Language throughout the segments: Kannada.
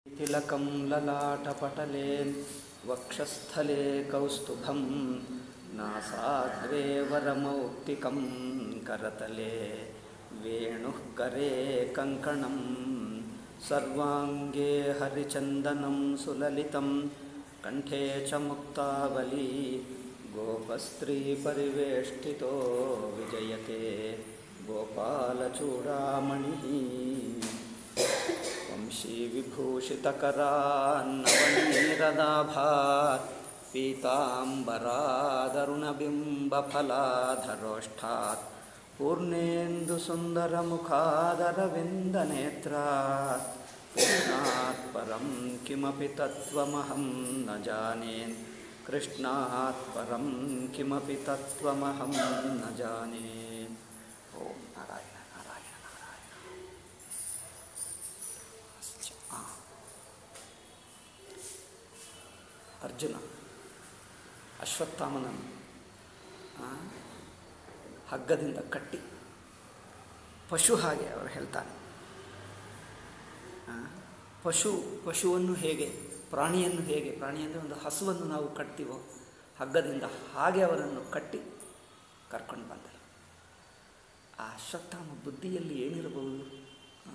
तिलकं ललाटपटले वक्षस्थले कौस्तुभं नासाग्रे वरमौक्तिकं करतले वेणुः करे कङ्कणं सर्वाङ्गे हरिचन्दनं सुललितं कण्ठे च मुक्तावली गोपस्त्रीपरिवेष्टितो विजयते गोपालचूडामणिः वंशीविभूषितकरान्नवनीरदाभात् पीताम्बरादरुणबिम्बफलाधरोष्ठात् पूर्णेन्दुसुन्दरमुखादरविन्दनेत्रात् कृष्णात् परं किमपि तत्त्वमहं न जाने कृष्णात् परं किमपि तत्त्वमहं न जाने ॐ नारायण नारायण नारायण ಆ. ಅರ್ಜುನ ಅಶ್ವತ್ಥಾಮನನ್ನು ಆ, ಹಗ್ಗದಿಂದ ಕಟ್ಟಿ ಪಶು ಹಾಗೆ ಅವರು ಹೇಳ್ತಾನೆ ಆ, ಪಶು ಪಶುವನ್ನು ಹೇಗೆ ಪ್ರಾಣಿಯನ್ನು ಹೇಗೆ ಪ್ರಾಣಿ ಅಂದರೆ ಒಂದು ಹಸುವನ್ನು ನಾವು ಕಟ್ತೀವೋ ಹಗ್ಗದಿಂದ ಹಾಗೆ ಅವರನ್ನು ಕಟ್ಟಿ ಕರ್ಕೊಂಡು ಬಂದ ಆ ಅಶ್ವತ್ಥಾಮ ಬುದ್ಧಿಯಲ್ಲಿ ಏನಿರಬಹುದು ಆ?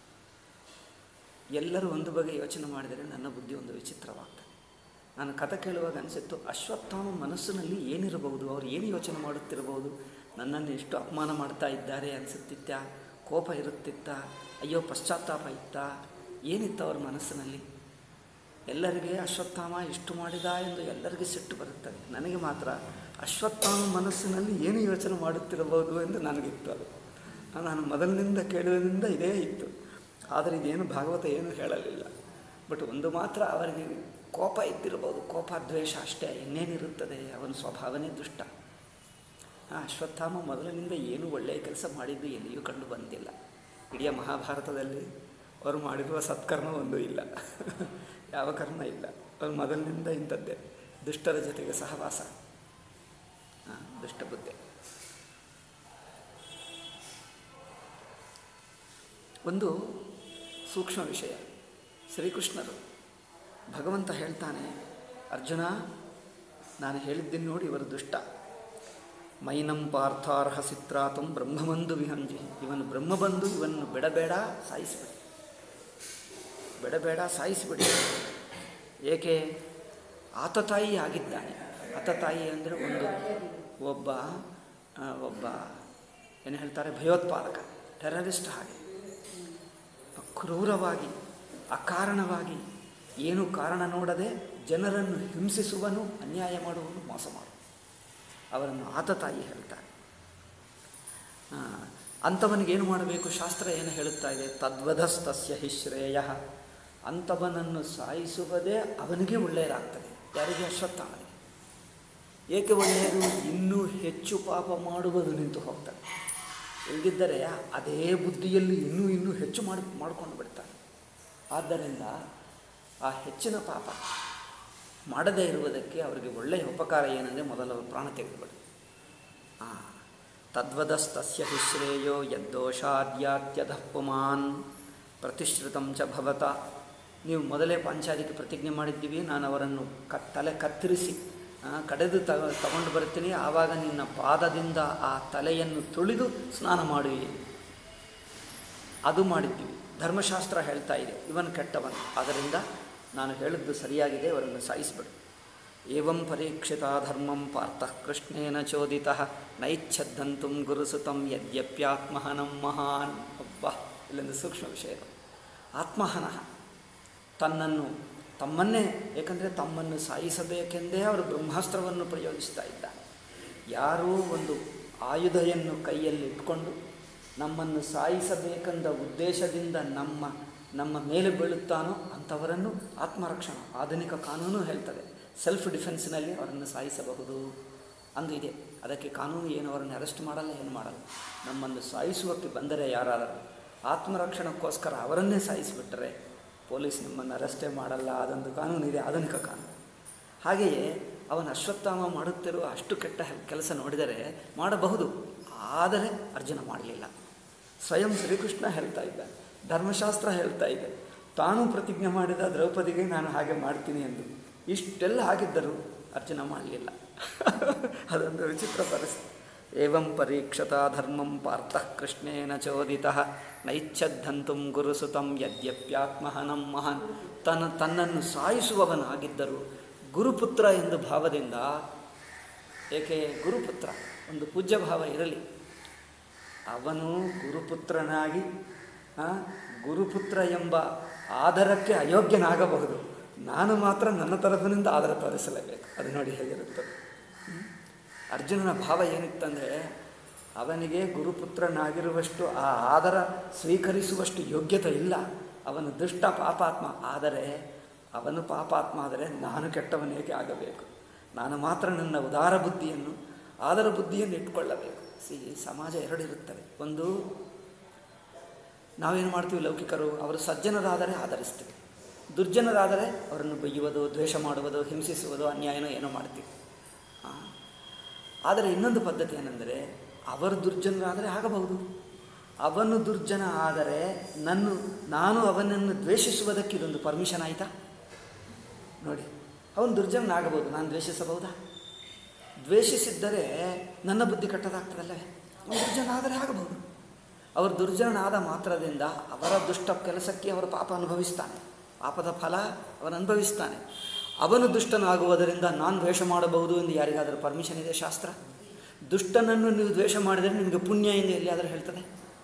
ಎಲ್ಲರೂ ಒಂದು ಬಗೆ ಯೋಚನೆ ಮಾಡಿದರೆ ನನ್ನ ಬುದ್ಧಿ ಒಂದು ವಿಚಿತ್ರವಾಗ್ತದೆ ನಾನು ಕಥೆ ಕೇಳುವಾಗ ಅನಿಸಿತ್ತು ಅಶ್ವತ್ಥಾಮ ಮನಸ್ಸಿನಲ್ಲಿ ಏನಿರಬಹುದು ಅವರು ಏನು ಯೋಚನೆ ಮಾಡುತ್ತಿರಬಹುದು ನನ್ನನ್ನು ಎಷ್ಟು ಅಪಮಾನ ಮಾಡ್ತಾ ಇದ್ದಾರೆ ಅನಿಸುತ್ತಿತ್ತ ಕೋಪ ಇರುತ್ತಿತ್ತ ಅಯ್ಯೋ ಪಶ್ಚಾತ್ತಾಪ ಇತ್ತ ಏನಿತ್ತು ಅವ್ರ ಮನಸ್ಸಿನಲ್ಲಿ ಎಲ್ಲರಿಗೆ ಅಶ್ವತ್ಥಾಮ ಇಷ್ಟು ಮಾಡಿದ ಎಂದು ಎಲ್ಲರಿಗೆ ಸಿಟ್ಟು ಬರುತ್ತದೆ ನನಗೆ ಮಾತ್ರ ಅಶ್ವತ್ಥಾಮ ಮನಸ್ಸಿನಲ್ಲಿ ಏನು ಯೋಚನೆ ಮಾಡುತ್ತಿರಬಹುದು ಎಂದು ನನಗಿತ್ತು ಅದು ನಾನು ಮೊದಲಿನಿಂದ ಕೇಳುವುದರಿಂದ ಇದೇ ಇತ್ತು ಆದರೆ ಇದೇನು ಭಾಗವತ ಏನು ಹೇಳಲಿಲ್ಲ ಬಟ್ ಒಂದು ಮಾತ್ರ ಅವರಿಗೆ ಕೋಪ ಇದ್ದಿರಬಹುದು ಕೋಪ ದ್ವೇಷ ಅಷ್ಟೇ ಇನ್ನೇನಿರುತ್ತದೆ ಅವನ ಸ್ವಭಾವನೇ ದುಷ್ಟ ಆ ಅಶ್ವತ್ಥಾಮ ಮೊದಲಿನಿಂದ ಏನು ಒಳ್ಳೆಯ ಕೆಲಸ ಮಾಡಿದ್ದು ಎಲ್ಲಿಯೂ ಕಂಡು ಬಂದಿಲ್ಲ ಇಡೀ ಮಹಾಭಾರತದಲ್ಲಿ ಅವರು ಮಾಡಿರುವ ಸತ್ಕರ್ಮ ಒಂದು ಇಲ್ಲ ಯಾವ ಕರ್ಮ ಇಲ್ಲ ಅವರು ಮೊದಲಿನಿಂದ ಇಂಥದ್ದೇ ದುಷ್ಟರ ಜೊತೆಗೆ ಸಹವಾಸ ಆ, ದುಷ್ಟ ಬುದ್ಧಿ ಒಂದು ಸೂಕ್ಷ್ಮ ವಿಷಯ ಶ್ರೀಕೃಷ್ಣರು ಭಗವಂತ ಹೇಳ್ತಾನೆ ಅರ್ಜುನ ನಾನು ಹೇಳಿದ್ದೀನಿ ನೋಡಿ ಇವರು ದುಷ್ಟ ಮೈನಂ ಪಾರ್ಥಾರ್ಹ ಸಿತ್ರಾತಂ ಬ್ರಹ್ಮಬಂಧು ವಿಹಂಜಿ ಇವನು ಬ್ರಹ್ಮಬಂಧು ಇವನ್ನು ಬೆಡಬೇಡ ಸಾಯಿಸಿಬಿಡಿ ಬೆಡಬೇಡ ಸಾಯಿಸಿಬಿಡಿ ಏಕೆ ಆತತಾಯಿ ಆಗಿದ್ದಾನೆ ಆತತಾಯಿ ಅಂದರೆ ಒಂದು ಒಬ್ಬ ಆ, ಒಬ್ಬ ಏನು ಹೇಳ್ತಾರೆ ಭಯೋತ್ಪಾದಕ ಟೆರರಿಸ್ಟ್ ಹಾಗೆ ಕ್ರೂರವಾಗಿ ಅಕಾರಣವಾಗಿ ಏನು ಕಾರಣ ನೋಡದೆ ಜನರನ್ನು ಹಿಂಸಿಸುವನು ಅನ್ಯಾಯ ಮಾಡುವನು ಮೋಸ ಮಾಡು ಅವರನ್ನು ಆತತಾಯಿ ಹೇಳ್ತಾರೆ ಆ, ಅಂಥವನಿಗೇನು ಮಾಡಬೇಕು ಶಾಸ್ತ್ರ ಏನು ಹೇಳುತ್ತಾ ಇದೆ ತದ್ವಧಸ್ತಸ್ಯ ಹಿ ಶ್ರೇಯ ಅಂಥವನನ್ನು ಸಾಯಿಸುವುದೇ ಅವನಿಗೆ ಒಳ್ಳೆಯದಾಗ್ತದೆ ಯಾರಿಗೆ ಅಶ್ವತ್ಥಾಮನಿಗೆ ಏಕೆ ಒಳ್ಳೆಯದು ಇನ್ನೂ ಹೆಚ್ಚು ಪಾಪ ಮಾಡುವುದು ನಿಂತು ಹೋಗ್ತದೆ ಇಲ್ಲದಿದ್ದರೆ ಅದೇ ಬುದ್ಧಿಯಲ್ಲಿ ಇನ್ನೂ ಇನ್ನೂ ಹೆಚ್ಚು ಮಾಡಿ ಮಾಡಿಕೊಂಡು ಬಿಡ್ತಾನೆ ಆದ್ದರಿಂದ ಆ ಹೆಚ್ಚಿನ ಪಾಪ ಮಾಡದೇ ಇರುವುದಕ್ಕೆ ಅವರಿಗೆ ಒಳ್ಳೆಯ ಉಪಕಾರ ಏನಂದರೆ ಮೊದಲು ಅವರು ಪ್ರಾಣ ತೆಗೆದುಬಿಡಿ ಹಾಂ ತದ್ವದಸ್ತಸ್ಯ ಹಿ ಶ್ರೇಯೋ ಯದ್ದೋಷಾದ್ಯಾತ್ಯಧಃ ಪುಮಾನ್ ಪ್ರತಿಶ್ರುತಂ ಚ ಭವತ ನೀವು ಮೊದಲೇ ಪಾಂಚಾಲಿಗೆ ಪ್ರತಿಜ್ಞೆ ಮಾಡಿದ್ದೀವಿ ನಾನು ಅವರನ್ನು ಕ ತಲೆ ಕತ್ತರಿಸಿ ಆ, ಕಡೆದು ತ ತಗೊಂಡು ಬರ್ತೀನಿ ಆವಾಗ ನಿನ್ನ ಪಾದದಿಂದ ಆ ತಲೆಯನ್ನು ತುಳಿದು ಸ್ನಾನ ಮಾಡುವಿ ಅದು ಮಾಡಿದ್ದೀವಿ ಧರ್ಮಶಾಸ್ತ್ರ ಹೇಳ್ತಾ ಇದೆ ಇವನು ಕೆಟ್ಟವನು ಆದ್ದರಿಂದ ನಾನು ಹೇಳಿದ್ದು ಸರಿಯಾಗಿದೆ ಅವರನ್ನು ಸಾಯಿಸಿಬಿಡು ಏವಂ ಪರೀಕ್ಷಿತ ಧರ್ಮಂ ಪಾರ್ಥ ಕೃಷ್ಣೇನ ಚೋದಿತ ನೈಚ್ಛದ್ದಂತು ಗುರುಸುತಂ ಯದ್ಯಪ್ಯಾತ್ಮಹನಂ ಮಹಾನ್ ಒಬ್ಬ ಇಲ್ಲೊಂದು ಸೂಕ್ಷ್ಮ ವಿಷಯ ಆತ್ಮಹನಃ ತನ್ನನ್ನು ತಮ್ಮನ್ನೇ ಏಕೆಂದರೆ ತಮ್ಮನ್ನು ಸಾಯಿಸಬೇಕೆಂದೇ ಅವರು ಬ್ರಹ್ಮಾಸ್ತ್ರವನ್ನು ಪ್ರಯೋಗಿಸ್ತಾ ಇದ್ದಾನೆ ಯಾರೂ ಒಂದು ಆಯುಧವನ್ನು ಕೈಯಲ್ಲಿ ಇಟ್ಕೊಂಡು ನಮ್ಮನ್ನು ಸಾಯಿಸಬೇಕೆಂದ ಉದ್ದೇಶದಿಂದ ನಮ್ಮ ನಮ್ಮ ಮೇಲೆ ಬೀಳುತ್ತಾನೋ ಅಂಥವರನ್ನು ಆತ್ಮರಕ್ಷಣ ಆಧುನಿಕ ಕಾನೂನು ಹೇಳ್ತದೆ ಸೆಲ್ಫ್ ಡಿಫೆನ್ಸ್ನಲ್ಲಿ ಅವರನ್ನು ಸಾಯಿಸಬಹುದು ಅಂದು ಇದೆ ಅದಕ್ಕೆ ಕಾನೂನು ಏನು ಅವರನ್ನು ಅರೆಸ್ಟ್ ಮಾಡಲ್ಲ ಏನು ಮಾಡಲ್ಲ ನಮ್ಮನ್ನು ಸಾಯಿಸುವಕ್ಕೆ ಬಂದರೆ ಯಾರಾದರೂ ಆತ್ಮರಕ್ಷಣಕ್ಕೋಸ್ಕರ ಅವರನ್ನೇ ಸಾಯಿಸಿಬಿಟ್ಟರೆ ಪೊಲೀಸ್ ನಿಮ್ಮನ್ನು ಅರೆಸ್ಟೇ ಮಾಡಲ್ಲ ಅದೊಂದು ಕಾನೂನು ಇದೆ ಆಧುನಿಕ ಕಾನೂನು ಹಾಗೆಯೇ ಅವನ ಅಶ್ವತ್ಥಾಮ ಮಾಡುತ್ತಿರುವ ಅಷ್ಟು ಕೆಟ್ಟ ಕೆಲಸ ನೋಡಿದರೆ ಮಾಡಬಹುದು ಆದರೆ ಅರ್ಜುನ ಮಾಡಲಿಲ್ಲ ಸ್ವಯಂ ಶ್ರೀಕೃಷ್ಣ ಹೇಳ್ತಾ ಇದ್ದ ಧರ್ಮಶಾಸ್ತ್ರ ಹೇಳ್ತಾ ಇದೆ ತಾನು ಪ್ರತಿಜ್ಞೆ ಮಾಡಿದ ದ್ರೌಪದಿಗೆ ನಾನು ಹಾಗೆ ಮಾಡ್ತೀನಿ ಎಂದು ಇಷ್ಟೆಲ್ಲ ಆಗಿದ್ದರು ಅರ್ಜುನ ಮಾಡಲಿಲ್ಲ ಅದೊಂದು ವಿಚಿತ್ರ ಪರಿಸ್ಥಿತಿ ಏವಂ ಪರೀಕ್ಷತಾ ಧರ್ಮಂ ಪಾರ್ಥ ಕೃಷ್ಣೇನ ಚೋದಿತ ನೈಚ್ಛದ್ಧಂತುಂ ಗುರುಸುತಂ ಯದ್ಯಪ್ಯಾತ್ಮಹನಂ ಮಹಾನ್ ತನ್ನ ತನ್ನನ್ನು ಸಾಯಿಸುವವನಾಗಿದ್ದರು ಗುರುಪುತ್ರ ಎಂದು ಭಾವದಿಂದ ಏಕೆ ಗುರುಪುತ್ರ ಒಂದು ಪೂಜ್ಯ ಭಾವ ಇರಲಿ ಅವನು ಗುರುಪುತ್ರನಾಗಿ ಆ, ಗುರುಪುತ್ರ ಎಂಬ ಆದರಕ್ಕೆ ಅಯೋಗ್ಯನಾಗಬಹುದು ನಾನು ಮಾತ್ರ ನನ್ನ ತರಫಿನಿಂದ ಆದರ ತೋರಿಸಲೇಬೇಕು ಅದು ನೋಡಿ ಹೇಗಿರುತ್ತದೆ ಹ್ಮ್? ಅರ್ಜುನನ ಭಾವ ಏನಿತ್ತಂದರೆ ಅವನಿಗೆ ಗುರುಪುತ್ರನಾಗಿರುವಷ್ಟು ಆ ಆದರ ಸ್ವೀಕರಿಸುವಷ್ಟು ಯೋಗ್ಯತೆ ಇಲ್ಲ ಅವನು ದುಷ್ಟ ಪಾಪಾತ್ಮ ಆದರೆ ಅವನು ಪಾಪಾತ್ಮ ಆದರೆ ನಾನು ಕೆಟ್ಟವನೇಕೆ ಆಗಬೇಕು ನಾನು ಮಾತ್ರ ನನ್ನ ಉದಾರ ಬುದ್ಧಿಯನ್ನು ಆದರ ಬುದ್ಧಿಯನ್ನು ಇಟ್ಕೊಳ್ಳಬೇಕು ಸಿ ಸಮಾಜ ಎರಡಿರುತ್ತವೆ ಒಂದು ನಾವೇನು ಮಾಡ್ತೀವಿ ಲೌಕಿಕರು ಅವರು ಸಜ್ಜನರಾದರೆ ಆಧರಿಸ್ತೀವಿ ದುರ್ಜನರಾದರೆ ಅವರನ್ನು ಬೈಯುವುದು ದ್ವೇಷ ಮಾಡುವುದು ಹಿಂಸಿಸುವುದು ಅನ್ಯಾಯನೋ ಏನೋ ಮಾಡ್ತೀವಿ ಆ, ಆದರೆ ಇನ್ನೊಂದು ಪದ್ಧತಿ ಏನೆಂದರೆ ಅವರು ದುರ್ಜನರಾದರೆ ಆಗಬಹುದು ಅವನು ದುರ್ಜನ ಆದರೆ ನನ್ನ ನಾನು ಅವನನ್ನು ದ್ವೇಷಿಸುವುದಕ್ಕೆ ಇದೊಂದು ಪರ್ಮಿಷನ್ ಆಯಿತಾ ನೋಡಿ ಅವನು ದುರ್ಜನನಾಗಬಹುದು ನಾನು ದ್ವೇಷಿಸಬಹುದಾ ದ್ವೇಷಿಸಿದ್ದರೆ ನನ್ನ ಬುದ್ಧಿ ಕೆಟ್ಟದಾಗ್ತದಲ್ಲವೇ ಅವನು ದುರ್ಜನ ಆದರೆ ಆಗಬಹುದು ಅವರು ದುರ್ಜನನಾದ ಮಾತ್ರದಿಂದ ಅವರ ದುಷ್ಟ ಕೆಲಸಕ್ಕೆ ಅವರು ಪಾಪ ಅನುಭವಿಸ್ತಾನೆ ಪಾಪದ ಫಲ ಅವನು ಅನುಭವಿಸ್ತಾನೆ ಅವನು ದುಷ್ಟನಾಗುವುದರಿಂದ ನಾನು ದ್ವೇಷ ಮಾಡಬಹುದು ಎಂದು ಯಾರಿಗಾದರೂ ಪರ್ಮಿಷನ್ ಇದೆ ಶಾಸ್ತ್ರ ದುಷ್ಟನನ್ನು ನೀವು ದ್ವೇಷ ಮಾಡಿದರೆ ನಿಮಗೆ ಪುಣ್ಯ ಎಂದು ಎಲ್ಲಿಯಾದರೂ ಹೇಳ್ತದೆ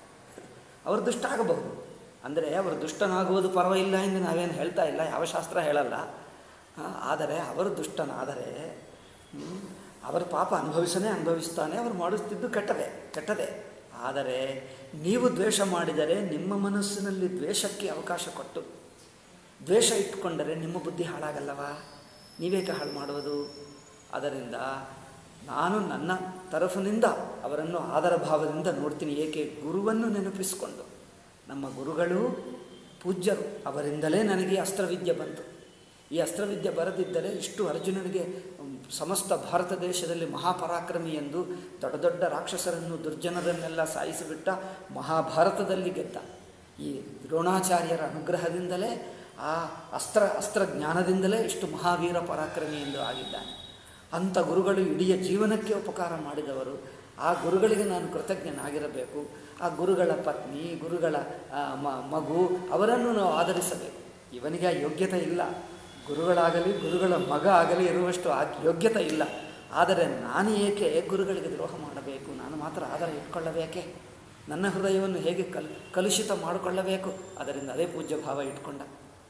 ಅವರು ದುಷ್ಟ ಆಗಬಹುದು ಅಂದರೆ ಅವರು ದುಷ್ಟನಾಗುವುದು ಪರವಾಗಿಲ್ಲ ಎಂದು ನಾವೇನು ಹೇಳ್ತಾ ಇಲ್ಲ ಯಾವ ಶಾಸ್ತ್ರ ಹೇಳಲ್ಲ ಆ, ಆದರೆ ಅವರು ದುಷ್ಟನಾದರೆ ಹ್ಮ್, ಅವರ ಪಾಪ ಅನುಭವಿಸನೇ ಅನುಭವಿಸ್ತಾನೆ ಅವರು ಮಾಡುತ್ತಿದ್ದು ಕೆಟ್ಟದೆ ಕೆಟ್ಟದೆ ಆದರೆ ನೀವು ದ್ವೇಷ ಮಾಡಿದರೆ ನಿಮ್ಮ ಮನಸ್ಸಿನಲ್ಲಿ ದ್ವೇಷಕ್ಕೆ ಅವಕಾಶ ಕೊಟ್ಟು ದ್ವೇಷ ಇಟ್ಕೊಂಡರೆ ನಿಮ್ಮ ಬುದ್ಧಿ ಹಾಳಾಗಲ್ಲವಾ ನೀವೇಕೆ ಹಾಳು ಮಾಡುವುದು ಅದರಿಂದ ನಾನು ನನ್ನ ತರಫಿನಿಂದ ಅವರನ್ನು ಆದರ ಭಾವದಿಂದ ನೋಡ್ತೀನಿ ಏಕೆ ಗುರುವನ್ನು ನೆನಪಿಸಿಕೊಂಡು ನಮ್ಮ ಗುರುಗಳು ಪೂಜ್ಯರು ಅವರಿಂದಲೇ ನನಗೆ ಈ ಅಸ್ತ್ರವಿದ್ಯೆ ಬಂತು ಈ ಅಸ್ತ್ರವಿದ್ಯೆ ಬರದಿದ್ದರೆ ಇಷ್ಟು ಅರ್ಜುನನಿಗೆ ಮ್, ಸಮಸ್ತ ಭಾರತ ದೇಶದಲ್ಲಿ ಮಹಾಪರಾಕ್ರಮಿ ಎಂದು ದೊಡ್ಡ ದೊಡ್ಡ ರಾಕ್ಷಸರನ್ನು ದುರ್ಜನರನ್ನೆಲ್ಲ ಸಾಯಿಸಿಬಿಟ್ಟ ಮಹಾಭಾರತದಲ್ಲಿ ಗೆದ್ದ ಈ ದ್ರೋಣಾಚಾರ್ಯರ ಅನುಗ್ರಹದಿಂದಲೇ ಆ ಅಸ್ತ್ರ ಅಸ್ತ್ರ ಜ್ಞಾನದಿಂದಲೇ ಇಷ್ಟು ಮಹಾವೀರ ಪರಾಕ್ರಮಿ ಎಂದು ಆಗಿದ್ದಾನೆ ಅಂಥ ಗುರುಗಳು ಇಡೀ ಜೀವನಕ್ಕೆ ಉಪಕಾರ ಮಾಡಿದವರು ಆ ಗುರುಗಳಿಗೆ ನಾನು ಕೃತಜ್ಞನಾಗಿರಬೇಕು ಆ ಗುರುಗಳ ಪತ್ನಿ ಗುರುಗಳ ಆ, ಮ- ಮಗು ಅವರನ್ನು ನಾವು ಆಧರಿಸಬೇಕು ಇವನಿಗೆ ಆ ಯೋಗ್ಯತೆ ಇಲ್ಲ ಗುರುಗಳಾಗಲಿ ಗುರುಗಳ ಮಗ ಆಗಲಿ ಇರುವಷ್ಟು ಆ ಯೋಗ್ಯತೆ ಇಲ್ಲ ಆದರೆ ನಾನು ಏಕೆ ಗುರುಗಳಿಗೆ ದ್ರೋಹ ಮಾಡಬೇಕು ನಾನು ಮಾತ್ರ ಆಧಾರ ಇಟ್ಕೊಳ್ಳಬೇಕೆ ನನ್ನ ಹೃದಯವನ್ನು ಹೇಗೆ ಕಲ್ ಕಲುಷಿತ ಮಾಡಿಕೊಳ್ಳಬೇಕು ಅದರಿಂದ ಅದೇ ಪೂಜ್ಯ ಭಾವ ಇಟ್ಕೊಂಡ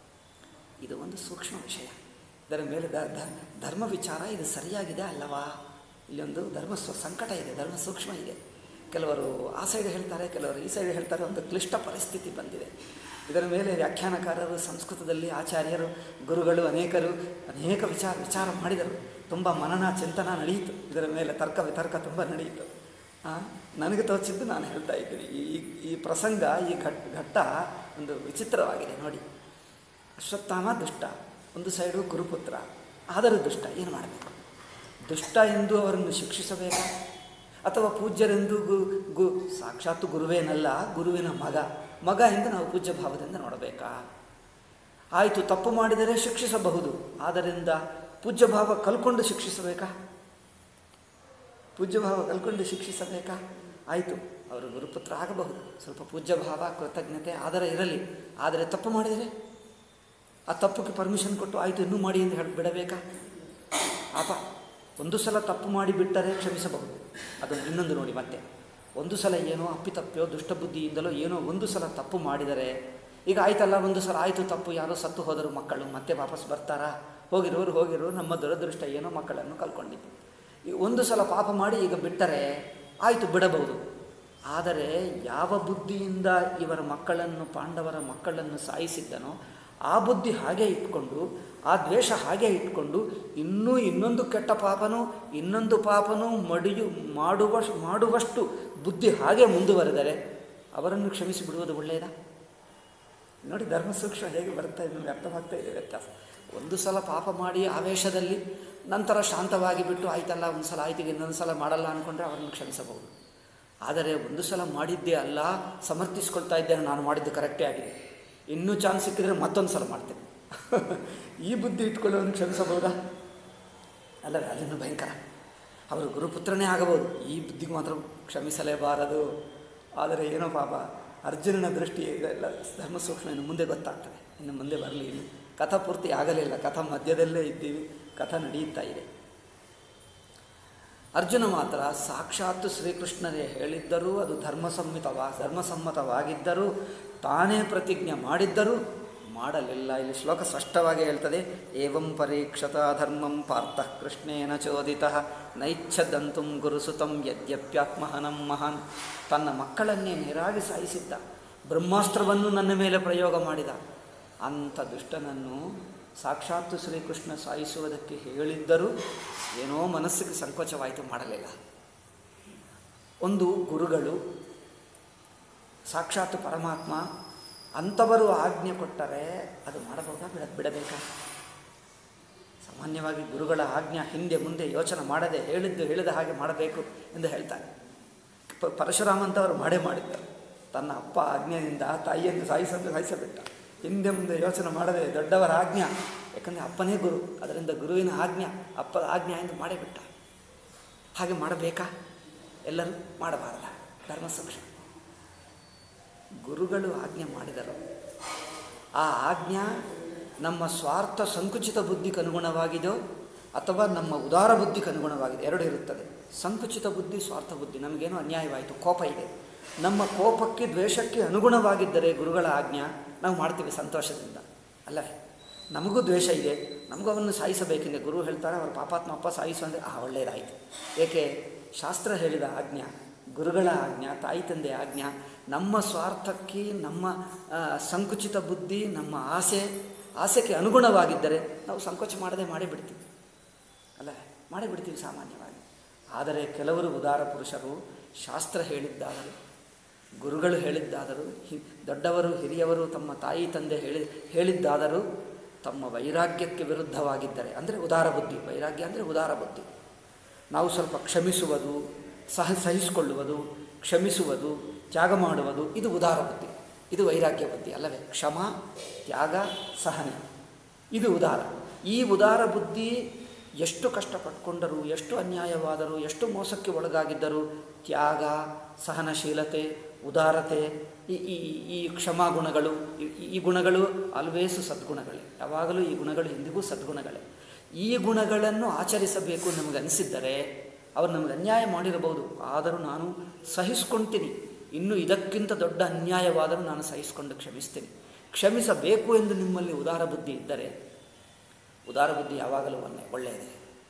ಇದು ಒಂದು ಸೂಕ್ಷ್ಮ ವಿಷಯ ಇದರ ಮೇಲೆ ದ ದ- ಧರ್ಮ ವಿಚಾರ ಇದು ಸರಿಯಾಗಿದೆ ಅಲ್ಲವಾ ಇಲ್ಲೊಂದು ಧರ್ಮ ಸ್ವ ಸಂಕಟ ಇದೆ ಧರ್ಮ ಸೂಕ್ಷ್ಮ ಇದೆ ಕೆಲವರು ಆ ಸೈಡ್ ಹೇಳ್ತಾರೆ ಕೆಲವರು ಈ ಸೈಡ್ ಹೇಳ್ತಾರೆ ಒಂದು ಕ್ಲಿಷ್ಟ ಪರಿಸ್ಥಿತಿ ಬಂದಿದೆ ಇದರ ಮೇಲೆ ವ್ಯಾಖ್ಯಾನಕಾರರು ಸಂಸ್ಕೃತದಲ್ಲಿ ಆಚಾರ್ಯರು ಗುರುಗಳು ಅನೇಕರು ಅನೇಕ ವಿಚಾರ ವಿಚಾರ ಮಾಡಿದರು ತುಂಬ ಮನನ ಚಿಂತನ ನಡೆಯಿತು ಇದರ ಮೇಲೆ ತರ್ಕ ವಿತರ್ಕ ತುಂಬ ನಡೆಯಿತು ಆ, ನನಗೆ ತೋಚಿದ್ದು ನಾನು ಹೇಳ್ತಾ ಇದ್ದೀನಿ ಈ ಈ- ಈ ಪ್ರಸಂಗ ಈ ಘಟ್ ಘಟ್ಟ ಒಂದು ವಿಚಿತ್ರವಾಗಿದೆ ನೋಡಿ ಅಶ್ವತ್ಥಾಮ ದುಷ್ಟ ಒಂದು ಸೈಡು ಗುರುಪುತ್ರ ಆದರೂ ದುಷ್ಟ ಏನು ಮಾಡಬೇಕು ದುಷ್ಟ ಎಂದು ಅವರನ್ನು ಶಿಕ್ಷಿಸಬೇಕಾ ಅಥವಾ ಪೂಜ್ಯರೆಂದು ಗು ಗು ಸಾಕ್ಷಾತ್ತು ಗುರುವೇನಲ್ಲ ಗುರುವಿನ ಮಗ ಮಗ ಎಂದು ನಾವು ಪೂಜ್ಯ ಭಾವದಿಂದ ನೋಡಬೇಕಾ ಆಯಿತು ತಪ್ಪು ಮಾಡಿದರೆ ಶಿಕ್ಷಿಸಬಹುದು ಆದ್ದರಿಂದ ಪೂಜ್ಯ ಭಾವ ಕಲ್ಕೊಂಡು ಶಿಕ್ಷಿಸಬೇಕಾ ಪೂಜ್ಯ ಭಾವ ಕಲ್ಕೊಂಡು ಶಿಕ್ಷಿಸಬೇಕಾ ಆಯಿತು ಅವರು ಗುರುಪುತ್ರ ಆಗಬಹುದು ಸ್ವಲ್ಪ ಪೂಜ್ಯ ಭಾವ ಕೃತಜ್ಞತೆ ಆದರ ಇರಲಿ ಆದರೆ ತಪ್ಪು ಮಾಡಿದರೆ ಆ ತಪ್ಪಕ್ಕೆ ಪರ್ಮಿಷನ್ ಕೊಟ್ಟು ಆಯಿತು ಇನ್ನೂ ಮಾಡಿ ಎಂದು ಹೇಳಿ ಬಿಡಬೇಕಾ ಪಾಪ ಒಂದು ಸಲ ತಪ್ಪು ಮಾಡಿ ಬಿಟ್ಟರೆ ಕ್ಷಮಿಸಬಹುದು ಅದನ್ನು ಇನ್ನೊಂದು ನೋಡಿ ಮತ್ತೆ ಒಂದು ಸಲ ಏನೋ ಅಪ್ಪಿತಪ್ಪೋ ದುಷ್ಟಬುದ್ಧಿಯಿಂದಲೋ ಏನೋ ಒಂದು ಸಲ ತಪ್ಪು ಮಾಡಿದರೆ ಈಗ ಆಯ್ತಲ್ಲ ಒಂದು ಸಲ ಆಯಿತು ತಪ್ಪು ಯಾರೋ ಸತ್ತು ಹೋದರು ಮಕ್ಕಳು ಮತ್ತೆ ವಾಪಸ್ ಬರ್ತಾರಾ ಹೋಗಿರೋರು ಹೋಗಿರೋರು ನಮ್ಮ ದುರದೃಷ್ಟ ಏನೋ ಮಕ್ಕಳನ್ನು ಕಲ್ಕೊಂಡಿದ್ದು ಈ ಒಂದು ಸಲ ಪಾಪ ಮಾಡಿ ಈಗ ಬಿಟ್ಟರೆ ಆಯಿತು ಬಿಡಬಹುದು ಆದರೆ ಯಾವ ಬುದ್ಧಿಯಿಂದ ಇವರ ಮಕ್ಕಳನ್ನು ಪಾಂಡವರ ಮಕ್ಕಳನ್ನು ಸಾಯಿಸಿದ್ದನೋ ಆ ಬುದ್ಧಿ ಹಾಗೆ ಇಟ್ಕೊಂಡು ಆ ದ್ವೇಷ ಹಾಗೆ ಇಟ್ಕೊಂಡು ಇನ್ನೂ ಇನ್ನೊಂದು ಕೆಟ್ಟ ಪಾಪನೂ ಇನ್ನೊಂದು ಪಾಪನೂ ಮಡಿಯು ಮಾಡುವ ಮಾಡುವಷ್ಟು ಬುದ್ಧಿ ಹಾಗೆ ಮುಂದುವರೆದರೆ ಅವರನ್ನು ಕ್ಷಮಿಸಿ ಬಿಡುವುದು ಒಳ್ಳೆಯದಾ ನೋಡಿ ಧರ್ಮ ಸೂಕ್ಷ್ಮ ಹೇಗೆ ಬರ್ತಾ ಇದೆ ನಿಮಗೆ ಅರ್ಥವಾಗ್ತಾ ಇದೆ ವ್ಯತ್ಯಾಸ ಒಂದು ಸಲ ಪಾಪ ಮಾಡಿ ಆವೇಶದಲ್ಲಿ ನಂತರ ಶಾಂತವಾಗಿ ಬಿಟ್ಟು ಆಯ್ತಲ್ಲ ಒಂದು ಸಲ ಆಯ್ತು ಈಗ ಇನ್ನೊಂದು ಸಲ ಮಾಡಲ್ಲ ಅಂದ್ಕೊಂಡ್ರೆ ಅವರನ್ನು ಕ್ಷಮಿಸಬಹುದು ಆದರೆ ಒಂದು ಸಲ ಮಾಡಿದ್ದೇ ಅಲ್ಲ ಸಮರ್ಥಿಸ್ಕೊಳ್ತಾ ಇದ್ದೇನೆ ನಾನು ಮಾಡಿದ್ದು ಕರೆಕ್ಟೇ ಆಗಿದೆ ಇನ್ನೂ ಚಾನ್ಸ್ ಸಿಕ್ಕಿದ್ರೆ ಮತ್ತೊಂದು ಸಲ ಮಾಡ್ತೇನೆ ಈ ಬುದ್ಧಿ ಇಟ್ಕೊಳ್ಳೋನು ಕ್ಷಮಿಸಬಹುದಾ ಅಲ್ಲವೇ ಅಲ್ಲಿನ್ನೂ ಭಯಂಕರ ಅವರು ಗುರುಪುತ್ರನೇ ಆಗಬಹುದು ಈ ಬುದ್ಧಿಗೆ ಮಾತ್ರ ಕ್ಷಮಿಸಲೇಬಾರದು ಆದರೆ ಏನೋ ಪಾಪ ಅರ್ಜುನನ ದೃಷ್ಟಿ ಇದೆಲ್ಲ ಧರ್ಮ ಸೂಕ್ಷ್ಮ ಇನ್ನು ಮುಂದೆ ಗೊತ್ತಾಗ್ತದೆ ಇನ್ನು ಮುಂದೆ ಬರಲಿ ಇನ್ನು ಕಥಾ ಪೂರ್ತಿ ಆಗಲಿಲ್ಲ ಕಥಾ ಮಧ್ಯದಲ್ಲೇ ಇದ್ದೀವಿ ಕಥಾ ನಡೆಯುತ್ತಾ ಇದೆ ಅರ್ಜುನ ಮಾತ್ರ ಸಾಕ್ಷಾತ್ ಶ್ರೀಕೃಷ್ಣನೇ ಹೇಳಿದ್ದರೂ ಅದು ಧರ್ಮಸಮ್ಮತವಾ ಧರ್ಮಸಮ್ಮತವಾಗಿದ್ದರೂ ತಾನೇ ಪ್ರತಿಜ್ಞೆ ಮಾಡಿದ್ದರೂ ಮಾಡಲಿಲ್ಲ ಇಲ್ಲಿ ಶ್ಲೋಕ ಸ್ಪಷ್ಟವಾಗಿ ಹೇಳ್ತದೆ ಏವಂ ಪರೀಕ್ಷತ ಧರ್ಮಂ ಪಾರ್ಥ ಕೃಷ್ಣೇನ ಚೋದಿತ ನೈಚ್ಛದಂತುಂ ಗುರುಸುತಂ ಯದ್ಯಪ್ಯಾತ್ಮಹನಂ ಮಹಾನ್ ತನ್ನ ಮಕ್ಕಳನ್ನೇ ನೇರಾಗಿ ಸಾಯಿಸಿದ್ದ ಬ್ರಹ್ಮಾಸ್ತ್ರವನ್ನು ನನ್ನ ಮೇಲೆ ಪ್ರಯೋಗ ಮಾಡಿದ ಅಂಥ ದುಷ್ಟನನ್ನು ಸಾಕ್ಷಾತ್ತು ಶ್ರೀಕೃಷ್ಣ ಸಾಯಿಸುವುದಕ್ಕೆ ಹೇಳಿದ್ದರೂ ಏನೋ ಮನಸ್ಸಿಗೆ ಸಂಕೋಚವಾಯಿತು ಮಾಡಲಿಲ್ಲ ಒಂದು ಗುರುಗಳು ಸಾಕ್ಷಾತ್ ಪರಮಾತ್ಮ ಅಂಥವರು ಆಜ್ಞೆ ಕೊಟ್ಟರೆ ಅದು ಮಾಡಬಹುದಾ ಬಿಡ ಬಿಡಬೇಕಾ ಸಾಮಾನ್ಯವಾಗಿ ಗುರುಗಳ ಆಜ್ಞೆ ಹಿಂದೆ ಮುಂದೆ ಯೋಚನೆ ಮಾಡದೆ ಹೇಳಿದ್ದು ಹೇಳಿದ ಹಾಗೆ ಮಾಡಬೇಕು ಎಂದು ಹೇಳ್ತಾರೆ ಪ- ಪರಶುರಾಮಂತವರು ಮಾಡೇ ಮಾಡಿದ್ದರು ತನ್ನ ಅಪ್ಪ ಆಜ್ಞೆಯಿಂದ ತಾಯಿಯನ್ನು ಸಾಯಿಸಲು ಸಾಯಿಸಬಿಟ್ಟ ಹಿಂದೆ ಮುಂದೆ ಯೋಚನೆ ಮಾಡದೆ ದೊಡ್ಡವರ ಆಜ್ಞೆ ಯಾಕಂದರೆ ಅಪ್ಪನೇ ಗುರು ಅದರಿಂದ ಗುರುವಿನ ಆಜ್ಞೆ ಅಪ್ಪದ ಆಜ್ಞೆ ಎಂದು ಮಾಡೇ ಬಿಟ್ಟ ಹಾಗೆ ಮಾಡಬೇಕಾ ಎಲ್ಲರೂ ಮಾಡಬಾರದ ಧರ್ಮ ಸೂಕ್ಷ್ಮ ಗುರುಗಳು ಆಜ್ಞೆ ಮಾಡಿದರು ಆ ಆಜ್ಞಾ ನಮ್ಮ ಸ್ವಾರ್ಥ ಸಂಕುಚಿತ ಬುದ್ಧಿಗೆ ಅನುಗುಣವಾಗಿದೆಯೋ ಅಥವಾ ನಮ್ಮ ಉದಾರ ಬುದ್ಧಿಗೆ ಅನುಗುಣವಾಗಿದೆ ಎರಡು ಇರುತ್ತದೆ ಸಂಕುಚಿತ ಬುದ್ಧಿ ಸ್ವಾರ್ಥ ಬುದ್ಧಿ ನಮಗೇನು ಅನ್ಯಾಯವಾಯಿತು ಕೋಪ ಇದೆ ನಮ್ಮ ಕೋಪಕ್ಕೆ ದ್ವೇಷಕ್ಕೆ ಅನುಗುಣವಾಗಿದ್ದರೆ ಗುರುಗಳ ಆಜ್ಞಾ ನಾವು ಮಾಡ್ತೀವಿ ಸಂತೋಷದಿಂದ ಅಲ್ಲವೇ ನಮಗೂ ದ್ವೇಷ ಇದೆ ನಮಗೂ ಅವನ್ನು ಸಾಯಿಸಬೇಕೆಂದರೆ ಗುರು ಹೇಳ್ತಾರೆ ಅವರ ಪಾಪಾತ್ಮ ಅಪ್ಪ ಸಾಯಿಸು ಅಂದರೆ ಆ ಒಳ್ಳೆಯದಾಯಿತು ಏಕೆ ಶಾಸ್ತ್ರ ಹೇಳಿದ ಆಜ್ಞಾ ಗುರುಗಳ ಆಜ್ಞಾ ತಾಯಿ ತಂದೆ ಆಜ್ಞಾ ನಮ್ಮ ಸ್ವಾರ್ಥಕ್ಕೆ ನಮ್ಮ ಆ, ಸಂಕುಚಿತ ಬುದ್ಧಿ ನಮ್ಮ ಆಸೆ ಆಸೆಗೆ ಅನುಗುಣವಾಗಿದ್ದರೆ ನಾವು ಸಂಕೋಚ ಮಾಡದೆ ಮಾಡಿಬಿಡ್ತೀವಿ ಅಲ್ಲ ಮಾಡಿಬಿಡ್ತೀವಿ ಸಾಮಾನ್ಯವಾಗಿ ಆದರೆ ಕೆಲವರು ಉದಾರ ಪುರುಷರು ಶಾಸ್ತ್ರ ಹೇಳಿದ್ದಾದರೂ ಗುರುಗಳು ಹೇಳಿದ್ದಾದರೂ ಹಿ ದೊಡ್ಡವರು ಹಿರಿಯವರು ತಮ್ಮ ತಾಯಿ ತಂದೆ ಹೇಳಿ ಹೇಳಿದ್ದಾದರೂ ತಮ್ಮ ವೈರಾಗ್ಯಕ್ಕೆ ವಿರುದ್ಧವಾಗಿದ್ದರೆ ಅಂದರೆ ಉದಾರ ಬುದ್ಧಿ ವೈರಾಗ್ಯ ಅಂದರೆ ಉದಾರ ಬುದ್ಧಿ ನಾವು ಸ್ವಲ್ಪ ಕ್ಷಮಿಸುವುದು ಸಹ ಸಹಿಸಿಕೊಳ್ಳುವುದು ಕ್ಷಮಿಸುವುದು ತ್ಯಾಗ ಮಾಡುವುದು ಇದು ಉದಾರ ಬುದ್ಧಿ ಇದು ವೈರಾಗ್ಯ ಬುದ್ಧಿ ಅಲ್ಲವೇ ಕ್ಷಮ ತ್ಯಾಗ ಸಹನೆ ಇದು ಉದಾರ ಈ ಉದಾರ ಬುದ್ಧಿ ಎಷ್ಟು ಕಷ್ಟಪಟ್ಟುಕೊಂಡರೂ ಎಷ್ಟು ಅನ್ಯಾಯವಾದರೂ ಎಷ್ಟು ಮೋಸಕ್ಕೆ ಒಳಗಾಗಿದ್ದರೂ ತ್ಯಾಗ ಸಹನಶೀಲತೆ ಉದಾರತೆ ಈ ಈ ಈ ಕ್ಷಮಾ ಗುಣಗಳು ಈ- ಈ ಗುಣಗಳು ಆಲ್ವೇಸ್ ಸದ್ಗುಣಗಳೇ ಯಾವಾಗಲೂ ಈ ಗುಣಗಳು ಎಂದಿಗೂ ಸದ್ಗುಣಗಳೇ ಈ ಗುಣಗಳನ್ನು ಆಚರಿಸಬೇಕು ನಮಗನಿಸಿದ್ದರೆ ಅವರು ನಮಗೆ ಅನ್ಯಾಯ ಮಾಡಿರಬಹುದು ಆದರೂ ನಾನು ಸಹಿಸ್ಕೊಳ್ತೀನಿ ಇನ್ನು ಇದಕ್ಕಿಂತ ದೊಡ್ಡ ಅನ್ಯಾಯವಾದರೂ ನಾನು ಸಹಿಸಿಕೊಂಡು ಕ್ಷಮಿಸ್ತೀನಿ ಕ್ಷಮಿಸಬೇಕು ಎಂದು ನಿಮ್ಮಲ್ಲಿ ಉದಾರ ಬುದ್ಧಿ ಇದ್ದರೆ ಉದಾರ ಬುದ್ಧಿ ಯಾವಾಗಲೂ ಒಳ್ಳೆ ಒಳ್ಳೆಯದೇ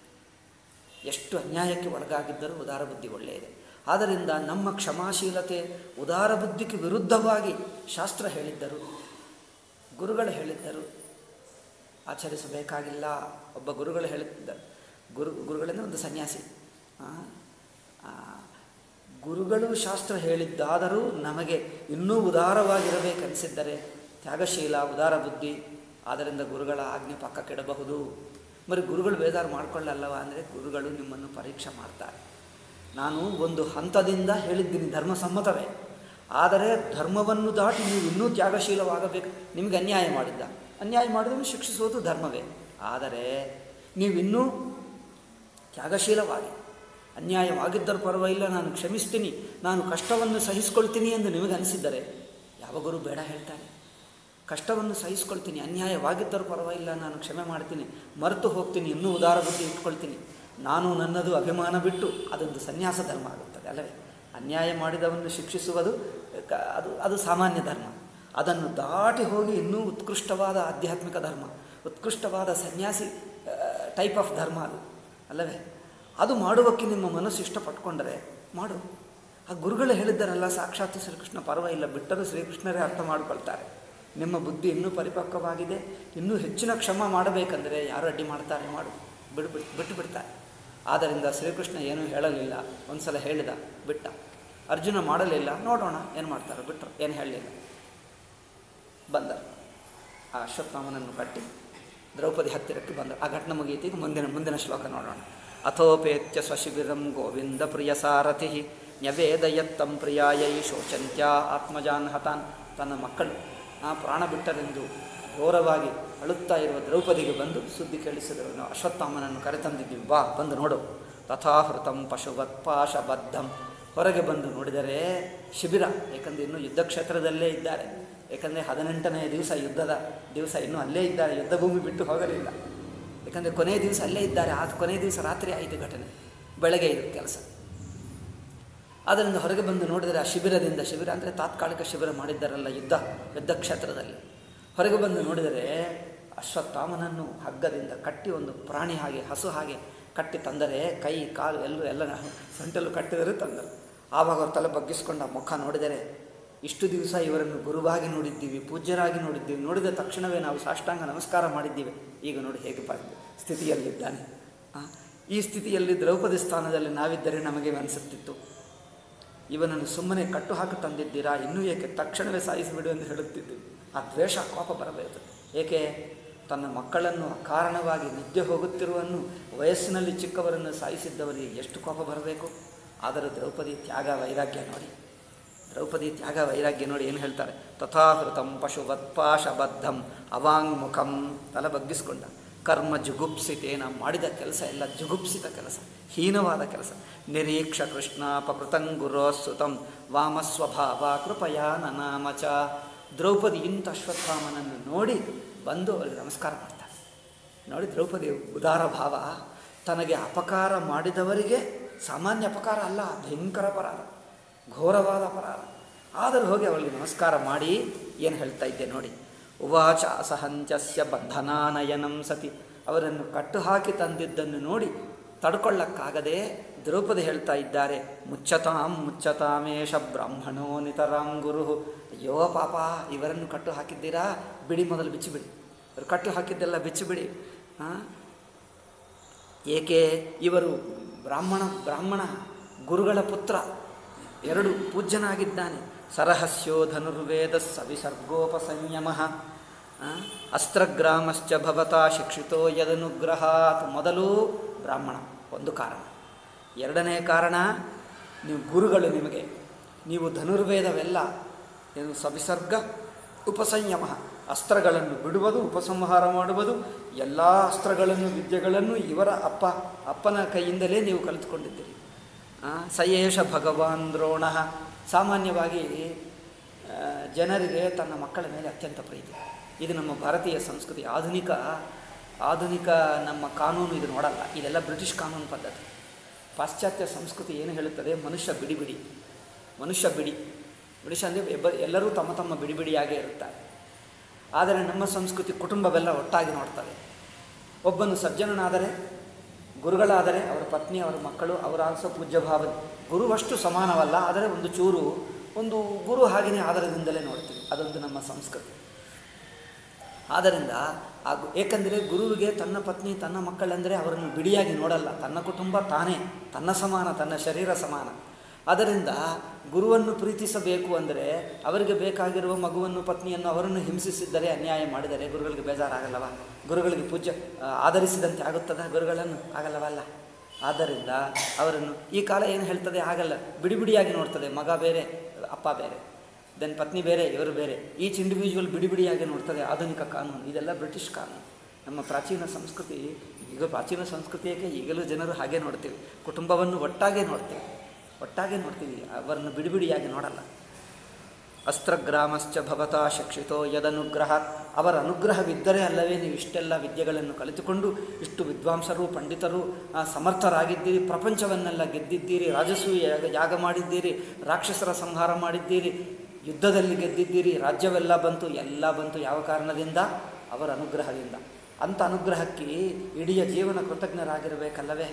ಎಷ್ಟು ಅನ್ಯಾಯಕ್ಕೆ ಒಳಗಾಗಿದ್ದರೂ ಉದಾರ ಬುದ್ಧಿ ಒಳ್ಳೆಯದೇ ಆದ್ದರಿಂದ ನಮ್ಮ ಕ್ಷಮಾಶೀಲತೆ ಉದಾರ ಬುದ್ಧಿಗೆ ವಿರುದ್ಧವಾಗಿ ಶಾಸ್ತ್ರ ಹೇಳಿದ್ದರು ಗುರುಗಳು ಹೇಳಿದ್ದರು ಆಚರಿಸಬೇಕಾಗಿಲ್ಲ ಒಬ್ಬ ಗುರುಗಳು ಹೇಳುತ್ತಿದ್ದರು ಗುರು ಗುರುಗಳೆಂದರೆ ಒಂದು ಸನ್ಯಾಸಿ ಆ, ಆ, ಗುರುಗಳು ಶಾಸ್ತ್ರ ಹೇಳಿದ್ದಾದರೂ ನಮಗೆ ಇನ್ನೂ ಉದಾರವಾಗಿರಬೇಕನ್ನಿಸಿದ್ದರೆ ತ್ಯಾಗಶೀಲ ಉದಾರ ಬುದ್ಧಿ ಆದ್ದರಿಂದ ಗುರುಗಳ ಆಜ್ಞೆ ಪಕ್ಕ ಕೆಡಬಹುದು మరి ಗುರುಗಳು ಬೇಜಾರು ಮಾಡ್ಕೊಳ್ಳಲ್ಲವ ಅಂದರೆ ಗುರುಗಳು ನಿಮ್ಮನ್ನು ಪರೀಕ್ಷೆ ಮಾಡ್ತಾರೆ ನಾನು ಒಂದು ಹಂತದಿಂದ ಹೇಳಿದ್ದೀನಿ ಧರ್ಮಸಮ್ಮತವೇ ಆದರೆ ಧರ್ಮವನ್ನು ದಾಟಿ ನೀವು ಇನ್ನೂ ತ್ಯಾಗಶೀಲವಾಗಬೇಕು ನಿಮಗೆ ಅನ್ಯಾಯ ಮಾಡಿದ್ದ ಅನ್ಯಾಯ ಮಾಡಿದವನು ಶಿಕ್ಷಿಸುವುದು ಧರ್ಮವೇ ಆದರೆ ನೀವಿನ್ನೂ ತ್ಯಾಗಶೀಲವಾಗಿ ಅನ್ಯಾಯವಾಗಿದ್ದರೂ ಪರವಾಗಿಲ್ಲ ನಾನು ಕ್ಷಮಿಸ್ತೀನಿ ನಾನು ಕಷ್ಟವನ್ನು ಸಹಿಸ್ಕೊಳ್ತೀನಿ ಎಂದು ನಿಮಗೆ ಅನಿಸಿದ್ದರೆ ಯಾವ ಗುರು ಬೇಡ ಹೇಳ್ತಾನೆ ಕಷ್ಟವನ್ನು ಸಹಿಸ್ಕೊಳ್ತೀನಿ ಅನ್ಯಾಯವಾಗಿದ್ದರೂ ಪರವಾಗಿಲ್ಲ ನಾನು ಕ್ಷಮೆ ಮಾಡ್ತೀನಿ ಮರೆತು ಹೋಗ್ತೀನಿ ಇನ್ನೂ ಉದಾರ ಬುದ್ಧಿ ಇಟ್ಕೊಳ್ತೀನಿ ನಾನು ನನ್ನದು ಅಭಿಮಾನ ಬಿಟ್ಟು ಅದೊಂದು ಸನ್ಯಾಸ ಧರ್ಮ ಆಗುತ್ತದೆ ಅಲ್ಲವೇ ಅನ್ಯಾಯ ಮಾಡಿದವನ್ನು ಶಿಕ್ಷಿಸುವುದು ಕ- ಅದು ಅದು ಸಾಮಾನ್ಯ ಧರ್ಮ ಅದನ್ನು ದಾಟಿ ಹೋಗಿ ಇನ್ನೂ ಉತ್ಕೃಷ್ಟವಾದ ಆಧ್ಯಾತ್ಮಿಕ ಧರ್ಮ ಉತ್ಕೃಷ್ಟವಾದ ಸನ್ಯಾಸಿ ಟೈಪ್ ಆಫ್ ಧರ್ಮ ಅದು ಅಲ್ಲವೇ ಅದು ಮಾಡುವಕ್ಕೆ ನಿಮ್ಮ ಮನಸ್ಸು ಇಷ್ಟಪಟ್ಕೊಂಡರೆ ಮಾಡು ಆ ಗುರುಗಳು ಹೇಳಿದ್ದಾರಲ್ಲ ಸಾಕ್ಷಾತ್ ಶ್ರೀಕೃಷ್ಣ ಪರವಾಗಿಲ್ಲ ಬಿಟ್ಟರೂ ಶ್ರೀಕೃಷ್ಣರೇ ಅರ್ಥ ಮಾಡಿಕೊಳ್ತಾರೆ ನಿಮ್ಮ ಬುದ್ಧಿ ಇನ್ನೂ ಪರಿಪಕ್ವವಾಗಿದೆ ಇನ್ನೂ ಹೆಚ್ಚಿನ ಕ್ಷಮ ಮಾಡಬೇಕಂದರೆ ಯಾರು ಅಡ್ಡಿ ಮಾಡ್ತಾರೆ ಮಾಡು ಬಿಡು ಬಿಟ್ಟು ಬಿಟ್ಟು ಬಿಡ್ತಾರೆ ಆದ್ದರಿಂದ ಶ್ರೀಕೃಷ್ಣ ಏನೂ ಹೇಳಲಿಲ್ಲ ಒಂದು ಸಲ ಹೇಳಿದ ಬಿಟ್ಟ ಅರ್ಜುನ ಮಾಡಲಿಲ್ಲ ನೋಡೋಣ ಏನು ಮಾಡ್ತಾರೆ ಬಿಟ್ಟರು ಏನು ಹೇಳಲಿಲ್ಲ ಬಂದರು ಆ ಅಶ್ವತ್ಥಾಮನನ್ನು ಕಟ್ಟಿ ದ್ರೌಪದಿ ಹತ್ತಿರಕ್ಕೆ ಬಂದರು ಆ ಘಟನೆ ಮುಗಿಯಿತು ಈಗ ಮುಂದಿನ ಮುಂದಿನ ಶ್ಲೋಕ ನೋಡೋಣ ಅಥೋಪೇತ್ಯ ಸ್ವಶಿಬಿರಂ ಗೋವಿಂದ ಪ್ರಿಯ ಸಾರಥಿ ನ್ಯವೇದಯತ್ತಂ ಪ್ರಿಯಾಯೈ ಶೋಚಂತ್ಯ ಆತ್ಮಜಾನ್ ಹತಾನ್ ತನ್ನ ಮಕ್ಕಳು ಆ ಪ್ರಾಣ ಬಿಟ್ಟರೆಂದು ಘೋರವಾಗಿ ಅಳುತ್ತಾ ಇರುವ ದ್ರೌಪದಿಗೆ ಬಂದು ಸುದ್ದಿ ಕೇಳಿಸಿದರು ನಾವು ಅಶ್ವತ್ಥಾಮನನ್ನು ಕರೆತಂದಿದ್ದೀವಿ ಬಾ ಬಂದು ನೋಡು ತಥಾಹೃತಂ ಪಶುವತ್ಪಾಶಬದ್ಧಂ ಹೊರಗೆ ಬಂದು ನೋಡಿದರೆ ಶಿಬಿರ ಏಕೆಂದರೆ ಇನ್ನೂ ಯುದ್ಧ ಕ್ಷೇತ್ರದಲ್ಲೇ ಇದ್ದಾರೆ ಏಕೆಂದರೆ ಹದಿನೆಂಟನೇ ದಿವಸ ಯುದ್ಧದ ದಿವಸ ಇನ್ನೂ ಅಲ್ಲೇ ಇದ್ದಾರೆ ಯುದ್ಧ ಭೂಮಿ ಬಿಟ್ಟು ಹೋಗಲಿಲ್ಲ ಯಾಕಂದರೆ ಕೊನೆಯ ದಿವಸ ಅಲ್ಲೇ ಇದ್ದಾರೆ ಆ ಕೊನೆಯ ದಿವಸ ರಾತ್ರಿ ಆಯಿತು ಘಟನೆ ಬೆಳಗ್ಗೆ ಇದು ಕೆಲಸ ಅದರಿಂದ ಹೊರಗೆ ಬಂದು ನೋಡಿದರೆ ಆ ಶಿಬಿರದಿಂದ ಶಿಬಿರ ಅಂದರೆ ತಾತ್ಕಾಲಿಕ ಶಿಬಿರ ಮಾಡಿದ್ದಾರಲ್ಲ ಯುದ್ಧ ಯುದ್ಧ ಕ್ಷೇತ್ರದಲ್ಲಿ ಹೊರಗೆ ಬಂದು ನೋಡಿದರೆ ಅಶ್ವತ್ಥಾಮನನ್ನು ಹಗ್ಗದಿಂದ ಕಟ್ಟಿ ಒಂದು ಪ್ರಾಣಿ ಹಾಗೆ ಹಸು ಹಾಗೆ ಕಟ್ಟಿ ತಂದರೆ ಕೈ ಕಾಲು ಎಲ್ಲೂ ಎಲ್ಲ ಸೊಂಟಲು ಕಟ್ಟಿದರೆ ತಂದರು ಆವಾಗ ಅವ್ರ ತಲೆ ಬಗ್ಗಿಸ್ಕೊಂಡು ಆ ಮುಖ ನೋಡಿದರೆ ಇಷ್ಟು ದಿವಸ ಇವರನ್ನು ಗುರುವಾಗಿ ನೋಡಿದ್ದೀವಿ ಪೂಜ್ಯರಾಗಿ ನೋಡಿದ್ದೀವಿ ನೋಡಿದ ತಕ್ಷಣವೇ ನಾವು ಸಾಷ್ಟಾಂಗ ನಮಸ್ಕಾರ ಮಾಡಿದ್ದೀವಿ ಈಗ ನೋಡಿ ಹೇಗೆ ಬಂದು ಸ್ಥಿತಿಯಲ್ಲಿದ್ದಾನೆ ಆ, ಈ ಸ್ಥಿತಿಯಲ್ಲಿ ದ್ರೌಪದಿ ಸ್ಥಾನದಲ್ಲಿ ನಾವಿದ್ದರೆ ನಮಗೆ ಅನಿಸುತ್ತಿತ್ತು ಇವನನ್ನು ಸುಮ್ಮನೆ ಕಟ್ಟು ಹಾಕಿ ತಂದಿದ್ದೀರಾ ಇನ್ನೂ ಏಕೆ ತಕ್ಷಣವೇ ಸಾಯಿಸಿಬಿಡು ಎಂದು ಹೇಳುತ್ತಿದ್ದೀವಿ ಆ ದ್ವೇಷ ಕೋಪ ಬರಬೇಕು ಏಕೆ ತನ್ನ ಮಕ್ಕಳನ್ನು ಅಕಾರಣವಾಗಿ ನಿದ್ದೆ ಹೋಗುತ್ತಿರುವನ್ನು ವಯಸ್ಸಿನಲ್ಲಿ ಚಿಕ್ಕವರನ್ನು ಸಾಯಿಸಿದ್ದವರಿಗೆ ಎಷ್ಟು ಕೋಪ ಬರಬೇಕು ಆದರೆ ದ್ರೌಪದಿ ತ್ಯಾಗ ವೈರಾಗ್ಯ ನೋಡಿ ದ್ರೌಪದಿ ತ್ಯಾಗ ವೈರಾಗ್ಯ ನೋಡಿ ಏನು ಹೇಳ್ತಾರೆ ತಥಾಹೃತಂ ಪಶುವತ್ಪಾಶಬದ್ಧಂ ಅವಾಂಗ್ಮುಖಂ ತಲೆ ಬಗ್ಗಿಸ್ಕೊಂಡ ಕರ್ಮ ಜುಗುಪ್ಸಿತೇನ ಮಾಡಿದ ಕೆಲಸ ಎಲ್ಲ ಜುಗುಪ್ಸಿತ ಕೆಲಸ ಹೀನವಾದ ಕೆಲಸ ನಿರೀಕ್ಷ ಕೃಷ್ಣ ಪಕೃತಂಗುರೋ ಸುತಂ ವಾಮಸ್ವಭಾವ ಕೃಪಯಾ ನನಾಮಚ ದ್ರೌಪದಿ ಇಂಥ ಅಶ್ವತ್ಥಾಮನನ್ನು ನೋಡಿ ಬಂದು ಅವರಿಗೆ ನಮಸ್ಕಾರ ಮಾಡ್ತಾರೆ ನೋಡಿ ದ್ರೌಪದಿ ಉದಾರ ಭಾವ ತನಗೆ ಅಪಕಾರ ಮಾಡಿದವರಿಗೆ ಸಾಮಾನ್ಯ ಅಪಕಾರ ಅಲ್ಲ ಭಯಂಕರ ಅಪರಾಧ ಘೋರವಾದ ಅಪರಾಧ ಆದರೂ ಹೋಗಿ ಅವಳಿಗೆ ನಮಸ್ಕಾರ ಮಾಡಿ ಏನು ಹೇಳ್ತಾ ಇದ್ದೆ ನೋಡಿ ಉವಾಚ ಅಸಹಂಚಸ್ಯ ಬಂಧನಾನಯನಂ ಸತಿ ಅವರನ್ನು ಕಟ್ಟು ಹಾಕಿ ತಂದಿದ್ದನ್ನು ನೋಡಿ ತಡ್ಕೊಳ್ಳಕ್ಕಾಗದೆ ದ್ರೌಪದಿ ಹೇಳ್ತಾ ಇದ್ದಾರೆ ಮುಚ್ಚತಾಂ ಮುಚ್ಚತಾಮೇಶ ಬ್ರಾಹ್ಮಣೋ ನಿತರಾಂ ಗುರು ಅಯ್ಯೋ ಪಾಪ ಇವರನ್ನು ಕಟ್ಟು ಹಾಕಿದ್ದೀರಾ ಬಿಡಿ ಮೊದಲು ಬಿಚ್ಚಿಬಿಡಿ ಇವರು ಕಟ್ಟು ಹಾಕಿದ್ದೆಲ್ಲ ಬಿಚ್ಚಿಬಿಡಿ ಹಾಂ ಏಕೆ ಇವರು ಬ್ರಾಹ್ಮಣ ಬ್ರಾಹ್ಮಣ ಗುರುಗಳ ಪುತ್ರ ಎರಡು ಪೂಜ್ಯನಾಗಿದ್ದಾನೆ ಸರಹಸ್ಯೋ ಧನುರ್ವೇದ ಸವಿಸರ್ಗೋಪಸಂಯಮ ಅಸ್ತ್ರಗ್ರಾಮಶ್ಚ ಭವತಾ ಶಿಕ್ಷಿತೋ ಯದನುಗ್ರಹಾತ್ ಮೊದಲು ಬ್ರಾಹ್ಮಣ ಒಂದು ಕಾರಣ ಎರಡನೇ ಕಾರಣ ನೀವು ಗುರುಗಳು ನಿಮಗೆ ನೀವು ಧನುರ್ವೇದವೆಲ್ಲ ಏನು ಸವಿಸರ್ಗ ಉಪಸಂಯಮ ಅಸ್ತ್ರಗಳನ್ನು ಬಿಡುವುದು ಉಪಸಂಹಾರ ಮಾಡುವುದು ಎಲ್ಲ ಅಸ್ತ್ರಗಳನ್ನು ವಿದ್ಯೆಗಳನ್ನು ಇವರ ಅಪ್ಪ ಅಪ್ಪನ ಕೈಯಿಂದಲೇ ನೀವು ಕಲಿತುಕೊಂಡಿದ್ದೀರಿ ಆ, ಸಯೇಷ ಭಗವಾನ್ ದ್ರೋಣ ಸಾಮಾನ್ಯವಾಗಿ ಆ, ಜನರಿಗೆ ತನ್ನ ಮಕ್ಕಳ ಮೇಲೆ ಅತ್ಯಂತ ಪ್ರೀತಿ ಇದು ನಮ್ಮ ಭಾರತೀಯ ಸಂಸ್ಕೃತಿ ಆಧುನಿಕ ಆಧುನಿಕ ನಮ್ಮ ಕಾನೂನು ಇದು ನೋಡಲ್ಲ ಇದೆಲ್ಲ ಬ್ರಿಟಿಷ್ ಕಾನೂನು ಪದ್ಧತಿ ಪಾಶ್ಚಾತ್ಯ ಸಂಸ್ಕೃತಿ ಏನು ಹೇಳುತ್ತದೆ ಮನುಷ್ಯ ಬಿಡಿ ಬಿಡಿ ಮನುಷ್ಯ ಬಿಡಿ ಮನುಷ್ಯ ಅಂದರೆ ಎಬ್ಬ ಎಲ್ಲರೂ ತಮ್ಮ ತಮ್ಮ ಬಿಡಿ ಬಿಡಿಯಾಗೇ ಇರುತ್ತಾರೆ ಆದರೆ ನಮ್ಮ ಸಂಸ್ಕೃತಿ ಕುಟುಂಬವೆಲ್ಲ ಒಟ್ಟಾಗಿ ನೋಡ್ತದೆ ಒಬ್ಬನು ಸಜ್ಜನನಾದರೆ ಗುರುಗಳಾದರೆ ಅವರ ಪತ್ನಿ ಅವರ ಮಕ್ಕಳು ಅವರ ಆಲ್ಸೋ ಪೂಜ್ಯ ಭಾವ ಗುರುವಷ್ಟು ಸಮಾನವಲ್ಲ ಆದರೆ ಒಂದು ಚೂರು ಒಂದು ಗುರು ಹಾಗೆಯೇ ಆಧಾರದಿಂದಲೇ ನೋಡ್ತೀವಿ ಅದೊಂದು ನಮ್ಮ ಸಂಸ್ಕೃತಿ ಆದ್ದರಿಂದ ಆ ಗು- ಏಕೆಂದರೆ ಗುರುವಿಗೆ ತನ್ನ ಪತ್ನಿ ತನ್ನ ಮಕ್ಕಳೆಂದರೆ ಅವರನ್ನು ಬಿಡಿಯಾಗಿ ನೋಡಲ್ಲ ತನ್ನ ಕುಟುಂಬ ತಾನೇ ತನ್ನ ಸಮಾನ ತನ್ನ ಶರೀರ ಸಮಾನ ಅದರಿಂದ ಗುರುವನ್ನು ಪ್ರೀತಿಸಬೇಕು ಅಂದರೆ ಅವರಿಗೆ ಬೇಕಾಗಿರುವ ಮಗುವನ್ನು ಪತ್ನಿಯನ್ನು ಅವರನ್ನು ಹಿಂಸಿಸಿದ್ದರೆ ಅನ್ಯಾಯ ಮಾಡಿದರೆ ಗುರುಗಳಿಗೆ ಬೇಜಾರಾಗಲ್ಲವ ಗುರುಗಳಿಗೆ ಪೂಜ್ಯ ಆ, ಆಧರಿಸಿದಂತೆ ಆಗುತ್ತದ ಗುರುಗಳನ್ನು ಆಗಲ್ಲವಲ್ಲ ಆದ್ದರಿಂದ ಅವರನ್ನು ಈ ಕಾಲ ಏನು ಹೇಳ್ತದೆ ಆಗಲ್ಲ ಬಿಡಿ ಬಿಡಿಯಾಗಿ ನೋಡ್ತದೆ ಮಗ ಬೇರೆ ಅಪ್ಪ ಬೇರೆ ದೆನ್ ಪತ್ನಿ ಬೇರೆ ಇವರು ಬೇರೆ ಈಚ್ ಇಂಡಿವಿಜುವಲ್ ಬಿಡಿ ಬಿಡಿಯಾಗಿ ನೋಡ್ತದೆ ಆಧುನಿಕ ಕಾನೂನು ಇದೆಲ್ಲ ಬ್ರಿಟಿಷ್ ಕಾನೂನು ನಮ್ಮ ಪ್ರಾಚೀನ ಸಂಸ್ಕೃತಿ ಈಗ ಪ್ರಾಚೀನ ಸಂಸ್ಕೃತಿಯಕ್ಕೆ ಈಗಲೂ ಜನರು ಹಾಗೆ ನೋಡ್ತೀವಿ ಕುಟುಂಬವನ್ನು ಒಟ್ಟಾಗೆ ನೋಡ್ತೀವಿ ಒಟ್ಟಾಗೆ ನೋಡ್ತೀವಿ ಅವರನ್ನು ಬಿಡಿ ಬಿಡಿಯಾಗಿ ನೋಡಲ್ಲ ಅಸ್ತ್ರಗ್ರಾಮಶ್ಚ ಭವತಾ ಶಿಕ್ಷಿತೋ ಯದನುಗ್ರಹ ಅವರ ಅನುಗ್ರಹವಿದ್ದರೆ ಅಲ್ಲವೇ ನೀವು ಇಷ್ಟೆಲ್ಲ ವಿದ್ಯೆಗಳನ್ನು ಕಲಿತುಕೊಂಡು ಇಷ್ಟು ವಿದ್ವಾಂಸರು ಪಂಡಿತರು ಆ, ಸಮರ್ಥರಾಗಿದ್ದೀರಿ ಪ್ರಪಂಚವನ್ನೆಲ್ಲ ಗೆದ್ದಿದ್ದೀರಿ ರಾಜಸೂಯ ಯಾಗ ಯಾಗ ಮಾಡಿದ್ದೀರಿ ರಾಕ್ಷಸರ ಸಂಹಾರ ಮಾಡಿದ್ದೀರಿ ಯುದ್ಧದಲ್ಲಿ ಗೆದ್ದಿದ್ದೀರಿ ರಾಜ್ಯವೆಲ್ಲ ಬಂತು ಎಲ್ಲ ಬಂತು ಯಾವ ಕಾರಣದಿಂದ ಅವರ ಅನುಗ್ರಹದಿಂದ ಅಂಥ ಅನುಗ್ರಹಕ್ಕೆ ಇಡೀ ಜೀವನ ಕೃತಜ್ಞರಾಗಿರಬೇಕಲ್ಲವೇ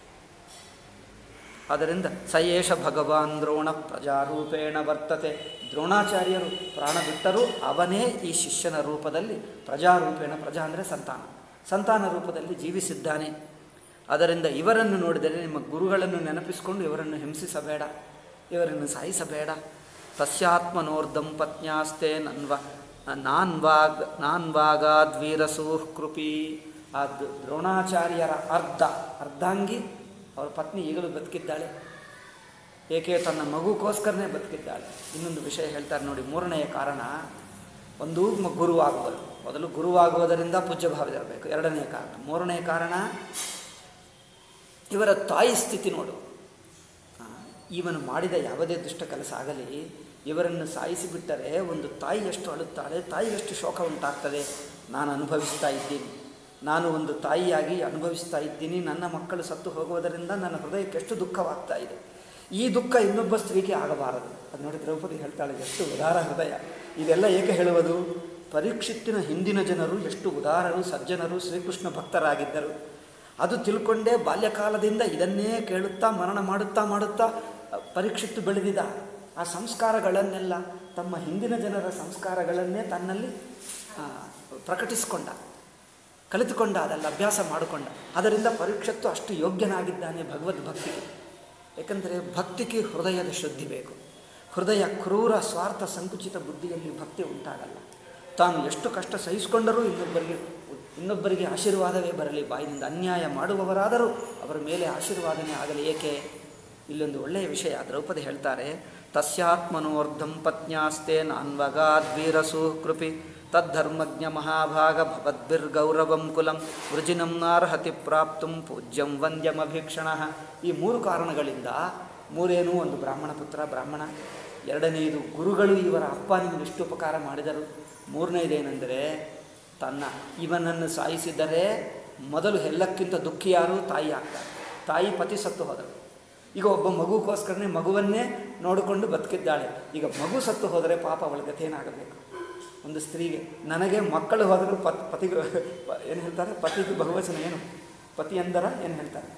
ಆದ್ದರಿಂದ ಸಯೇಷ ಭಗವಾನ್ ದ್ರೋಣ ಪ್ರಜಾರೂಪೇಣ ವರ್ತತೆ ದ್ರೋಣಾಚಾರ್ಯರು ಪ್ರಾಣ ಬಿಟ್ಟರೂ ಅವನೇ ಈ ಶಿಷ್ಯನ ರೂಪದಲ್ಲಿ ಪ್ರಜಾರೂಪೇಣ ಪ್ರಜಾ ಅಂದರೆ ಸಂತಾನ ಸಂತಾನ ರೂಪದಲ್ಲಿ ಜೀವಿಸಿದ್ದಾನೆ ಅದರಿಂದ ಇವರನ್ನು ನೋಡಿದರೆ ನಿಮ್ಮ ಗುರುಗಳನ್ನು ನೆನಪಿಸಿಕೊಂಡು ಇವರನ್ನು ಹಿಂಸಿಸಬೇಡ ಇವರನ್ನು ಸಾಯಿಸಬೇಡ ತಸ್ಯಾತ್ಮನೋರ್ಧಂ ಪತ್ನ್ಯಾಸ್ತೆ ನನ್ವ ನಾನ್ವಾಗ್ ನಾನ್ವಾಗಾದ್ವೀರಸೂಹ್ ಕೃಪಿ ಆ ದ್- ದ್ರೋಣಾಚಾರ್ಯರ ಅರ್ಧ ಅರ್ಧಾಂಗಿ ಅವರ ಪತ್ನಿ ಈಗಲೂ ಬದುಕಿದ್ದಾಳೆ ಏಕೆ ತನ್ನ ಮಗುಗೋಸ್ಕರನೇ ಬದುಕಿದ್ದಾಳೆ ಇನ್ನೊಂದು ವಿಷಯ ಹೇಳ್ತಾರೆ ನೋಡಿ ಮೂರನೆಯ ಕಾರಣ ಒಂದು ಮ- ಗುರುವಾಗುವುದು ಮೊದಲು ಗುರುವಾಗುವುದರಿಂದ ಪೂಜ್ಯ ಭಾವದಿರಬೇಕು ಎರಡನೇ ಕಾರಣ ಮೂರನೇ ಕಾರಣ ಇವರ ತಾಯಿ ಸ್ಥಿತಿ ನೋಡು ಆ, ಇವನು ಮಾಡಿದ ಯಾವುದೇ ದುಷ್ಟ ಕೆಲಸ ಆಗಲಿ ಇವರನ್ನು ಸಾಯಿಸಿಬಿಟ್ಟರೆ ಒಂದು ತಾಯಿ ಎಷ್ಟು ಅಳುತ್ತಾಳೆ ತಾಯಿ ಎಷ್ಟು ಶೋಕ ಉಂಟಾಗ್ತದೆ ನಾನು ಅನುಭವಿಸ್ತಾ ಇದ್ದೀನಿ ನಾನು ಒಂದು ತಾಯಿಯಾಗಿ ಅನುಭವಿಸ್ತಾ ಇದ್ದೀನಿ ನನ್ನ ಮಕ್ಕಳು ಸತ್ತು ಹೋಗುವುದರಿಂದ ನನ್ನ ಹೃದಯಕ್ಕೆ ಎಷ್ಟು ದುಃಖವಾಗ್ತಾ ಇದೆ ಈ ದುಃಖ ಇನ್ನೊಬ್ಬ ಸ್ತ್ರೀಗೆ ಆಗಬಾರದು ಅದು ನೋಡಿ ದ್ರೌಪದಿ ಹೇಳ್ತಾಳೆ ಎಷ್ಟು ಉದಾರ ಹೃದಯ ಇದೆಲ್ಲ ಏಕೆ ಹೇಳುವುದು ಪರೀಕ್ಷಿತ್ತಿನ ಹಿಂದಿನ ಜನರು ಎಷ್ಟು ಉದಾರರು ಸಜ್ಜನರು ಶ್ರೀಕೃಷ್ಣ ಭಕ್ತರಾಗಿದ್ದರು ಅದು ತಿಳ್ಕೊಂಡೇ ಬಾಲ್ಯಕಾಲದಿಂದ ಇದನ್ನೇ ಕೇಳುತ್ತಾ ಮರಣ ಮಾಡುತ್ತಾ ಮಾಡುತ್ತಾ ಅ, ಪರೀಕ್ಷಿತ್ತು ಬೆಳೆದಿದ ಆ ಸಂಸ್ಕಾರಗಳನ್ನೆಲ್ಲ ತಮ್ಮ ಹಿಂದಿನ ಜನರ ಸಂಸ್ಕಾರಗಳನ್ನೇ ತನ್ನಲ್ಲಿ ಆ, ಪ್ರಕಟಿಸಿಕೊಂಡ ಕಲಿತುಕೊಂಡ ಅದೆಲ್ಲ ಅಭ್ಯಾಸ ಮಾಡಿಕೊಂಡ ಅದರಿಂದ ಪರೀಕ್ಷತ್ತು ಅಷ್ಟು ಯೋಗ್ಯನಾಗಿದ್ದಾನೆ ಭಗವದ್ ಭಕ್ತಿಗೆ ಏಕೆಂದರೆ ಭಕ್ತಿಗೆ ಹೃದಯದ ಶುದ್ಧಿ ಬೇಕು ಹೃದಯ ಕ್ರೂರ ಸ್ವಾರ್ಥ ಸಂಕುಚಿತ ಬುದ್ಧಿಯಲ್ಲಿ ಭಕ್ತಿ ಉಂಟಾಗಲ್ಲ ತಾನು ಎಷ್ಟು ಕಷ್ಟ ಸಹಿಸಿಕೊಂಡರೂ ಇನ್ನೊಬ್ಬರಿಗೆ ಇನ್ನೊಬ್ಬರಿಗೆ ಆಶೀರ್ವಾದವೇ ಬರಲಿ ಬಾಯಿನಿಂದ ಅನ್ಯಾಯ ಮಾಡುವವರಾದರೂ ಅವರ ಮೇಲೆ ಆಶೀರ್ವಾದನೆ ಆಗಲಿ ಏಕೆ ಇಲ್ಲೊಂದು ಒಳ್ಳೆಯ ವಿಷಯ ದ್ರೌಪದಿ ಹೇಳ್ತಾರೆ ತಸ್ಯಾತ್ಮನೋರ್ಧಂ ಪತ್ನ್ಯಾಸ್ತೆ ನಾನ್ವಗಾದ್ವೀರಸು ಕೃಪಿ ತದ್ಧರ್ಮಜ್ಞ ಮಹಾಭಾಗ ಭವದ್ಭಿರ್ಗೌರವಂ ಕುಲಂ ವೃಜಿನಂ ನಾರ್ಹತಿ ಪ್ರಾಪ್ತುಂ ಪೂಜ್ಯಂ ವಂದ್ಯಮಭೀಕ್ಷಣ ಈ ಮೂರು ಕಾರಣಗಳಿಂದ ಮೂರೇನು ಒಂದು ಬ್ರಾಹ್ಮಣ ಪುತ್ರ ಬ್ರಾಹ್ಮಣ ಎರಡನೆಯದು ಗುರುಗಳು ಇವರ ಅಪ್ಪ ನಿಮಗೆ ಎಷ್ಟು ಉಪಕಾರ ಮಾಡಿದರು ಮೂರನೇದೇನೆಂದರೆ ತನ್ನ ಇವನನ್ನು ಸಾಯಿಸಿದರೆ ಮೊದಲು ಎಲ್ಲಕ್ಕಿಂತ ದುಃಖಿ ಯಾರು ತಾಯಿ ಆಗ್ತಾರೆ ತಾಯಿ ಪತಿ ಸತ್ತು ಹೋದರು ಈಗ ಒಬ್ಬ ಮಗುಗೋಸ್ಕರನೇ ಮಗುವನ್ನೇ ನೋಡಿಕೊಂಡು ಬದುಕಿದ್ದಾಳೆ ಈಗ ಮಗು ಸತ್ತು ಹೋದರೆ ಪಾಪ ಅವಳ ಗತಿ ಏನಾಗಬೇಕು ಒಂದು ಸ್ತ್ರೀಗೆ ನನಗೆ ಮಕ್ಕಳು ಹೋದರೂ ಪತ್ ಪತಿಗೆ ಏನು ಹೇಳ್ತಾರೆ ಪತಿಗೆ ಬಹುವಚನ ಏನು ಪತಿ ಎಂದರ ಏನು ಹೇಳ್ತಾರೆ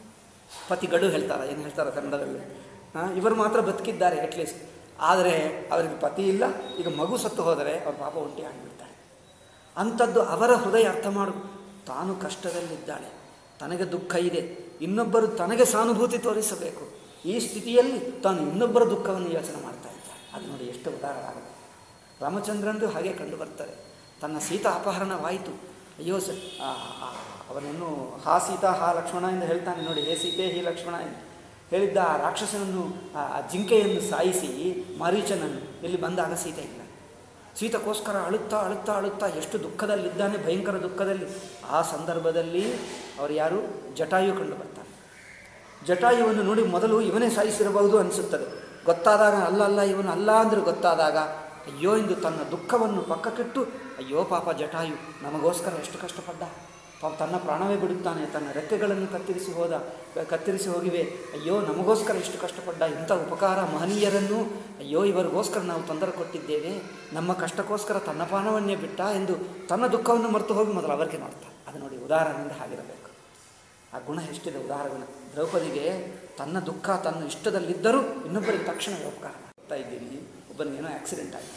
ಪತಿಗಳು ಹೇಳ್ತಾರೆ ಏನು ಹೇಳ್ತಾರೆ ಕನ್ನಡದಲ್ಲಿ ಹಾಂ ಇವರು ಮಾತ್ರ ಬದುಕಿದ್ದಾರೆ ಅಟ್ಲೀಸ್ಟ್ ಆದರೆ ಅವರಿಗೆ ಪತಿ ಇಲ್ಲ ಈಗ ಮಗು ಸತ್ತು ಹೋದರೆ ಅವ್ರ ಪಾಪ ಒಂಟಿ ಆಗಿಬಿಡ್ತಾರೆ ಅಂಥದ್ದು ಅವರ ಹೃದಯ ಅರ್ಥ ಮಾಡು ತಾನು ಕಷ್ಟದಲ್ಲಿದ್ದಾಳೆ ತನಗೆ ದುಃಖ ಇದೆ ಇನ್ನೊಬ್ಬರು ತನಗೆ ಸಾನುಭೂತಿ ತೋರಿಸಬೇಕು ಈ ಸ್ಥಿತಿಯಲ್ಲಿ ತಾನು ಇನ್ನೊಬ್ಬರ ದುಃಖವನ್ನು ಯೋಚನೆ ಮಾಡ್ತಾ ಇದ್ದಾಳೆ ಅದು ನೋಡಿ ಎಷ್ಟು ಉದಾರವಾಗುತ್ತೆ ರಾಮಚಂದ್ರನದು ಹಾಗೆ ಕಂಡು ಬರ್ತಾರೆ ತನ್ನ ಸೀತಾ ಅಪಹರಣವಾಯಿತು ಅಯ್ಯೋ ಸ ಆ, ಆ, ಅವನನ್ನು ಹಾ ಸೀತಾ ಹಾ ಲಕ್ಷ್ಮಣ ಎಂದು ಹೇಳ್ತಾನೆ ನೋಡಿ ಹೇ ಸೀತೆ ಹಿ ಲಕ್ಷ್ಮಣ ಎಂದು ಹೇಳಿದ್ದ ಆ ರಾಕ್ಷಸನನ್ನು ಆ ಆ ಜಿಂಕೆಯನ್ನು ಸಾಯಿಸಿ ಮಾರೀಚನನ್ನು ಇಲ್ಲಿ ಬಂದಾಗ ಸೀತೆ ಇಲ್ಲ ಸೀತಕ್ಕೋಸ್ಕರ ಅಳುತ್ತಾ ಅಳುತ್ತಾ ಅಳುತ್ತಾ ಎಷ್ಟು ದುಃಖದಲ್ಲಿದ್ದಾನೆ ಭಯಂಕರ ದುಃಖದಲ್ಲಿ ಆ ಸಂದರ್ಭದಲ್ಲಿ ಅವರು ಯಾರು ಜಟಾಯು ಕಂಡು ಬರ್ತಾನೆ ಜಟಾಯುವನ್ನು ನೋಡಿ ಮೊದಲು ಇವನೇ ಸಾಯಿಸಿರಬಹುದು ಅನಿಸುತ್ತದೆ ಗೊತ್ತಾದಾಗ ಅಲ್ಲ ಅಲ್ಲ ಇವನು ಅಲ್ಲ ಅಂದರೆ ಗೊತ್ತಾದಾಗ ಅಯ್ಯೋ ಎಂದು ತನ್ನ ದುಃಖವನ್ನು ಪಕ್ಕಕ್ಕಿಟ್ಟು ಅಯ್ಯೋ ಪಾಪ ಜಟಾಯು ನಮಗೋಸ್ಕರ ಎಷ್ಟು ಕಷ್ಟಪಡ್ಡ ಪಾಪ ತನ್ನ ಪ್ರಾಣವೇ ಬಿಡುತ್ತಾನೆ ತನ್ನ ರೆಕ್ಕೆಗಳನ್ನು ಕತ್ತರಿಸಿ ಹೋದ ಕತ್ತರಿಸಿ ಹೋಗಿವೆ ಅಯ್ಯೋ ನಮಗೋಸ್ಕರ ಎಷ್ಟು ಕಷ್ಟಪಡ್ಡ ಇಂಥ ಉಪಕಾರ ಮಹನೀಯರನ್ನು ಅಯ್ಯೋ ಇವರಿಗೋಸ್ಕರ ನಾವು ತೊಂದರೆ ಕೊಟ್ಟಿದ್ದೇವೆ ನಮ್ಮ ಕಷ್ಟಕ್ಕೋಸ್ಕರ ತನ್ನ ಪ್ರಾಣವನ್ನೇ ಬಿಟ್ಟ ಎಂದು ತನ್ನ ದುಃಖವನ್ನು ಮರೆತು ಹೋಗಿ ಮೊದಲು ಅವರಿಗೆ ಮಾಡ್ತಾ ಅದು ನೋಡಿ ಉದಾಹರಣೆಯಿಂದ ಆಗಿರಬೇಕು ಆ ಗುಣ ಎಷ್ಟಿದೆ ಉದಾರ ಗುಣ ದ್ರೌಪದಿಗೆ ತನ್ನ ದುಃಖ ತನ್ನ ಇಷ್ಟದಲ್ಲಿದ್ದರೂ ಇನ್ನೊಬ್ಬರಿಗೆ ತಕ್ಷಣ ಉಪಕಾರ ಮಾಡ್ತಾ ಇದ್ದೀನಿ ಒಬ್ಬನಿಗೇನೋ ಆಕ್ಸಿಡೆಂಟ್ ಆಯಿತು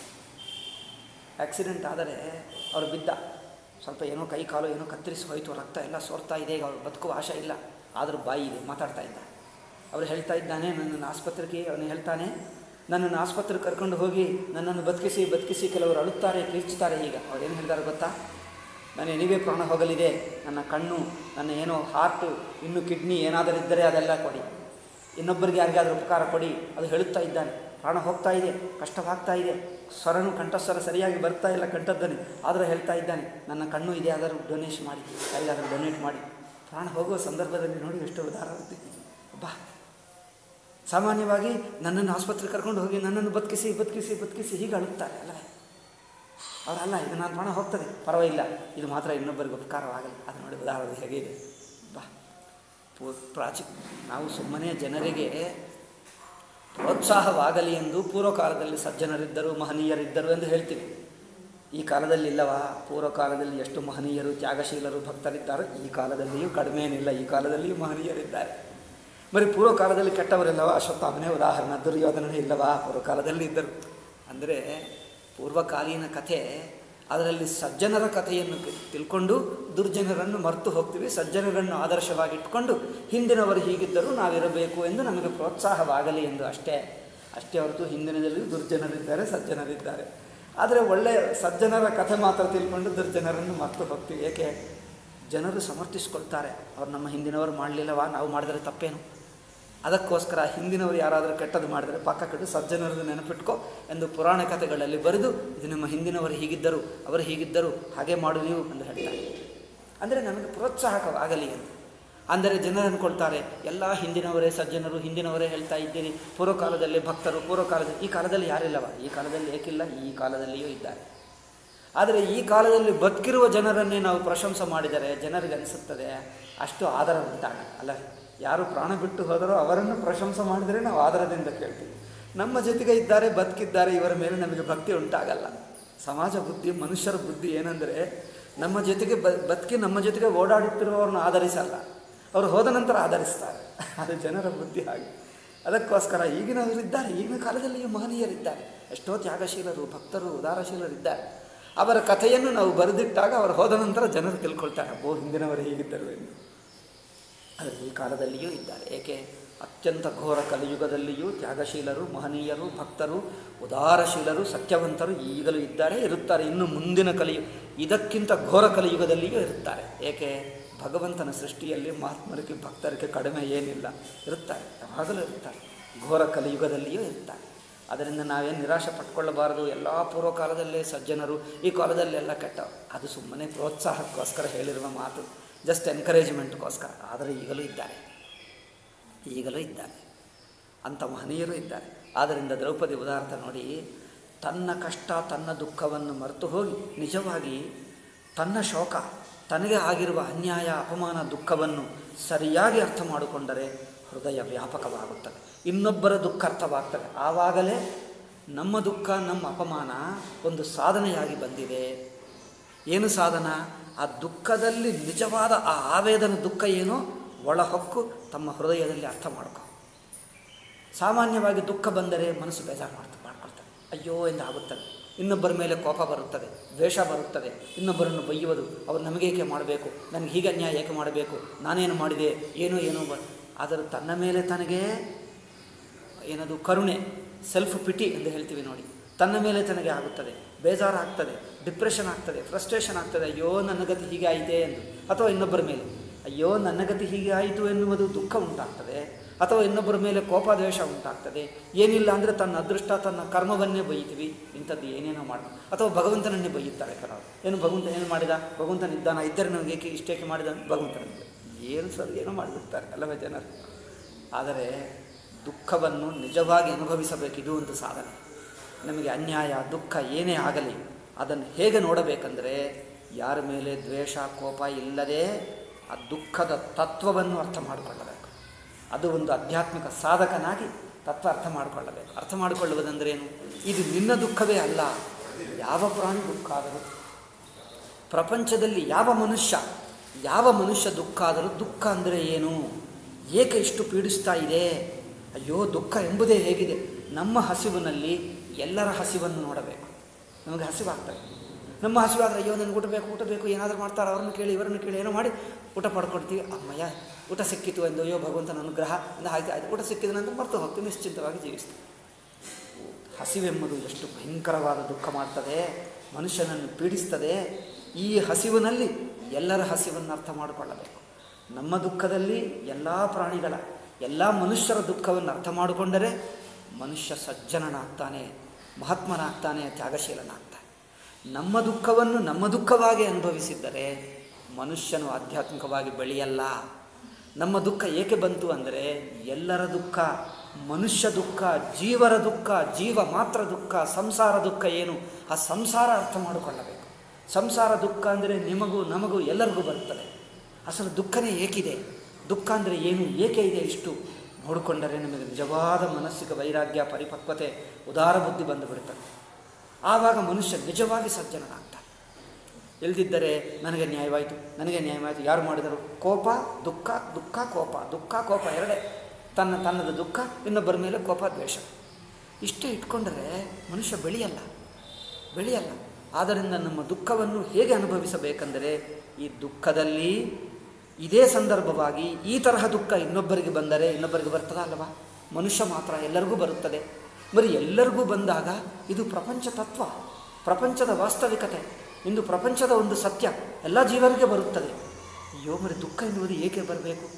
ಆಕ್ಸಿಡೆಂಟ್ ಆದರೆ ಅವರು ಬಿದ್ದ ಸ್ವಲ್ಪ ಏನೋ ಕೈ ಕಾಲು ಏನೋ ಕತ್ತರಿಸಿ ಹೋಯಿತು ರಕ್ತ ಎಲ್ಲ ಸೋರ್ತಾ ಇದೆ ಈಗ ಅವ್ರು ಬದುಕುವ ಆಶೆ ಇಲ್ಲ ಆದರೂ ಬಾಯಿ ಇದೆ ಮಾತಾಡ್ತಾ ಇದ್ದ ಅವರು ಹೇಳ್ತಾ ಇದ್ದಾನೆ ನನ್ನನ್ನು ಆಸ್ಪತ್ರೆಗೆ ಅವನು ಹೇಳ್ತಾನೆ ನನ್ನನ್ನು ಆಸ್ಪತ್ರೆಗೆ ಕರ್ಕೊಂಡು ಹೋಗಿ ನನ್ನನ್ನು ಬದುಕಿಸಿ ಬದುಕಿಸಿ ಕೆಲವರು ಅಳುತ್ತಾರೆ ಕಿರ್ಚುತ್ತಾರೆ ಈಗ ಅವ್ರು ಏನು ಹೇಳ್ತಾರೆ ಗೊತ್ತಾ ನಾನು ಎನಿವೇ ಪ್ರಾಣ ಹೋಗಲಿದೆ ನನ್ನ ಕಣ್ಣು ನನ್ನ ಏನೋ ಹಾರ್ಟು ಇನ್ನು ಕಿಡ್ನಿ ಏನಾದರೂ ಇದ್ದರೆ ಅದೆಲ್ಲ ಕೊಡಿ ಇನ್ನೊಬ್ಬರಿಗೆ ಯಾರಿಗಾದ್ರೂ ಉಪಕಾರ ಕೊಡಿ ಅದು ಹೇಳುತ್ತಾ ಇದ್ದಾನೆ ಪ್ರಾಣ ಹೋಗ್ತಾ ಇದೆ ಕಷ್ಟವಾಗ್ತಾ ಇದೆ ಸ್ವರನು ಕಂಠಸ್ವರ ಸರಿಯಾಗಿ ಬರ್ತಾ ಇಲ್ಲ ಕಂಠಧ್ವನಿ ಆದರೂ ಹೇಳ್ತಾ ಇದ್ದಾನೆ ನನ್ನ ಕಣ್ಣು ಇದೆ ಆದರೂ ಡೊನೇಟ್ ಮಾಡಿ ಯಾರಿಗಾದರೂ ಡೊನೇಟ್ ಮಾಡಿ ಪ್ರಾಣ ಹೋಗುವ ಸಂದರ್ಭದಲ್ಲಿ ನೋಡಿ ಎಷ್ಟು ಉದಾರ ಬಾ ಸಾಮಾನ್ಯವಾಗಿ ನನ್ನನ್ನು ಆಸ್ಪತ್ರೆಗೆ ಕರ್ಕೊಂಡು ಹೋಗಿ ನನ್ನನ್ನು ಬದುಕಿಸಿ ಬದುಕಿಸಿ ಬದುಕಿಸಿ ಹೀಗೆ ಅಳುತ್ತಾರೆ ಅಲ್ಲವೇ ಅವರಲ್ಲ ಇದು ನಾನು ಪ್ರಾಣ ಹೋಗ್ತದೆ ಪರವಾಗಿಲ್ಲ ಇದು ಮಾತ್ರ ಇನ್ನೊಬ್ಬರಿಗೆ ಉಪಕಾರವಾಗಲಿ ಅದು ನೋಡಿ ಉದಾಹರಣೆ ಹೇಗಿದೆ ಬಾ ಪೂ ಪ್ರಾಚೀನ ನಾವು ಸುಮ್ಮನೆ ಜನರಿಗೆ ಪ್ರೋತ್ಸಾಹವಾಗಲಿ ಎಂದು ಪೂರ್ವ ಕಾಲದಲ್ಲಿ ಸಜ್ಜನರಿದ್ದರು ಮಹನೀಯರಿದ್ದರು ಎಂದು ಹೇಳ್ತೀವಿ ಈ ಕಾಲದಲ್ಲಿ ಇಲ್ಲವಾ ಪೂರ್ವ ಕಾಲದಲ್ಲಿ ಎಷ್ಟು ಮಹನೀಯರು ತ್ಯಾಗಶೀಲರು ಭಕ್ತರಿದ್ದಾರೋ ಈ ಕಾಲದಲ್ಲಿಯೂ ಕಡಿಮೆ ಏನಿಲ್ಲ ಈ ಕಾಲದಲ್ಲಿಯೂ ಮಹನೀಯರಿದ್ದಾರೆ ಬರೀ ಪೂರ್ವ ಕಾಲದಲ್ಲಿ ಕೆಟ್ಟವರಿಲ್ಲವ ಅಶ್ವತ್ಥಾಮನೇ ಉದಾಹರಣೆ ದುರ್ಯೋಧನನೇ ಇಲ್ಲವಾ ಪೂರ್ವ ಕಾಲದಲ್ಲಿ ಇದ್ದರು ಅಂದರೆ ಪೂರ್ವಕಾಲೀನ ಕಥೆ ಅದರಲ್ಲಿ ಸಜ್ಜನರ ಕಥೆಯನ್ನು ತಿ- ತಿಳ್ಕೊಂಡು ದುರ್ಜನರನ್ನು ಮರೆತು ಹೋಗ್ತೀವಿ ಸಜ್ಜನರನ್ನು ಆದರ್ಶವಾಗಿಟ್ಕೊಂಡು ಹಿಂದಿನವರು ಹೀಗಿದ್ದರೂ ನಾವಿರಬೇಕು ಎಂದು ನಮಗೆ ಪ್ರೋತ್ಸಾಹವಾಗಲಿ ಎಂದು ಅಷ್ಟೇ ಅಷ್ಟೇ ಹೊರತು ಹಿಂದಿನದಲ್ಲಿಯೂ ದುರ್ಜನರಿದ್ದಾರೆ ಸಜ್ಜನರಿದ್ದಾರೆ ಆದರೆ ಒಳ್ಳೆಯ ಸಜ್ಜನರ ಕಥೆ ಮಾತ್ರ ತಿಳ್ಕೊಂಡು ದುರ್ಜನರನ್ನು ಮರೆತು ಹೋಗ್ತೀವಿ ಏಕೆ ಜನರು ಸಮರ್ಥಿಸ್ಕೊಳ್ತಾರೆ ಅವ್ರು ನಮ್ಮ ಹಿಂದಿನವರು ಮಾಡಲಿಲ್ಲವಾ ನಾವು ಮಾಡಿದರೆ ತಪ್ಪೇನು ಅದಕ್ಕೋಸ್ಕರ ಹಿಂದಿನವರು ಯಾರಾದರೂ ಕೆಟ್ಟದ್ದು ಮಾಡಿದರೆ ಪಕ್ಕ ಕಟ್ಟು ಸಜ್ಜನರದು ನೆನಪಿಟ್ಕೋ ಎಂದು ಪುರಾಣ ಕಥೆಗಳಲ್ಲಿ ಬರೆದು ಇದು ನಮ್ಮ ಹಿಂದಿನವರು ಹೀಗಿದ್ದರು ಅವರು ಹೀಗಿದ್ದರು ಹಾಗೆ ಮಾಡು ನೀವು ಎಂದು ಹೇಳ್ತಾರೆ ಅಂದರೆ ನಮಗೆ ಪ್ರೋತ್ಸಾಹಕವಾಗಲಿ ಅಂತ ಅಂದರೆ ಜನರು ಅಂದ್ಕೊಳ್ತಾರೆ ಎಲ್ಲ ಹಿಂದಿನವರೇ ಸಜ್ಜನರು ಹಿಂದಿನವರೇ ಹೇಳ್ತಾ ಇದ್ದೀರಿ ಪೂರ್ವಕಾಲದಲ್ಲಿ ಭಕ್ತರು ಪೂರ್ವಕಾಲದಲ್ಲಿ ಈ ಕಾಲದಲ್ಲಿ ಯಾರಿಲ್ಲವ ಈ ಕಾಲದಲ್ಲಿ ಏಕಿಲ್ಲ ಈ ಕಾಲದಲ್ಲಿಯೂ ಇದ್ದಾರೆ ಆದರೆ ಈ ಕಾಲದಲ್ಲಿ ಬದುಕಿರುವ ಜನರನ್ನೇ ನಾವು ಪ್ರಶಂಸೆ ಮಾಡಿದರೆ ಜನರಿಗೆ ಅನಿಸುತ್ತದೆ ಅಷ್ಟು ಆದರ ಉಂಟಾಗ ಅಲ್ಲ ಯಾರು ಪ್ರಾಣ ಬಿಟ್ಟು ಹೋದರೋ ಅವರನ್ನು ಪ್ರಶಂಸೆ ಮಾಡಿದರೆ ನಾವು ಆದರದಿಂದ ಕೇಳ್ತೀವಿ ನಮ್ಮ ಜೊತೆಗೆ ಇದ್ದಾರೆ ಬದುಕಿದ್ದಾರೆ ಇವರ ಮೇಲೆ ನಮಗೆ ಭಕ್ತಿ ಉಂಟಾಗಲ್ಲ ಸಮಾಜ ಬುದ್ಧಿ ಮನುಷ್ಯರ ಬುದ್ಧಿ ಏನಂದರೆ ನಮ್ಮ ಜೊತೆಗೆ ಬ ಬದುಕಿ ನಮ್ಮ ಜೊತೆಗೆ ಓಡಾಡುತ್ತಿರುವವ್ರನ್ನ ಆಧರಿಸಲ್ಲ ಅವರು ಹೋದ ನಂತರ ಆಧರಿಸ್ತಾರೆ ಅದು ಜನರ ಬುದ್ಧಿ ಹಾಗೆ ಅದಕ್ಕೋಸ್ಕರ ಈಗಿನವರು ಇದ್ದಾರೆ ಈಗಿನ ಕಾಲದಲ್ಲಿಯೂ ಮಹನೀಯರಿದ್ದಾರೆ ಎಷ್ಟೋ ತ್ಯಾಗಶೀಲರು ಭಕ್ತರು ಉದಾರಶೀಲರಿದ್ದಾರೆ ಅವರ ಕಥೆಯನ್ನು ನಾವು ಬರೆದಿಟ್ಟಾಗ ಅವರು ಹೋದ ನಂತರ ಜನರು ತಿಳ್ಕೊಳ್ತಾರೆ ಓ ಹಿಂದಿನವರು ಹೀಗಿದ್ದರು ಎಂದು ಆದರೆ ಈ ಕಾಲದಲ್ಲಿಯೂ ಇದ್ದಾರೆ ಏಕೆ ಅತ್ಯಂತ ಘೋರ ಕಲಿಯುಗದಲ್ಲಿಯೂ ತ್ಯಾಗಶೀಲರು ಮಹನೀಯರು ಭಕ್ತರು ಉದಾರಶೀಲರು ಸತ್ಯವಂತರು ಈಗಲೂ ಇದ್ದಾರೆ ಇರುತ್ತಾರೆ ಇನ್ನು ಮುಂದಿನ ಕಲಿಯು ಇದಕ್ಕಿಂತ ಘೋರ ಕಲಿಯುಗದಲ್ಲಿಯೂ ಇರುತ್ತಾರೆ ಏಕೆ ಭಗವಂತನ ಸೃಷ್ಟಿಯಲ್ಲಿ ಮಹಾತ್ಮರಿಗೆ ಭಕ್ತರಿಗೆ ಕಡಿಮೆ ಏನಿಲ್ಲ ಇರುತ್ತಾರೆ ಯಾವಾಗಲೂ ಇರ್ತಾರೆ ಘೋರ ಕಲಿಯುಗದಲ್ಲಿಯೂ ಇರ್ತಾರೆ ಅದರಿಂದ ನಾವೇನು ನಿರಾಶೆ ಪಟ್ಕೊಳ್ಳಬಾರದು ಎಲ್ಲ ಪೂರ್ವಕಾಲದಲ್ಲೇ ಸಜ್ಜನರು ಈ ಕಾಲದಲ್ಲೆಲ್ಲ ಕೆಟ್ಟ ಅದು ಸುಮ್ಮನೆ ಪ್ರೋತ್ಸಾಹಕ್ಕೋಸ್ಕರ ಹೇಳಿರುವ ಮಾತು ಜಸ್ಟ್ ಎನ್ಕರೇಜ್ಮೆಂಟ್ಗೋಸ್ಕರ ಆದರೆ ಈಗಲೂ ಇದ್ದಾರೆ ಈಗಲೂ ಇದ್ದಾರೆ ಅಂಥ ಮಹನೀಯರು ಇದ್ದಾರೆ ಆದ್ದರಿಂದ ದ್ರೌಪದಿ ಉದಾಹರಣೆ ನೋಡಿ ತನ್ನ ಕಷ್ಟ ತನ್ನ ದುಃಖವನ್ನು ಮರೆತು ಹೋಗಿ ನಿಜವಾಗಿ ತನ್ನ ಶೋಕ ತನಗೆ ಆಗಿರುವ ಅನ್ಯಾಯ ಅಪಮಾನ ದುಃಖವನ್ನು ಸರಿಯಾಗಿ ಅರ್ಥ ಮಾಡಿಕೊಂಡರೆ ಹೃದಯ ವ್ಯಾಪಕವಾಗುತ್ತದೆ ಇನ್ನೊಬ್ಬರ ದುಃಖ ಅರ್ಥವಾಗ್ತದೆ ಆವಾಗಲೇ ನಮ್ಮ ದುಃಖ ನಮ್ಮ ಅಪಮಾನ ಒಂದು ಸಾಧನೆಯಾಗಿ ಬಂದಿದೆ ಏನು ಸಾಧನ ಆ ದುಃಖದಲ್ಲಿ ನಿಜವಾದ ಆ ಆವೇದನ ದುಃಖ ಏನೋ ಒಳಹೊಕ್ಕು ತಮ್ಮ ಹೃದಯದಲ್ಲಿ ಅರ್ಥ ಮಾಡ್ಕೊ ಸಾಮಾನ್ಯವಾಗಿ ದುಃಖ ಬಂದರೆ ಮನಸ್ಸು ಬೇಜಾರು ಮಾಡ್ತಾ ಮಾಡ್ಕೊಳ್ತಾರೆ ಅಯ್ಯೋ ಎಂದಾಗುತ್ತದೆ ಇನ್ನೊಬ್ಬರ ಮೇಲೆ ಕೋಪ ಬರುತ್ತದೆ ದ್ವೇಷ ಬರುತ್ತದೆ ಇನ್ನೊಬ್ಬರನ್ನು ಬೈಯುವುದು ಅವರು ನಮಗೇಕೆ ಮಾಡಬೇಕು ನನಗೆ ಹೀಗೆ ಅನ್ಯಾಯ ಏಕೆ ಮಾಡಬೇಕು ನಾನೇನು ಮಾಡಿದೆ ಏನೋ ಏನೋ ಬ ಆದರೆ ತನ್ನ ಮೇಲೆ ತನಗೆ ಏನದು ಕರುಣೆ ಸೆಲ್ಫ್ ಪಿಟಿ ಎಂದು ಹೇಳ್ತೀವಿ ನೋಡಿ ತನ್ನ ಮೇಲೆ ತನಗೆ ಆಗುತ್ತದೆ ಬೇಜಾರಾಗ್ತದೆ ಡಿಪ್ರೆಷನ್ ಆಗ್ತದೆ ಫ್ರಸ್ಟ್ರೇಷನ್ ಆಗ್ತದೆ ಅಯ್ಯೋ ನನ್ನ ಗತಿ ಹೀಗೆ ಆಯಿತೆ ಎಂದು ಅಥವಾ ಇನ್ನೊಬ್ಬರ ಮೇಲೆ ಅಯ್ಯೋ ನನ್ನ ಗತಿ ಹೀಗೆ ಆಯಿತು ಎನ್ನುವುದು ದುಃಖ ಉಂಟಾಗ್ತದೆ ಅಥವಾ ಇನ್ನೊಬ್ಬರ ಮೇಲೆ ಕೋಪ ದ್ವೇಷ ಉಂಟಾಗ್ತದೆ ಏನಿಲ್ಲ ಅಂದರೆ ತನ್ನ ಅದೃಷ್ಟ ತನ್ನ ಕರ್ಮವನ್ನೇ ಬೈತೀವಿ ಇಂಥದ್ದು ಏನೇನೋ ಮಾಡಿ ಅಥವಾ ಭಗವಂತನನ್ನೇ ಬೈಯುತ್ತಾರೆ ಕೆಲವರು ಏನು ಭಗವಂತ ಏನು ಮಾಡಿದ ಭಗವಂತನಿದ್ದಾನ ಇದ್ದರೆ ನನಗೆ ಏಕೆ ಇಷ್ಟೇಕೆ ಮಾಡಿದ ಭಗವಂತನಿದ್ದ ಏನು ಸರ್ ಏನೋ ಮಾಡಿಬಿಡ್ತಾರೆ ಅಲ್ಲವೇ ಜನರು ಆದರೆ ದುಃಖವನ್ನು ನಿಜವಾಗಿ ಅನುಭವಿಸಬೇಕು ಇದು ಒಂದು ಸಾಧನೆ ನಮಗೆ ಅನ್ಯಾಯ ದುಃಖ ಏನೇ ಆಗಲಿ ಅದನ್ನು ಹೇಗೆ ನೋಡಬೇಕಂದ್ರೆ ಯಾರ ಮೇಲೆ ದ್ವೇಷ ಕೋಪ ಇಲ್ಲದೆ ಆ ದುಃಖದ ತತ್ವವನ್ನು ಅರ್ಥ ಮಾಡಿಕೊಳ್ಳಬೇಕು ಅದು ಒಂದು ಆಧ್ಯಾತ್ಮಿಕ ಸಾಧಕನಾಗಿ ತತ್ವ ಅರ್ಥ ಮಾಡಿಕೊಳ್ಳಬೇಕು ಅರ್ಥ ಮಾಡಿಕೊಳ್ಳುವುದಂದ್ರೆ ಏನು ಇದು ನಿನ್ನ ದುಃಖವೇ ಅಲ್ಲ ಯಾವ ಪ್ರಾಣಿ ದುಃಖ ಆದರೂ ಪ್ರಪಂಚದಲ್ಲಿ ಯಾವ ಮನುಷ್ಯ ಯಾವ ಮನುಷ್ಯ ದುಃಖ ಆದರೂ ದುಃಖ ಅಂದರೆ ಏನು ಏಕೆ ಇಷ್ಟು ಪೀಡಿಸ್ತಾ ಇದೆ ಅಯ್ಯೋ ದುಃಖ ಎಂಬುದೇ ಹೇಗಿದೆ ನಮ್ಮ ಹಸಿವಿನಲ್ಲಿ ಎಲ್ಲರ ಹಸಿವನ್ನು ನೋಡಬೇಕು ನಮಗೆ ಹಸಿವಾಗ್ತದೆ ನಮ್ಮ ಹಸಿವಾದರೆ ಅಯ್ಯೋ ನನಗೆ ಊಟ ಬೇಕು ಊಟ ಬೇಕು ಏನಾದರೂ ಮಾಡ್ತಾರೆ ಅವ್ರನ್ನ ಕೇಳಿ ಇವರನ್ನು ಕೇಳಿ ಏನೋ ಮಾಡಿ ಊಟ ಪಡ್ಕೊಡ್ತೀವಿ ಅಮ್ಮಯ್ಯ ಊಟ ಸಿಕ್ಕಿತು ಎಂದು ಅಯ್ಯೋ ಭಗವಂತನ ಅನುಗ್ರಹ ಅಂತ ಹಾಗೆ ಆಯ್ತು ಊಟ ಸಿಕ್ಕಿದ ನಂತರ ಮರ್ತು ಹೋಗ್ತೀವಿ ನಿಶ್ಚಿಂತವಾಗಿ ಜೀವಿಸ್ತೀವಿ ಹಸಿವೆಂಬುದು ಎಷ್ಟು ಭಯಂಕರವಾದ ದುಃಖ ಮಾಡ್ತದೆ ಮನುಷ್ಯನನ್ನು ಪೀಡಿಸ್ತದೆ ಈ ಹಸಿವಿನಲ್ಲಿ ಎಲ್ಲರ ಹಸಿವನ್ನು ಅರ್ಥ ಮಾಡಿಕೊಳ್ಳಬೇಕು ನಮ್ಮ ದುಃಖದಲ್ಲಿ ಎಲ್ಲ ಪ್ರಾಣಿಗಳ ಎಲ್ಲ ಮನುಷ್ಯರ ದುಃಖವನ್ನು ಅರ್ಥ ಮಾಡಿಕೊಂಡರೆ ಮನುಷ್ಯ ಸಜ್ಜನನಾಗ್ತಾನೆ ಮಹಾತ್ಮನಾಗ್ತಾನೆ ತ್ಯಾಗಶೀಲನಾಗ್ತಾನೆ ನಮ್ಮ ದುಃಖವನ್ನು ನಮ್ಮ ದುಃಖವಾಗಿ ಅನುಭವಿಸಿದ್ದರೆ ಮನುಷ್ಯನು ಆಧ್ಯಾತ್ಮಿಕವಾಗಿ ಬೆಳೆಯಲ್ಲ ನಮ್ಮ ದುಃಖ ಏಕೆ ಬಂತು ಅಂದರೆ ಎಲ್ಲರ ದುಃಖ ಮನುಷ್ಯ ದುಃಖ ಜೀವರ ದುಃಖ ಜೀವ ಮಾತ್ರ ದುಃಖ ಸಂಸಾರ ದುಃಖ ಏನು ಆ ಸಂಸಾರ ಅರ್ಥ ಮಾಡಿಕೊಳ್ಳಬೇಕು ಸಂಸಾರ ದುಃಖ ಅಂದರೆ ನಿಮಗೂ ನಮಗೂ ಎಲ್ಲರಿಗೂ ಬರ್ತದೆ ಅಸಲು ದುಃಖನೇ ಏಕಿದೆ ದುಃಖ ಅಂದರೆ ಏನು ಏಕೆ ಇದೆ ಇಷ್ಟು ನೋಡಿಕೊಂಡರೆ ನಿಮಗೆ ನಿಜವಾದ ಮಾನಸಿಕ ವೈರಾಗ್ಯ ಪರಿಪಕ್ವತೆ ಉದಾರ ಬುದ್ಧಿ ಬಂದು ಬಿಡುತ್ತದೆ ಆವಾಗ ಮನುಷ್ಯ ನಿಜವಾಗಿ ಸಜ್ಜನನಾಗ್ತಾನೆ ಇಲ್ದಿದ್ದರೆ ನನಗೆ ನ್ಯಾಯವಾಯಿತು ನನಗೆ ನ್ಯಾಯವಾಯಿತು ಯಾರು ಮಾಡಿದರು ಕೋಪ ದುಃಖ ದುಃಖ ಕೋಪ ದುಃಖ ಕೋಪ ಎರಡೇ ತನ್ನ ತನ್ನದ ದುಃಖ ಇನ್ನೊಬ್ಬರ ಮೇಲೆ ಕೋಪ ದ್ವೇಷ ಇಷ್ಟೇ ಇಟ್ಕೊಂಡರೆ ಮನುಷ್ಯ ಬೆಳೆಯಲ್ಲ ಬೆಳೆಯಲ್ಲ ಆದ್ದರಿಂದ ನಮ್ಮ ದುಃಖವನ್ನು ಹೇಗೆ ಅನುಭವಿಸಬೇಕೆಂದರೆ ಈ ದುಃಖದಲ್ಲಿ ಇದೇ ಸಂದರ್ಭವಾಗಿ ಈ ತರಹ ದುಃಖ ಇನ್ನೊಬ್ಬರಿಗೆ ಬಂದರೆ ಇನ್ನೊಬ್ಬರಿಗೆ ಬರ್ತದ ಅಲ್ಲವಾ ಮನುಷ್ಯ ಮಾತ್ರ ಎಲ್ಲರಿಗೂ ಬರುತ್ತದೆ ಬರೀ ಎಲ್ಲರಿಗೂ ಬಂದಾಗ ಇದು ಪ್ರಪಂಚ ತತ್ವ ಪ್ರಪಂಚದ ವಾಸ್ತವಿಕತೆ ಇಂದು ಪ್ರಪಂಚದ ಒಂದು ಸತ್ಯ ಎಲ್ಲ ಜೀವರಿಗೆ ಬರುತ್ತದೆ ಅಯ್ಯೋ ಮರಿ ದುಃಖ ಎನ್ನುವುದು ಏಕೆ ಬರಬೇಕು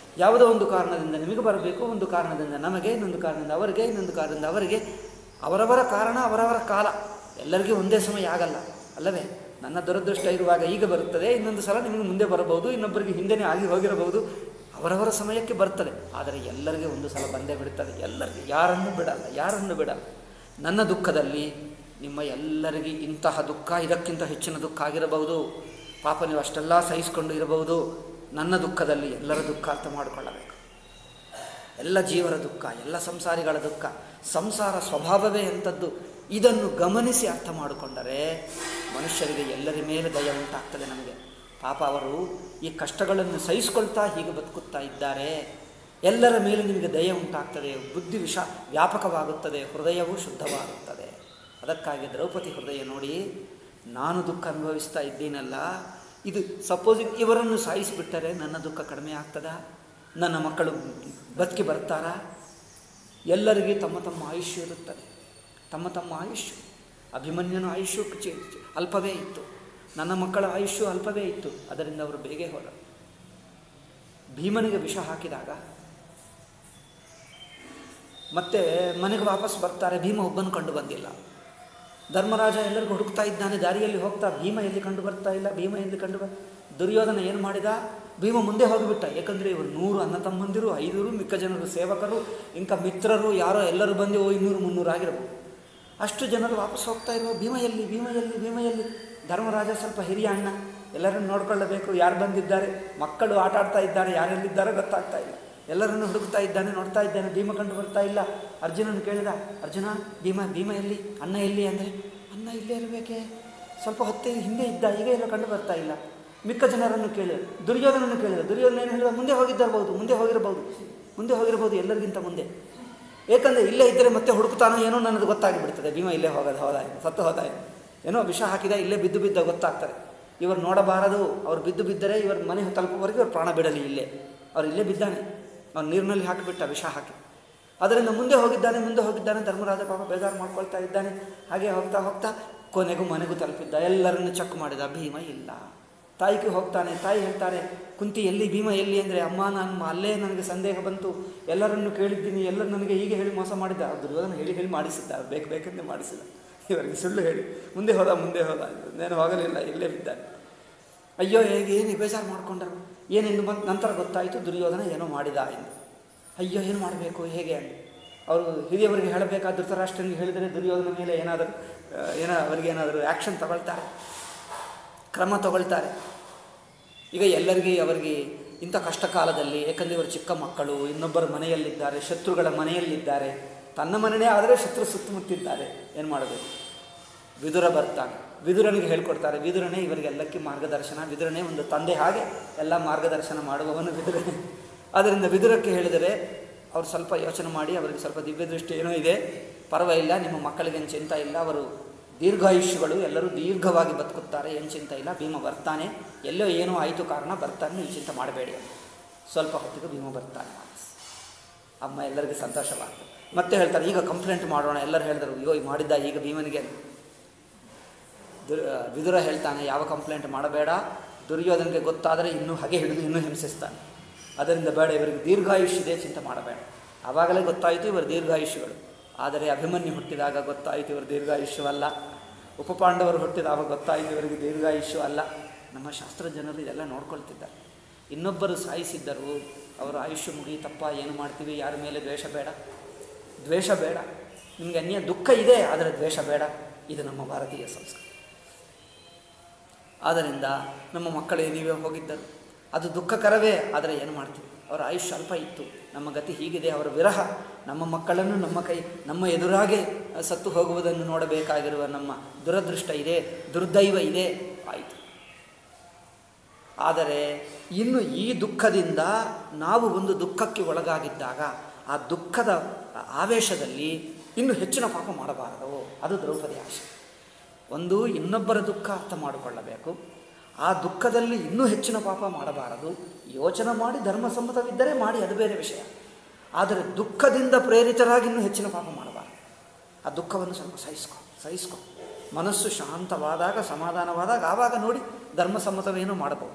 ಯಾವುದೋ ಒಂದು ಕಾರಣದಿಂದ ನಿಮಗೆ ಬರಬೇಕು ಒಂದು ಕಾರಣದಿಂದ ನಮಗೆ ಇನ್ನೊಂದು ಕಾರಣದಿಂದ ಅವರಿಗೆ ಇನ್ನೊಂದು ಕಾರಣದಿಂದ ಅವರಿಗೆ ಅವರವರ ಕಾರಣ ಅವರವರ ಕಾಲ ಎಲ್ಲರಿಗೂ ಒಂದೇ ಸಮಯ ಆಗಲ್ಲ ಅಲ್ಲವೇ ನನ್ನ ದುರದೃಷ್ಟ ಇರುವಾಗ ಈಗ ಬರುತ್ತದೆ ಇನ್ನೊಂದು ಸಲ ನಿಮಗೆ ಮುಂದೆ ಬರಬಹುದು ಇನ್ನೊಬ್ಬರಿಗೆ ಹಿಂದೆನೇ ಆಗಿ ಹೋಗಿರಬಹುದು ಅವರವರ ಸಮಯಕ್ಕೆ ಬರ್ತದೆ ಆದರೆ ಎಲ್ಲರಿಗೆ ಒಂದು ಸಲ ಬಂದೇ ಬಿಡುತ್ತದೆ ಎಲ್ಲರಿಗೆ ಯಾರನ್ನು ಬಿಡಲ್ಲ ಯಾರನ್ನು ಬಿಡಲ್ಲ ನನ್ನ ದುಃಖದಲ್ಲಿ ನಿಮ್ಮ ಎಲ್ಲರಿಗೆ ಇಂತಹ ದುಃಖ ಇದಕ್ಕಿಂತ ಹೆಚ್ಚಿನ ದುಃಖ ಆಗಿರಬಹುದು ಪಾಪ ನೀವು ಅಷ್ಟೆಲ್ಲ ಸಹಿಸಿಕೊಂಡು ಇರಬಹುದು ನನ್ನ ದುಃಖದಲ್ಲಿ ಎಲ್ಲರ ದುಃಖ ಅರ್ಥ ಮಾಡಿಕೊಳ್ಳಬೇಕು ಎಲ್ಲ ಜೀವರ ದುಃಖ ಎಲ್ಲ ಸಂಸಾರಿಗಳ ದುಃಖ ಸಂಸಾರ ಸ್ವಭಾವವೇ ಎಂಥದ್ದು ಇದನ್ನು ಗಮನಿಸಿ ಅರ್ಥ ಮಾಡಿಕೊಂಡರೆ ಮನುಷ್ಯರಿಗೆ ಎಲ್ಲರ ಮೇಲೆ ದಯ ಉಂಟಾಗ್ತದೆ ನಮಗೆ ಪಾಪ ಅವರು ಈ ಕಷ್ಟಗಳನ್ನು ಸಹಿಸಿಕೊಳ್ತಾ ಹೀಗೆ ಬದುಕುತ್ತಾ ಇದ್ದಾರೆ ಎಲ್ಲರ ಮೇಲೆ ನಿಮಗೆ ದಯ ಉಂಟಾಗ್ತದೆ ಬುದ್ಧಿ ವಿಷ ವ್ಯಾಪಕವಾಗುತ್ತದೆ ಹೃದಯವೂ ಶುದ್ಧವಾಗುತ್ತದೆ ಅದಕ್ಕಾಗಿ ದ್ರೌಪದಿ ಹೃದಯ ನೋಡಿ ನಾನು ದುಃಖ ಅನುಭವಿಸ್ತಾ ಇದ್ದೀನಲ್ಲ ಇದು ಸಪೋಸಿಂಗ್ ಇವರನ್ನು ಸಾಯಿಸಿಬಿಟ್ಟರೆ ನನ್ನ ದುಃಖ ಕಡಿಮೆ ಆಗ್ತದಾ ನನ್ನ ಮಕ್ಕಳು ಬದುಕಿ ಬರ್ತಾರಾ ಎಲ್ಲರಿಗೆ ತಮ್ಮ ತಮ್ಮ ಆಯುಷ್ಯ ಇರುತ್ತದೆ ತಮ್ಮ ತಮ್ಮ ಆಯುಷ್ಯ ಅಭಿಮನ್ಯನ ಆಯುಷ್ಯ ಚಿ- ಚಿ- ಅಲ್ಪವೇ ಇತ್ತು ನನ್ನ ಮಕ್ಕಳ ಆಯುಷ್ಯ ಅಲ್ಪವೇ ಇತ್ತು ಅದರಿಂದ ಅವರು ಬೇಗ ಹೋದರು ಭೀಮನಿಗೆ ವಿಷ ಹಾಕಿದಾಗ ಮತ್ತೆ ಮನೆಗೆ ವಾಪಸ್ ಬರ್ತಾರೆ ಭೀಮ ಒಬ್ಬನು ಕಂಡು ಬಂದಿಲ್ಲ ಧರ್ಮರಾಜ ಎಲ್ಲರಿಗೂ ಹುಡುಕ್ತಾ ಇದ್ದಾನೆ ದಾರಿಯಲ್ಲಿ ಹೋಗ್ತಾ ಭೀಮ ಎಲ್ಲಿ ಕಂಡು ಬರ್ತಾ ಇಲ್ಲ ಭೀಮ ಎಲ್ಲಿ ಕಂಡು ಬರ್ ದುರ್ಯೋಧನ ಏನು ಮಾಡಿದ ಭೀಮ ಮುಂದೆ ಹೋಗಿಬಿಟ್ಟ ಯಾಕಂದರೆ ಇವರು ನೂರು ಅಣ್ಣ ತಮ್ಮಂದಿರು ಐನೂರು ಮಿಕ್ಕ ಜನರು ಸೇವಕರು ಇಂಕ ಮಿತ್ರರು ಯಾರೋ ಎಲ್ಲರೂ ಬಂದು ಓ ಇನ್ನೂರು ಮುನ್ನೂರು ಆಗಿರ್ಬೋದು ಅಷ್ಟು ಜನರು ವಾಪಸ್ ಹೋಗ್ತಾ ಇರುವ ಭೀಮ ಎಲ್ಲಿ ಭೀಮ ಎಲ್ಲಿ ಭೀಮ ಎಲ್ಲಿ ಧರ್ಮರಾಜ ಸ್ವಲ್ಪ ಹಿರಿಯ ಅಣ್ಣ ಎಲ್ಲರನ್ನು ನೋಡ್ಕೊಳ್ಳಬೇಕು ಯಾರು ಬಂದಿದ್ದಾರೆ ಮಕ್ಕಳು ಆಟ ಆಡ್ತಾ ಇದ್ದಾರೆ ಯಾರೆಲ್ಲಿದ್ದಾರೋ ಗೊತ್ತಾಗ್ತಾ ಇಲ್ಲ ಎಲ್ಲರನ್ನು ಹುಡುಕ್ತಾ ಇದ್ದಾನೆ ನೋಡ್ತಾ ಇದ್ದಾನೆ ಭೀಮ ಕಂಡು ಬರ್ತಾ ಇಲ್ಲ ಅರ್ಜುನನು ಕೇಳಿದ ಅರ್ಜುನ ಭೀಮ ಭೀಮ ಎಲ್ಲಿ ಅಣ್ಣ ಎಲ್ಲಿ ಅಂದರೆ ಅಣ್ಣ ಇಲ್ಲೇ ಇರಬೇಕೆ ಸ್ವಲ್ಪ ಹೊತ್ತೇ ಹಿಂದೆ ಇದ್ದ ಈಗ ಎಲ್ಲ ಕಂಡು ಬರ್ತಾ ಇಲ್ಲ ಮಿಕ್ಕ ಜನರನ್ನು ಕೇಳಿದ ದುರ್ಯೋಧನನ್ನು ಕೇಳಿದ ದುರ್ಯೋಧನ ಏನು ಹೇಳಿದ ಮುಂದೆ ಹೋಗಿದ್ದಿರ್ಬೋದು ಮುಂದೆ ಹೋಗಿರ್ಬೋದು ಮುಂದೆ ಹೋಗಿರ್ಬೋದು ಎಲ್ಲರಿಗಿಂತ ಮುಂದೆ ಏಕೆಂದರೆ ಇಲ್ಲೇ ಇದ್ದರೆ ಮತ್ತೆ ಹುಡುಕ್ತಾನೋ ಏನೋ ನನ್ನದು ಗೊತ್ತಾಗಿಬಿಡ್ತದೆ ಭೀಮ ಇಲ್ಲೇ ಹೋಗೋದು ಹೋದ ಸತ್ತು ಹೋದ ಏನೋ ವಿಷ ಹಾಕಿದ ಇಲ್ಲೇ ಬಿದ್ದು ಬಿದ್ದ ಗೊತ್ತಾಗ್ತಾರೆ ಇವರು ನೋಡಬಾರದು ಅವ್ರು ಬಿದ್ದು ಬಿದ್ದರೆ ಇವರು ಮನೆ ತಲುಪುವವರೆಗೆ ಅವ್ರು ಪ್ರಾಣ ಬಿಡಲಿ ಇಲ್ಲೇ ಅವ್ರು ಇಲ್ಲೇ ಬಿದ್ದಾನೆ ಅವ್ನು ನೀರಿನಲ್ಲಿ ಹಾಕಿಬಿಟ್ಟ ವಿಷ ಹಾಕಿ ಅದರಿಂದ ಮುಂದೆ ಹೋಗಿದ್ದಾನೆ ಮುಂದೆ ಹೋಗಿದ್ದಾನೆ ಧರ್ಮರಾಜ ಪಾಪ ಬೇಜಾರು ಮಾಡ್ಕೊಳ್ತಾ ಇದ್ದಾನೆ ಹಾಗೆ ಹೋಗ್ತಾ ಹೋಗ್ತಾ ಕೊನೆಗೂ ಮನೆಗೂ ತಲುಪಿದ್ದ ಎಲ್ಲರನ್ನು ಚೆಕ್ ಮಾಡಿದ ಭೀಮ ಇಲ್ಲ ತಾಯಿಗೆ ಹೋಗ್ತಾನೆ ತಾಯಿ ಹೇಳ್ತಾರೆ ಕುಂತಿ ಎಲ್ಲಿ ಭೀಮ ಎಲ್ಲಿ ಅಂದರೆ ಅಮ್ಮ ನಾನು ಅಲ್ಲೇ ನನಗೆ ಸಂದೇಹ ಬಂತು ಎಲ್ಲರನ್ನು ಕೇಳಿದ್ದೀನಿ ಎಲ್ಲರೂ ನನಗೆ ಹೀಗೆ ಹೇಳಿ ಮೋಸ ಮಾಡಿದ್ದ ಆ ದುರ್ಯೋಧನ ಹೇಳಿ ಹೇಳಿ ಮಾಡಿಸಿದ್ದ ಬೇಕು ಬೇಕೆಂದೇ ಮಾಡಿಸಿದ ಇವರಿಗೆ ಸುಳ್ಳು ಹೇಳಿ ಮುಂದೆ ಹೋದ ಮುಂದೆ ಹೋದ నేను ಹೋಗಲಿಲ್ಲ ಇಲ್ಲೇ ಬಿದ್ದಾನೆ ಅಯ್ಯೋ ಹೇಗೆ ಏನು ಬೇಜಾರು ಮಾಡಿಕೊಂಡರು ಏನೆಂದು ಬಂದು ನಂತರ ಗೊತ್ತಾಯಿತು ದುರ್ಯೋಧನ ಏನೋ ಮಾಡಿದ ಎಂದು ಅಯ್ಯೋ ಏನು ಮಾಡಬೇಕು ಹೇಗೆ ಅಂತ ಅವರು ಹಿರಿಯವರಿಗೆ ಹೇಳಬೇಕಾದ ಧೃತರಾಷ್ಟ್ರನಿಗೆ ಹೇಳಿದರೆ ದುರ್ಯೋಧನ ಮೇಲೆ ಏನಾದರೂ ಆ, ಏನೋ ಅವರಿಗೆ ಏನಾದರೂ ಆ್ಯಕ್ಷನ್ ತಗೊಳ್ತಾರೆ ಕ್ರಮ ತಗೊಳ್ತಾರೆ ಈಗ ಎಲ್ಲರಿಗೆ ಅವರಿಗೆ ಇಂಥ ಕಷ್ಟ ಕಾಲದಲ್ಲಿ ಯಾಕಂದರೆ ಇವರು ಚಿಕ್ಕ ಮಕ್ಕಳು ಇನ್ನೊಬ್ಬರ ಮನೆಯಲ್ಲಿದ್ದಾರೆ ಶತ್ರುಗಳ ಮನೆಯಲ್ಲಿದ್ದಾರೆ ತನ್ನ ಮನೆಯೇ ಆದರೆ ಶತ್ರು ಸುತ್ತಮುತ್ತಿದ್ದಾರೆ ಏನು ಮಾಡಬೇಕು ವಿದುರ ಬರ್ತಾನೆ ವಿದುರನಿಗೆ ಹೇಳ್ಕೊಡ್ತಾರೆ ವಿದುರನೇ ಇವರಿಗೆಲ್ಲಕ್ಕೆ ಮಾರ್ಗದರ್ಶನ ವಿದುರನೇ ಒಂದು ತಂದೆ ಹಾಗೆ ಎಲ್ಲ ಮಾರ್ಗದರ್ಶನ ಮಾಡುವವನು ವಿದುರನೇ ಆದ್ದರಿಂದ ವಿದುರಕ್ಕೆ ಹೇಳಿದರೆ ಅವ್ರು ಸ್ವಲ್ಪ ಯೋಚನೆ ಮಾಡಿ ಅವರಿಗೆ ಸ್ವಲ್ಪ ದಿವ್ಯ ದೃಷ್ಟಿ ಏನೋ ಇದೆ ಪರವಾಗಿಲ್ಲ ನಿಮ್ಮ ಮಕ್ಕಳಿಗೇನು ಚಿಂತ ಇಲ್ಲ ಅವರು ದೀರ್ಘಾಯುಷ್ಯಗಳು ಎಲ್ಲರೂ ದೀರ್ಘವಾಗಿ ಬದುಕುತ್ತಾರೆ ಏನು ಚಿಂತ ಇಲ್ಲ ಭೀಮ ಬರ್ತಾನೆ ಎಲ್ಲೋ ಏನೋ ಆಯಿತು ಕಾರಣ ಬರ್ತಾನೆ ನೀವು ಚಿಂತೆ ಮಾಡಬೇಡಿ ಅಂತ. ಸ್ವಲ್ಪ ಹೊತ್ತಿಗೆ ಭೀಮ ಬರ್ತಾನೆ ವಾಪಸ್ ಅಮ್ಮ ಎಲ್ಲರಿಗೂ ಸಂತೋಷವಾಗ್ತದೆ ಮತ್ತೆ ಹೇಳ್ತಾರೆ ಈಗ ಕಂಪ್ಲೇಂಟ್ ಮಾಡೋಣ ಎಲ್ಲರೂ ಹೇಳಿದರು ಅಯ್ಯೋ ಈ ಮಾಡಿದ್ದ ಈಗ ಭೀಮನಿಗೆ ದುರ್ ವಿದುರ ಹೇಳ್ತಾನೆ ಯಾವ ಕಂಪ್ಲೇಂಟ್ ಮಾಡಬೇಡ ದುರ್ಯೋಧನಿಗೆ ಗೊತ್ತಾದರೆ ಇನ್ನೂ ಹಾಗೆ ಹಿಡಿದು ಇನ್ನೂ ಹಿಂಸಿಸ್ತಾನೆ ಅದರಿಂದ ಬೇಡ ಇವರಿಗೆ ದೀರ್ಘಾಯುಷ್ಯದೇ ಚಿಂತೆ ಮಾಡಬೇಡ ಆವಾಗಲೇ ಗೊತ್ತಾಯಿತು ಇವರು ದೀರ್ಘಾಯುಷ್ಯಗಳು ಆದರೆ ಅಭಿಮನ್ಯು ಹುಟ್ಟಿದಾಗ ಗೊತ್ತಾಯಿತು ಇವರು ದೀರ್ಘಾಯುಷ್ಯವಲ್ಲ ಉಪಪಾಂಡವರು ಹುಟ್ಟಿದಾಗ ಗೊತ್ತಾಯಿತು ಇವರಿಗೆ ದೀರ್ಘಾಯುಷ್ಯ ಅಲ್ಲ ನಮ್ಮ ಶಾಸ್ತ್ರಜ್ಞರು ಇದೆಲ್ಲ ನೋಡ್ಕೊಳ್ತಿದ್ದಾರೆ ಇನ್ನೊಬ್ಬರು ಸಾಯಿಸಿದ್ದರು ಅವರ ಆಯುಷ್ಯ ಮುಗಿಯಿತಪ್ಪ ಏನು ಮಾಡ್ತೀವಿ ಯಾರ ಮೇಲೆ ದ್ವೇಷ ಬೇಡ ದ್ವೇಷ ಬೇಡ ನಿಮಗೆ ಅನ್ಯ ದುಃಖ ಇದೆ ಆದರೆ ದ್ವೇಷ ಬೇಡ ಇದು ನಮ್ಮ ಭಾರತೀಯ ಸಂಸ್ಕೃತಿ ಆದ್ದರಿಂದ ನಮ್ಮ ಮಕ್ಕಳಿಗೆ ನೀವೇ ಹೋಗಿದ್ದರು ಅದು ದುಃಖಕರವೇ ಆದರೆ ಏನು ಮಾಡ್ತೀವಿ ಅವರ ಆಯುಷ್ಯ ಅಲ್ಪ ಇತ್ತು ನಮ್ಮ ಗತಿ ಹೀಗಿದೆ ಅವರ ವಿರಹ ನಮ್ಮ ಮಕ್ಕಳನ್ನು ನಮ್ಮ ಕೈ ನಮ್ಮ ಎದುರಾಗೆ ಸತ್ತು ಹೋಗುವುದನ್ನು ನೋಡಬೇಕಾಗಿರುವ ನಮ್ಮ ದುರದೃಷ್ಟ ಇದೆ ದುರ್ದೈವ ಇದೆ ಆಯಿತು ಆದರೆ ಇನ್ನು ಈ ದುಃಖದಿಂದ ನಾವು ಒಂದು ದುಃಖಕ್ಕೆ ಒಳಗಾಗಿದ್ದಾಗ ಆ ದುಃಖದ ಆವೇಶದಲ್ಲಿ ಇನ್ನು ಹೆಚ್ಚಿನ ಪಾಪ ಮಾಡಬಾರದು ಅದು ದ್ರೌಪದಿ ಆಶೆ ಒಂದು ಇನ್ನೊಬ್ಬರ ದುಃಖ ಅರ್ಥ ಮಾಡಿಕೊಳ್ಳಬೇಕು ಆ ದುಃಖದಲ್ಲಿ ಇನ್ನೂ ಹೆಚ್ಚಿನ ಪಾಪ ಮಾಡಬಾರದು ಯೋಚನೆ ಮಾಡಿ ಧರ್ಮಸಮ್ಮತವಿದ್ದರೆ ಮಾಡಿ ಅದು ಬೇರೆ ವಿಷಯ ಆದರೆ ದುಃಖದಿಂದ ಪ್ರೇರಿತರಾಗಿ ಇನ್ನೂ ಹೆಚ್ಚಿನ ಪಾಪ ಮಾಡಬಾರದು ಆ ದುಃಖವನ್ನು ಸ್ವಲ್ಪ ಸಹಿಸ್ಕೊ ಸಹಿಸ್ಕೊ ಮನಸ್ಸು ಶಾಂತವಾದಾಗ ಸಮಾಧಾನವಾದಾಗ ಆವಾಗ ನೋಡಿ ಧರ್ಮಸಮ್ಮತವೇನೋ ಮಾಡಬಹುದು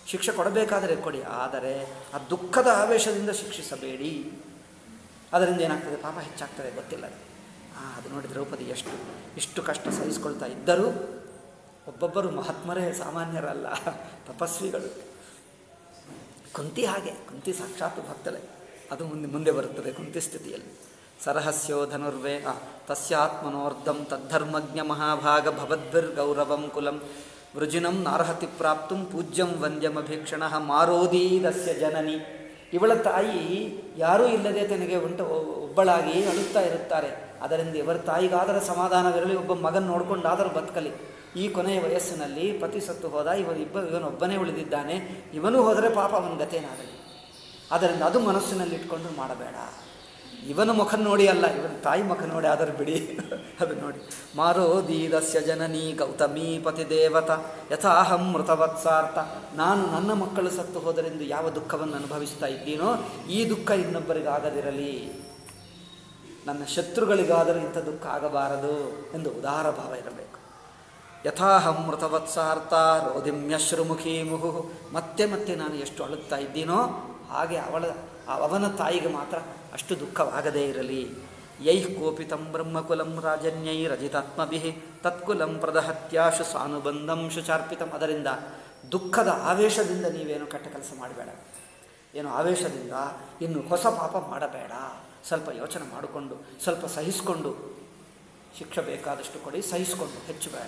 ಶಿಕ್ಷೆ ಕೊಡಬೇಕಾದರೆ ಕೊಡಿ ಆದರೆ ಆ ದುಃಖದ ಆವೇಶದಿಂದ ಶಿಕ್ಷಿಸಬೇಡಿ ಅದರಿಂದ ಏನಾಗ್ತದೆ ಪಾಪ ಹೆಚ್ಚಾಗ್ತದೆ ಗೊತ್ತಿಲ್ಲ ಅದು ಆ, ಅದು ನೋಡಿ ದ್ರೌಪದಿ ಎಷ್ಟು ಇಷ್ಟು ಕಷ್ಟ ಸಹಿಸ್ಕೊಳ್ತಾ ಇದ್ದರೂ ಒಬ್ಬೊಬ್ಬರು ಮಹಾತ್ಮರೇ ಸಾಮಾನ್ಯರಲ್ಲ ತಪಸ್ವಿಗಳು ಕುಂತಿ ಹಾಗೆ ಕುಂತಿ ಸಾಕ್ಷಾತ್ ಭಕ್ತಳೆ ಅದು ಮುಂದೆ ಮುಂದೆ ಬರುತ್ತದೆ ಕುಂತಿ ಸ್ಥಿತಿಯಲ್ಲಿ ಸರಹಸ್ಯೋ ಧನುರ್ವೇ ಆ, ತಸ್ಯಾತ್ಮನೋರ್ಧಂ ತದ್ಧರ್ಮಜ್ಞ ಮಹಾಭಾಗ ಭವದ್ಭಿರ್ಗೌರವಂ ಕುಲಂ ವೃಜಿನಂ ನಾರ್ಹತಿ ಪ್ರಾಪ್ತು ಪೂಜ್ಯಂ ವಂದ್ಯಮಭೀಕ್ಷಣ ಮಾರೋದೀದಸ್ಯ ಜನನಿ ಇವಳ ತಾಯಿ ಯಾರೂ ಇಲ್ಲದೆ ತನಗೆ ಉಂಟು ಒಬ್ಬಳಾಗಿ ಅಳುತ್ತಾ ಇರುತ್ತಾರೆ ಅದರಿಂದ ಇವರ ತಾಯಿಗಾದರ ಸಮಾಧಾನವಿರಲಿ ಒಬ್ಬ ಮಗನ ನೋಡ್ಕೊಂಡಾದರೂ ಬದುಕಲಿ ಈ ಕೊನೆಯ ವಯಸ್ಸಿನಲ್ಲಿ ಪತಿ ಸತ್ತು ಹೋದ ಇವನು ಇಬ್ಬ ಇವನೊಬ್ಬನೇ ಉಳಿದಿದ್ದಾನೆ ಇವನು ಹೋದರೆ ಪಾಪ ಅವನ ಗತೇನಾಗಲಿ ಆದ್ದರಿಂದ ಅದು ಮನಸ್ಸಿನಲ್ಲಿ ಇಟ್ಕೊಂಡು ಮಾಡಬೇಡ ಇವನ ಮುಖ ನೋಡಿ ಅಲ್ಲ ಇವನ ತಾಯಿ ಮುಖ ನೋಡಿ ಆದರೂ ಬಿಡಿ ಅದು ನೋಡಿ ಮಾರೋ ದೀರಸ್ಯ ಜನನೀ ಗೌತಮೀ ಪತಿ ದೇವತ ಯಥಾಹಂ ಮೃತವತ್ಸಾರ್ಥ ನಾನು ನನ್ನ ಮಕ್ಕಳು ಸತ್ತು ಹೋದರೆಂದು ಯಾವ ದುಃಖವನ್ನು ಅನುಭವಿಸ್ತಾ ಇದ್ದೀನೋ ಈ ದುಃಖ ಇನ್ನೊಬ್ಬರಿಗಾಗದಿರಲಿ ನನ್ನ ಶತ್ರುಗಳಿಗಾದರೂ ಇಂಥ ದುಃಖ ಆಗಬಾರದು ಎಂದು ಉದಾರ ಭಾವ ಇರಬೇಕು ಯಥಾಹಂ ಮೃತವತ್ಸಾರ್ಥ ರೋದಿಮ್ಯಶ್ರುಮುಖಿ ಮುಹು ಮತ್ತೆ ಮತ್ತೆ ನಾನು ಎಷ್ಟು ಅಳುತ್ತಾ ಇದ್ದೀನೋ ಹಾಗೆ ಅವಳ ಅವನ ತಾಯಿಗೆ ಮಾತ್ರ ಅಷ್ಟು ದುಃಖವಾಗದೇ ಇರಲಿ ಯೈಃ ಕೋಪಿತಂ ಬ್ರಹ್ಮಕುಲಂ ರಾಜನ್ಯೈ ರಜಿತಾತ್ಮಭಿ ತತ್ಕುಲಂ ಪ್ರದಹತ್ಯಾಶು ಸಾನುಬಂಧಂ ಶುಚಾರ್ಪಿತಂ ಅದರಿಂದ ದುಃಖದ ಆವೇಶದಿಂದ ನೀವೇನು ಕೆಟ್ಟ ಕೆಲಸ ಮಾಡಬೇಡ ಏನು ಆವೇಶದಿಂದ ಇನ್ನು ಹೊಸ ಪಾಪ ಮಾಡಬೇಡ ಸ್ವಲ್ಪ ಯೋಚನೆ ಮಾಡಿಕೊಂಡು ಸ್ವಲ್ಪ ಸಹಿಸಿಕೊಂಡು ಶಿಕ್ಷೆ ಬೇಕಾದಷ್ಟು ಕೊಡಿ ಸಹಿಸಿಕೊಂಡು ಹೆಚ್ಚು ಬೇಡ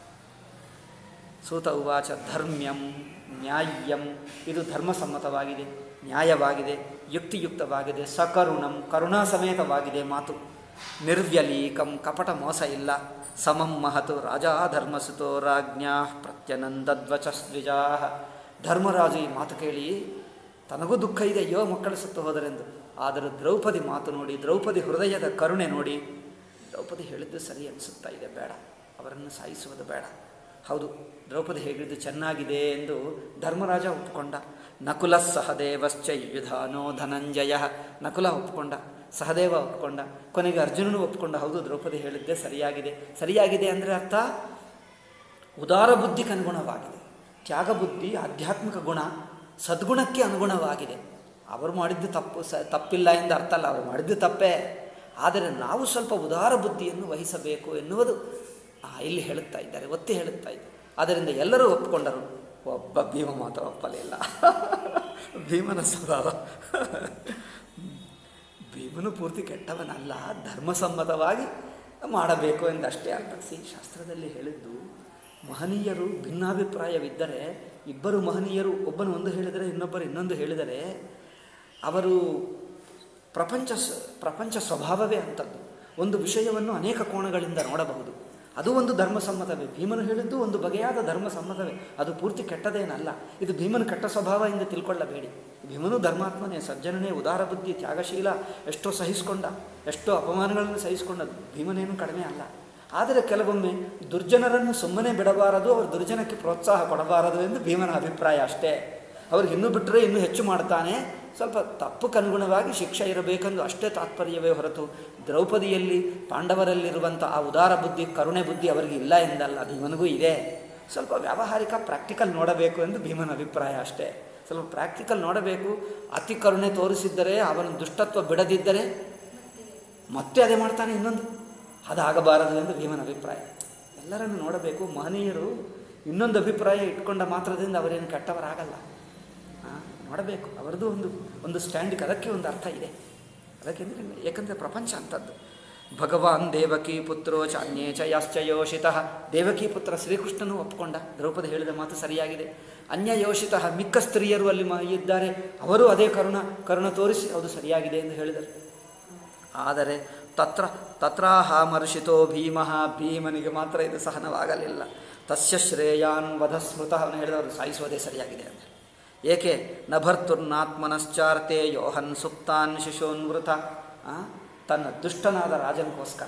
ಸೂತ ಉವಾಚ ಧರ್ಮ್ಯಂ ನ್ಯಾಯ್ಯಂ ಇದು ಧರ್ಮಸಮ್ಮತವಾಗಿದೆ ನ್ಯಾಯವಾಗಿದೆ ಯುಕ್ತಿಯುಕ್ತವಾಗಿದೆ ಸಕರುಣಂ ಕರುಣಾ ಸಮೇತವಾಗಿದೆ ಮಾತು ನಿರ್ವ್ಯಲೀಕಂ ಕಪಟ ಮೋಸ ಇಲ್ಲ ಸಮಂ ಮಹತು ರಾಜಾ ಧರ್ಮಸುತೋ ರಾಜ್ಞಾ ಪ್ರತ್ಯನಂದದ್ವಚಸ್ವಿಜಾ ಧರ್ಮರಾಜು ಈ ಮಾತು ಕೇಳಿ ತನಗೂ ದುಃಖ ಇದೆ ಅಯ್ಯೋ ಮಕ್ಕಳು ಸತ್ತು ಹೋದರೆಂದು ಆದರೆ ದ್ರೌಪದಿ ಮಾತು ನೋಡಿ ದ್ರೌಪದಿ ಹೃದಯದ ಕರುಣೆ ನೋಡಿ ದ್ರೌಪದಿ ಹೇಳಿದ್ದು ಸರಿ ಅನಿಸುತ್ತಾ ಇದೆ ಬೇಡ ಅವರನ್ನು ಸಾಯಿಸುವುದು ಬೇಡ ಹೌದು ದ್ರೌಪದಿ ಹೇಳಿದ್ದು ಚೆನ್ನಾಗಿದೆ ಎಂದು ಧರ್ಮರಾಜ ಒಪ್ಪಿಕೊಂಡ ನಕುಲ ಸಹದೇವಶ್ಚ ಯುಧಾನೋ ಧನಂಜಯ ನಕುಲ ಒಪ್ಪಿಕೊಂಡ ಸಹದೇವ ಒಪ್ಪಿಕೊಂಡ ಕೊನೆಗೆ ಅರ್ಜುನನು ಒಪ್ಪಿಕೊಂಡ ಹೌದು ದ್ರೌಪದಿ ಹೇಳಿದ್ದೆ ಸರಿಯಾಗಿದೆ ಸರಿಯಾಗಿದೆ ಅಂದರೆ ಅರ್ಥ ಉದಾರ ಬುದ್ಧಿಗೆ ಅನುಗುಣವಾಗಿದೆ ತ್ಯಾಗ ಬುದ್ಧಿ ಆಧ್ಯಾತ್ಮಿಕ ಗುಣ ಸದ್ಗುಣಕ್ಕೆ ಅನುಗುಣವಾಗಿದೆ ಅವರು ಮಾಡಿದ್ದು ತಪ್ಪು ಸ ತಪ್ಪಿಲ್ಲ ಎಂದು ಅರ್ಥ ಅಲ್ಲ ಅವರು ಮಾಡಿದ್ದು ತಪ್ಪೇ ಆದರೆ ನಾವು ಸ್ವಲ್ಪ ಉದಾರ ಬುದ್ಧಿಯನ್ನು ವಹಿಸಬೇಕು ಎನ್ನುವುದು ಆ, ಇಲ್ಲಿ ಹೇಳುತ್ತಾ ಇದ್ದಾರೆ ಒತ್ತಿ ಹೇಳುತ್ತಾ ಇದ್ದಾರೆ ಆದ್ದರಿಂದ ಎಲ್ಲರೂ ಒಪ್ಪಿಕೊಂಡರು ಒಬ್ಬ ಭೀಮ ಮಾತ್ರ ಒಪ್ಪಲಿಲ್ಲ ಭೀಮನ ಸ್ವಭಾವ ಭೀಮನು ಪೂರ್ತಿ ಕೆಟ್ಟವನಲ್ಲ ಧರ್ಮಸಮ್ಮತವಾಗಿ ಮಾಡಬೇಕು ಎಂದಷ್ಟೇ ಅರ್ಥ ಸಿ ಶಾಸ್ತ್ರದಲ್ಲಿ ಹೇಳಿದ್ದು ಮಹನೀಯರು ಭಿನ್ನಾಭಿಪ್ರಾಯವಿದ್ದರೆ ಇಬ್ಬರು ಮಹನೀಯರು ಒಬ್ಬನು ಒಂದು ಹೇಳಿದರೆ ಇನ್ನೊಬ್ಬರು ಇನ್ನೊಂದು ಹೇಳಿದರೆ ಅವರು ಪ್ರಪಂಚ ಸ- ಪ್ರಪಂಚ ಸ್ವಭಾವವೇ ಅಂಥದ್ದು ಒಂದು ವಿಷಯವನ್ನು ಅನೇಕ ಕೋಣಗಳಿಂದ ನೋಡಬಹುದು ಅದು ಒಂದು ಧರ್ಮಸಮ್ಮತವೇ ಭೀಮನು ಹೇಳಿದ್ದು ಒಂದು ಬಗೆಯಾದ ಧರ್ಮಸಮ್ಮತವೇ ಅದು ಪೂರ್ತಿ ಕೆಟ್ಟದೇನಲ್ಲ ಇದು ಭೀಮನ ಕೆಟ್ಟ ಸ್ವಭಾವ ಎಂದು ತಿಳ್ಕೊಳ್ಳಬೇಡಿ ಭೀಮನು ಧರ್ಮಾತ್ಮನೇ ಸಜ್ಜನನೇ ಉದಾರ ಬುದ್ಧಿ ತ್ಯಾಗಶೀಲ ಎಷ್ಟೋ ಸಹಿಸಿಕೊಂಡ ಎಷ್ಟೋ ಅಪಮಾನಗಳನ್ನು ಸಹಿಸಿಕೊಂಡದ್ದು ಭೀಮನೇನು ಕಡಿಮೆ ಅಲ್ಲ ಆದರೆ ಕೆಲವೊಮ್ಮೆ ದುರ್ಜನರನ್ನು ಸುಮ್ಮನೆ ಬಿಡಬಾರದು ಅವರು ದುರ್ಜನಕ್ಕೆ ಪ್ರೋತ್ಸಾಹ ಕೊಡಬಾರದು ಎಂದು ಭೀಮನ ಅಭಿಪ್ರಾಯ ಅಷ್ಟೇ ಅವ್ರಿಗೆ ಇನ್ನೂ ಬಿಟ್ಟರೆ ಇನ್ನೂ ಹೆಚ್ಚು ಮಾಡ್ತಾನೆ ಸ್ವಲ್ಪ ತಪ್ಪಕ್ಕನುಗುಣವಾಗಿ ಶಿಕ್ಷೆ ಇರಬೇಕೆಂದು ಅಷ್ಟೇ ತಾತ್ಪರ್ಯವೇ ಹೊರತು ದ್ರೌಪದಿಯಲ್ಲಿ ಪಾಂಡವರಲ್ಲಿರುವಂಥ ಆ ಉದಾರ ಬುದ್ಧಿ ಕರುಣೆ ಬುದ್ಧಿ ಅವರಿಗೆ ಇಲ್ಲ ಎಂದಲ್ಲ ಅದು ಇವನಿಗೂ ಇದೆ ಸ್ವಲ್ಪ ವ್ಯಾವಹಾರಿಕ ಪ್ರಾಕ್ಟಿಕಲ್ ನೋಡಬೇಕು ಎಂದು ಭೀಮನ ಅಭಿಪ್ರಾಯ ಅಷ್ಟೇ ಸ್ವಲ್ಪ ಪ್ರಾಕ್ಟಿಕಲ್ ನೋಡಬೇಕು ಅತಿ ಕರುಣೆ ತೋರಿಸಿದ್ದರೆ ಅವನ ದುಷ್ಟತ್ವ ಬಿಡದಿದ್ದರೆ ಮತ್ತೆ ಅದೇ ಮಾಡ್ತಾನೆ ಇನ್ನೊಂದು ಅದಾಗಬಾರದು ಎಂದು ಭೀಮನ ಅಭಿಪ್ರಾಯ ಎಲ್ಲರನ್ನು ನೋಡಬೇಕು ಮಹನೀಯರು ಇನ್ನೊಂದು ಅಭಿಪ್ರಾಯ ಇಟ್ಕೊಂಡ ಮಾತ್ರದಿಂದ ಅವರೇನು ಕೆಟ್ಟವರಾಗಲ್ಲ ಆ, ನೋಡಬೇಕು ಅವರದ್ದು ಒಂದು ಒಂದು ಸ್ಟ್ಯಾಂಡಿಗೆ ಅದಕ್ಕೆ ಒಂದು ಅರ್ಥ ಇದೆ ಅದಕ್ಕೆಂದರೆ ಏಕೆಂದರೆ ಪ್ರಪಂಚ ಅಂಥದ್ದು ಭಗವಾನ್ ದೇವಕಿ ಪುತ್ರೋ ಚಾನ್ಯೇ ಚ ಯಾಶ್ಚ ಯೋಷಿತಃ ದೇವಕಿ ಪುತ್ರ ಶ್ರೀಕೃಷ್ಣನು ಒಪ್ಪಿಕೊಂಡ ದ್ರೌಪದಿ ಹೇಳಿದ ಮಾತು ಸರಿಯಾಗಿದೆ ಅನ್ಯ ಯೋಷಿತಃ ಮಿಕ್ಕ ಸ್ತ್ರೀಯರು ಅಲ್ಲಿ ಮ ಇದ್ದಾರೆ ಅವರು ಅದೇ ಕರುಣ ಕರುಣ ತೋರಿಸಿ ಅದು ಸರಿಯಾಗಿದೆ ಎಂದು ಹೇಳಿದರು ಆದರೆ ತತ್ರ ತತ್ರಾಹಾಮರ್ಷಿತೋ ಭೀಮ ಭೀಮನಿಗೆ ಮಾತ್ರ ಇದು ಸಹನವಾಗಲಿಲ್ಲ ತಸ್ಯ ಶ್ರೇಯಾನ್ ವಧ ಸ್ಮೃತ ಅವನು ಹೇಳಿದವರು ಸಾಯಿಸೋದೇ ಸರಿಯಾಗಿದೆ ಅಂತ ಏಕೆ ನ ಭರ್ತುರ್ನಾತ್ಮನಶ್ಚಾರ್ತೆ ಯೋಹನ್ ಸುಪ್ತಾನ್ ಶಿಶೋನ್ವೃತ ಆ, ತನ್ನ ದುಷ್ಟನಾದ ರಾಜನಿಗೋಸ್ಕರ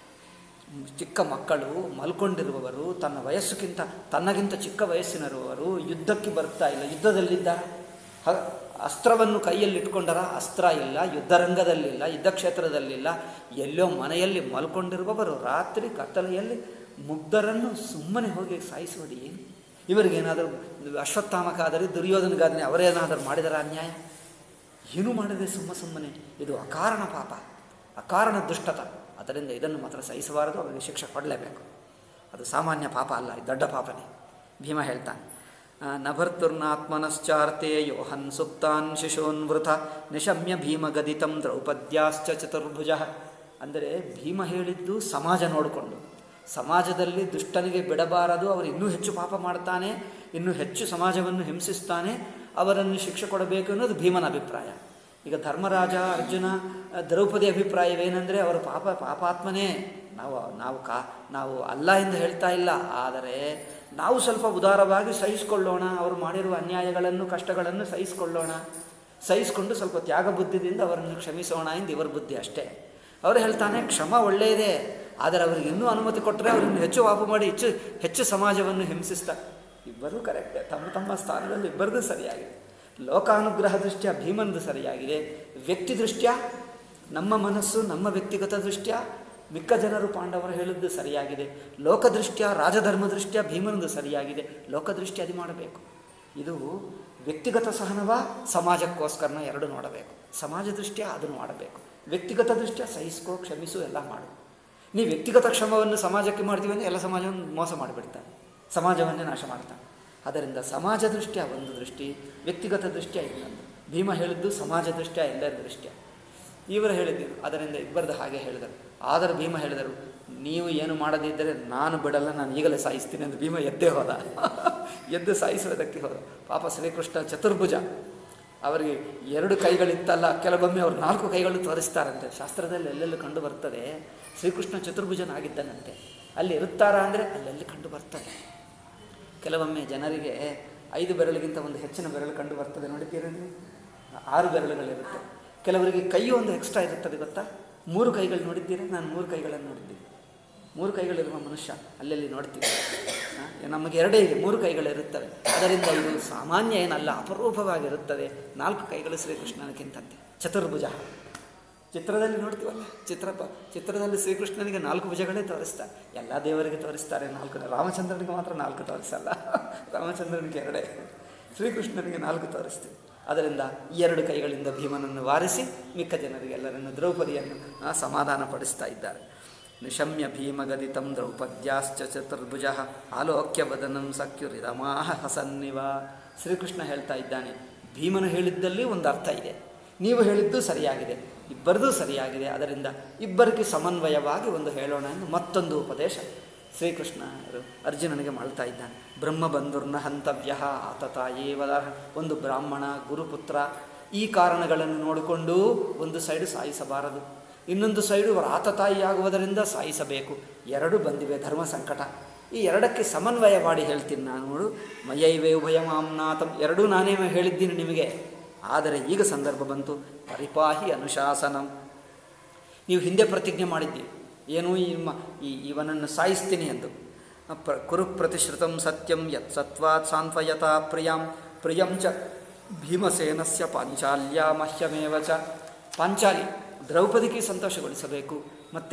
ಚಿಕ್ಕ ಮಕ್ಕಳು ಮಲ್ಕೊಂಡಿರುವವರು ತನ್ನ ವಯಸ್ಸುಕ್ಕಿಂತ ತನ್ನಗಿಂತ ಚಿಕ್ಕ ವಯಸ್ಸಿನರುವವರು ಯುದ್ಧಕ್ಕೆ ಬರ್ತಾ ಇಲ್ಲ ಯುದ್ಧದಲ್ಲಿದ್ದಾರೆ ಹ ಅಸ್ತ್ರವನ್ನು ಕೈಯಲ್ಲಿಟ್ಕೊಂಡರ ಅಸ್ತ್ರ ಇಲ್ಲ ಯುದ್ಧರಂಗದಲ್ಲಿಲ್ಲ ಯುದ್ಧ ಕ್ಷೇತ್ರದಲ್ಲಿಲ್ಲ ಎಲ್ಲೋ ಮನೆಯಲ್ಲಿ ಮಲ್ಕೊಂಡಿರುವವರು ರಾತ್ರಿ ಕತ್ತಲೆಯಲ್ಲಿ ಮುಗ್ಧರನ್ನು ಸುಮ್ಮನೆ ಹೋಗಿ ಸಾಯಿಸೋಡಿ ಏನು ಇವರಿಗೇನಾದರೂ ಅಶ್ವತ್ಥಾಮಕಾದರೆ ದುರ್ಯೋಧನಗಾದನೆ ಅವರೇನಾದರೂ ಮಾಡಿದರ ಅನ್ಯಾಯ ಏನು ಮಾಡಿದೆ ಸುಮ್ಮ ಸುಮ್ಮನೆ ಇದು ಅಕಾರಣ ಪಾಪ ಅಕಾರಣ ದುಷ್ಟತ ಅದರಿಂದ ಇದನ್ನು ಮಾತ್ರ ಸಹಿಸಬಾರದು ಅವರಿಗೆ ಶಿಕ್ಷೆ ಕೊಡಲೇಬೇಕು ಅದು ಸಾಮಾನ್ಯ ಪಾಪ ಅಲ್ಲ ಇದು ದೊಡ್ಡ ಪಾಪನೇ ಭೀಮ ಹೇಳ್ತಾನೆ ನಭರ್ತುರ್ನಾತ್ಮನಶ್ಚಾರ್ತೆ ಯೋಹನ್ ಸುಪ್ತಾನ್ ಶಿಶೂನ್ವೃತ ನಿಶಮ್ಯ ಭೀಮಗದಿತಂ ದ್ರೌಪದ್ಯಾಶ್ಚ ಚತುರ್ಭುಜ ಅಂದರೆ ಭೀಮ ಹೇಳಿದ್ದು ಸಮಾಜ ನೋಡಿಕೊಂಡು ಸಮಾಜದಲ್ಲಿ ದುಷ್ಟನಿಗೆ ಬಿಡಬಾರದು ಅವರು ಇನ್ನೂ ಹೆಚ್ಚು ಪಾಪ ಮಾಡ್ತಾನೆ ಇನ್ನೂ ಹೆಚ್ಚು ಸಮಾಜವನ್ನು ಹಿಂಸಿಸ್ತಾನೆ ಅವರನ್ನು ಶಿಕ್ಷೆ ಕೊಡಬೇಕು ಅನ್ನೋದು ಭೀಮನ ಅಭಿಪ್ರಾಯ ಈಗ ಧರ್ಮರಾಜ ಅರ್ಜುನ ದ್ರೌಪದಿ ಅಭಿಪ್ರಾಯವೇನೆಂದರೆ ಅವರು ಪಾಪ ಪಾಪಾತ್ಮನೇ ನಾವು ನಾವು ಕಾ ನಾವು ಅಲ್ಲ ಎಂದು ಹೇಳ್ತಾ ಇಲ್ಲ ಆದರೆ ನಾವು ಸ್ವಲ್ಪ ಉದಾರವಾಗಿ ಸಹಿಸಿಕೊಳ್ಳೋಣ ಅವರು ಮಾಡಿರುವ ಅನ್ಯಾಯಗಳನ್ನು ಕಷ್ಟಗಳನ್ನು ಸಹಿಸಿಕೊಳ್ಳೋಣ ಸಹಿಸಿಕೊಂಡು ಸ್ವಲ್ಪ ತ್ಯಾಗ ಬುದ್ಧಿದಿಂದ ಅವರನ್ನು ಕ್ಷಮಿಸೋಣ ಎಂದು ಇವರ ಬುದ್ಧಿ ಅಷ್ಟೇ ಅವರು ಹೇಳ್ತಾನೆ ಕ್ಷಮ ಒಳ್ಳೆಯದೇ ಆದರೆ ಅವರಿಗೆ ಇನ್ನೂ ಅನುಮತಿ ಕೊಟ್ಟರೆ ಅವರನ್ನು ಹೆಚ್ಚು ವಾಪು ಮಾಡಿ ಹೆಚ್ಚು ಹೆಚ್ಚು ಸಮಾಜವನ್ನು ಹಿಂಸಿಸ್ತಾರೆ ಇಬ್ಬರೂ ಕರೆಕ್ಟೇ ತಮ್ಮ ತಮ್ಮ ಸ್ಥಾನದಲ್ಲಿ ಇಬ್ಬರದು ಸರಿಯಾಗಿದೆ ಲೋಕಾನುಗ್ರಹ ದೃಷ್ಟ್ಯ ಭೀಮಂದು ಸರಿಯಾಗಿದೆ ವ್ಯಕ್ತಿ ದೃಷ್ಟ್ಯ ನಮ್ಮ ಮನಸ್ಸು ನಮ್ಮ ವ್ಯಕ್ತಿಗತ ದೃಷ್ಟ್ಯ ಮಿಕ್ಕ ಜನರು ಪಾಂಡವರು ಹೇಳಿದ್ದು ಸರಿಯಾಗಿದೆ ಲೋಕದೃಷ್ಟ್ಯ ರಾಜಧರ್ಮ ದೃಷ್ಟ್ಯ ಭೀಮನದು ಸರಿಯಾಗಿದೆ ಲೋಕದೃಷ್ಟಿ ಅದು ಮಾಡಬೇಕು ಇದು ವ್ಯಕ್ತಿಗತ ಸಹನವ ಸಮಾಜಕ್ಕೋಸ್ಕರನ ಎರಡು ನೋಡಬೇಕು ಸಮಾಜ ದೃಷ್ಟ್ಯ ಅದನ್ನು ಮಾಡಬೇಕು ವ್ಯಕ್ತಿಗತ ದೃಷ್ಟ್ಯ ಸಹಿಸ್ಕೋ ಕ್ಷಮಿಸು ಎಲ್ಲ ಮಾಡು ನೀವು ವ್ಯಕ್ತಿಗತ ಕ್ಷಮವನ್ನು ಸಮಾಜಕ್ಕೆ ಮಾಡ್ತೀವಿ ಅಂದರೆ ಎಲ್ಲ ಸಮಾಜವನ್ನು ಮೋಸ ಮಾಡಿಬಿಡ್ತಾನೆ ಸಮಾಜವನ್ನೇ ನಾಶ ಮಾಡ್ತಾನೆ ಅದರಿಂದ ಸಮಾಜ ದೃಷ್ಟ್ಯ ಒಂದು ದೃಷ್ಟಿ ವ್ಯಕ್ತಿಗತ ದೃಷ್ಟ್ಯ ಇನ್ನೊಂದು ಭೀಮ ಹೇಳಿದ್ದು ಸಮಾಜ ದೃಷ್ಟ್ಯ ಎಲ್ಲರ ದೃಷ್ಟ್ಯ ಇವರು ಹೇಳಿದ್ದರು ಅದರಿಂದ ಇಬ್ಬರದ್ದು ಹಾಗೆ ಹೇಳಿದರು ಆದರೆ ಭೀಮ ಹೇಳಿದರು ನೀವು ಏನು ಮಾಡದಿದ್ದರೆ ನಾನು ಬಿಡಲ್ಲ ನಾನು ಈಗಲೇ ಸಾಯಿಸ್ತೀನಿ ಅಂತ ಭೀಮ ಎದ್ದೇ ಹೋದ ಎದ್ದು ಸಾಯಿಸುವುದಕ್ಕೆ ಹೋದ ಪಾಪ ಶ್ರೀಕೃಷ್ಣ ಚತುರ್ಭುಜ ಅವರಿಗೆ ಎರಡು ಕೈಗಳಿತ್ತಲ್ಲ ಕೆಲವೊಮ್ಮೆ ಅವರು ನಾಲ್ಕು ಕೈಗಳು ತೋರಿಸ್ತಾರಂತೆ ಶಾಸ್ತ್ರದಲ್ಲಿ ಎಲ್ಲೆಲ್ಲೂ ಕಂಡು ಬರ್ತದೆ ಶ್ರೀಕೃಷ್ಣ ಚತುರ್ಭುಜನಾಗಿದ್ದನಂತೆ ಅಲ್ಲಿ ಇರುತ್ತಾರಾ ಅಂದರೆ ಅಲ್ಲೆಲ್ಲಿ ಕಂಡು ಬರ್ತದೆ ಕೆಲವೊಮ್ಮೆ ಜನರಿಗೆ ಐದು ಬೆರಳಿಗಿಂತ ಒಂದು ಹೆಚ್ಚಿನ ಬೆರಳು ಕಂಡು ಬರ್ತದೆ ನೋಡಿದ್ದೀರಾ ನೀವು ಆರು ಬೆರಳುಗಳಿರುತ್ತೆ ಕೆಲವರಿಗೆ ಕೈ ಒಂದು ಎಕ್ಸ್ಟ್ರಾ ಇರುತ್ತದೆ ಗೊತ್ತಾ ಮೂರು ಕೈಗಳು ನೋಡಿದ್ದೀರಾ ನಾನು ಮೂರು ಕೈಗಳನ್ನು ನೋಡಿದ್ದೀನಿ ಮೂರು ಕೈಗಳಿರುವ ಮನುಷ್ಯ ಅಲ್ಲೆಲ್ಲಿ ನೋಡ್ತೀವಿ ಆ, ನಮಗೆ ಎರಡೇ ಇದೆ ಮೂರು ಕೈಗಳಿರುತ್ತವೆ ಅದರಿಂದ ಇದು ಸಾಮಾನ್ಯ ಏನಲ್ಲ ಅಪರೂಪವಾಗಿರುತ್ತದೆ ನಾಲ್ಕು ಕೈಗಳು ಶ್ರೀಕೃಷ್ಣನಿಗಿಂತಂತೆ ಚತುರ್ಭುಜ ಚಿತ್ರದಲ್ಲಿ ನೋಡ್ತೀವಲ್ಲ ಚಿತ್ರ ಚಿತ್ರದಲ್ಲಿ ಶ್ರೀಕೃಷ್ಣನಿಗೆ ನಾಲ್ಕು ಭುಜಗಳೇ ತೋರಿಸ್ತಾರೆ ಎಲ್ಲ ದೇವರಿಗೆ ತೋರಿಸ್ತಾರೆ ನಾಲ್ಕು ರಾಮಚಂದ್ರನಿಗೆ ಮಾತ್ರ ನಾಲ್ಕು ತೋರಿಸಲ್ಲ ರಾಮಚಂದ್ರನಿಗೆ ಎರಡೇ ಶ್ರೀಕೃಷ್ಣನಿಗೆ ನಾಲ್ಕು ತೋರಿಸ್ತೀವಿ ಅದರಿಂದ ಈ ಎರಡು ಕೈಗಳಿಂದ ಭೀಮನನ್ನು ವಾರಿಸಿ ಮಿಕ್ಕ ಜನರಿಗೆ ಎಲ್ಲರನ್ನು ದ್ರೌಪದಿಯನ್ನು ಆ, ಸಮಾಧಾನ ಪಡಿಸ್ತಾ ಇದ್ದಾರೆ ನಿಶಮ್ಯ ಭೀಮಗದಿತಂ ದ್ರೌಪದ್ಯಾಶ್ಚ ಚತುರ್ಭುಜ ಆಲೋಕ್ಯ ವದನಂ ಸಖ್ಯುರಿದಮಾಹ ಹಸನ್ನಿವ ಶ್ರೀಕೃಷ್ಣ ಹೇಳ್ತಾ ಇದ್ದಾನೆ ಭೀಮನು ಹೇಳಿದ್ದಲ್ಲಿ ಒಂದು ಅರ್ಥ ಇದೆ ನೀವು ಹೇಳಿದ್ದು ಸರಿಯಾಗಿದೆ ಇಬ್ಬರದೂ ಸರಿಯಾಗಿದೆ ಅದರಿಂದ ಇಬ್ಬರಿಗೆ ಸಮನ್ವಯವಾಗಿ ಒಂದು ಹೇಳೋಣ ಎಂದು ಮತ್ತೊಂದು ಉಪದೇಶ ಶ್ರೀಕೃಷ್ಣ ಅರ್ಜುನನಿಗೆ ಮಾಡ್ತಾ ಇದ್ದಾನೆ ಬ್ರಹ್ಮ ಬಂಧುರ್ನ ಹಂತವ್ಯ ಆತತಾಯೇವದ ಒಂದು ಬ್ರಾಹ್ಮಣ ಗುರುಪುತ್ರ ಈ ಕಾರಣಗಳನ್ನು ನೋಡಿಕೊಂಡು ಒಂದು ಸೈಡು ಸಾಯಿಸಬಾರದು ಇನ್ನೊಂದು ಸೈಡು ಅವರ ಆತತಾಯಿಯಾಗುವುದರಿಂದ ಸಾಯಿಸಬೇಕು ಎರಡು ಬಂದಿವೆ ಧರ್ಮ ಸಂಕಟ ಈ ಎರಡಕ್ಕೆ ಸಮನ್ವಯ ಮಾಡಿ ಹೇಳ್ತೀನಿ ನಾನು ನೋಡು ಮಯೈವೇ ಉಭಯ ಮಾಮ್ನಾಥಂ ಎರಡೂ ನಾನೇ ಹೇಳಿದ್ದೀನಿ ನಿಮಗೆ ಆದರೆ ಈಗ ಸಂದರ್ಭ ಬಂತು ಪರಿಪಾಹಿ ಅನುಶಾಸನಂ ನೀವು ಹಿಂದೆ ಪ್ರತಿಜ್ಞೆ ಮಾಡಿದ್ದೀವಿ ಏನು ಈ ಮ- ಈ ಇವನನ್ನು ಸಾಯಿಸ್ತೀನಿ ಎಂದು ಪ್ರ ಕುರು ಪ್ರತಿಶ್ರುತಂ ಸತ್ಯಂ ಯತ್ ಸತ್ವಾತ್ ಸಾನ್ವಯತಾ ಪ್ರಿಯಂ ಪ್ರಿಯಂ ಚ ಭೀಮಸೇನಸ್ಯ ಪಾಂಚಾಲ್ಯ ಮಹ್ಯಮೇವ ಚ ಪಾಂಚಾಲಿ ದ್ರೌಪದಿಗೆ ಸಂತೋಷಗೊಳಿಸಬೇಕು ಮತ್ತು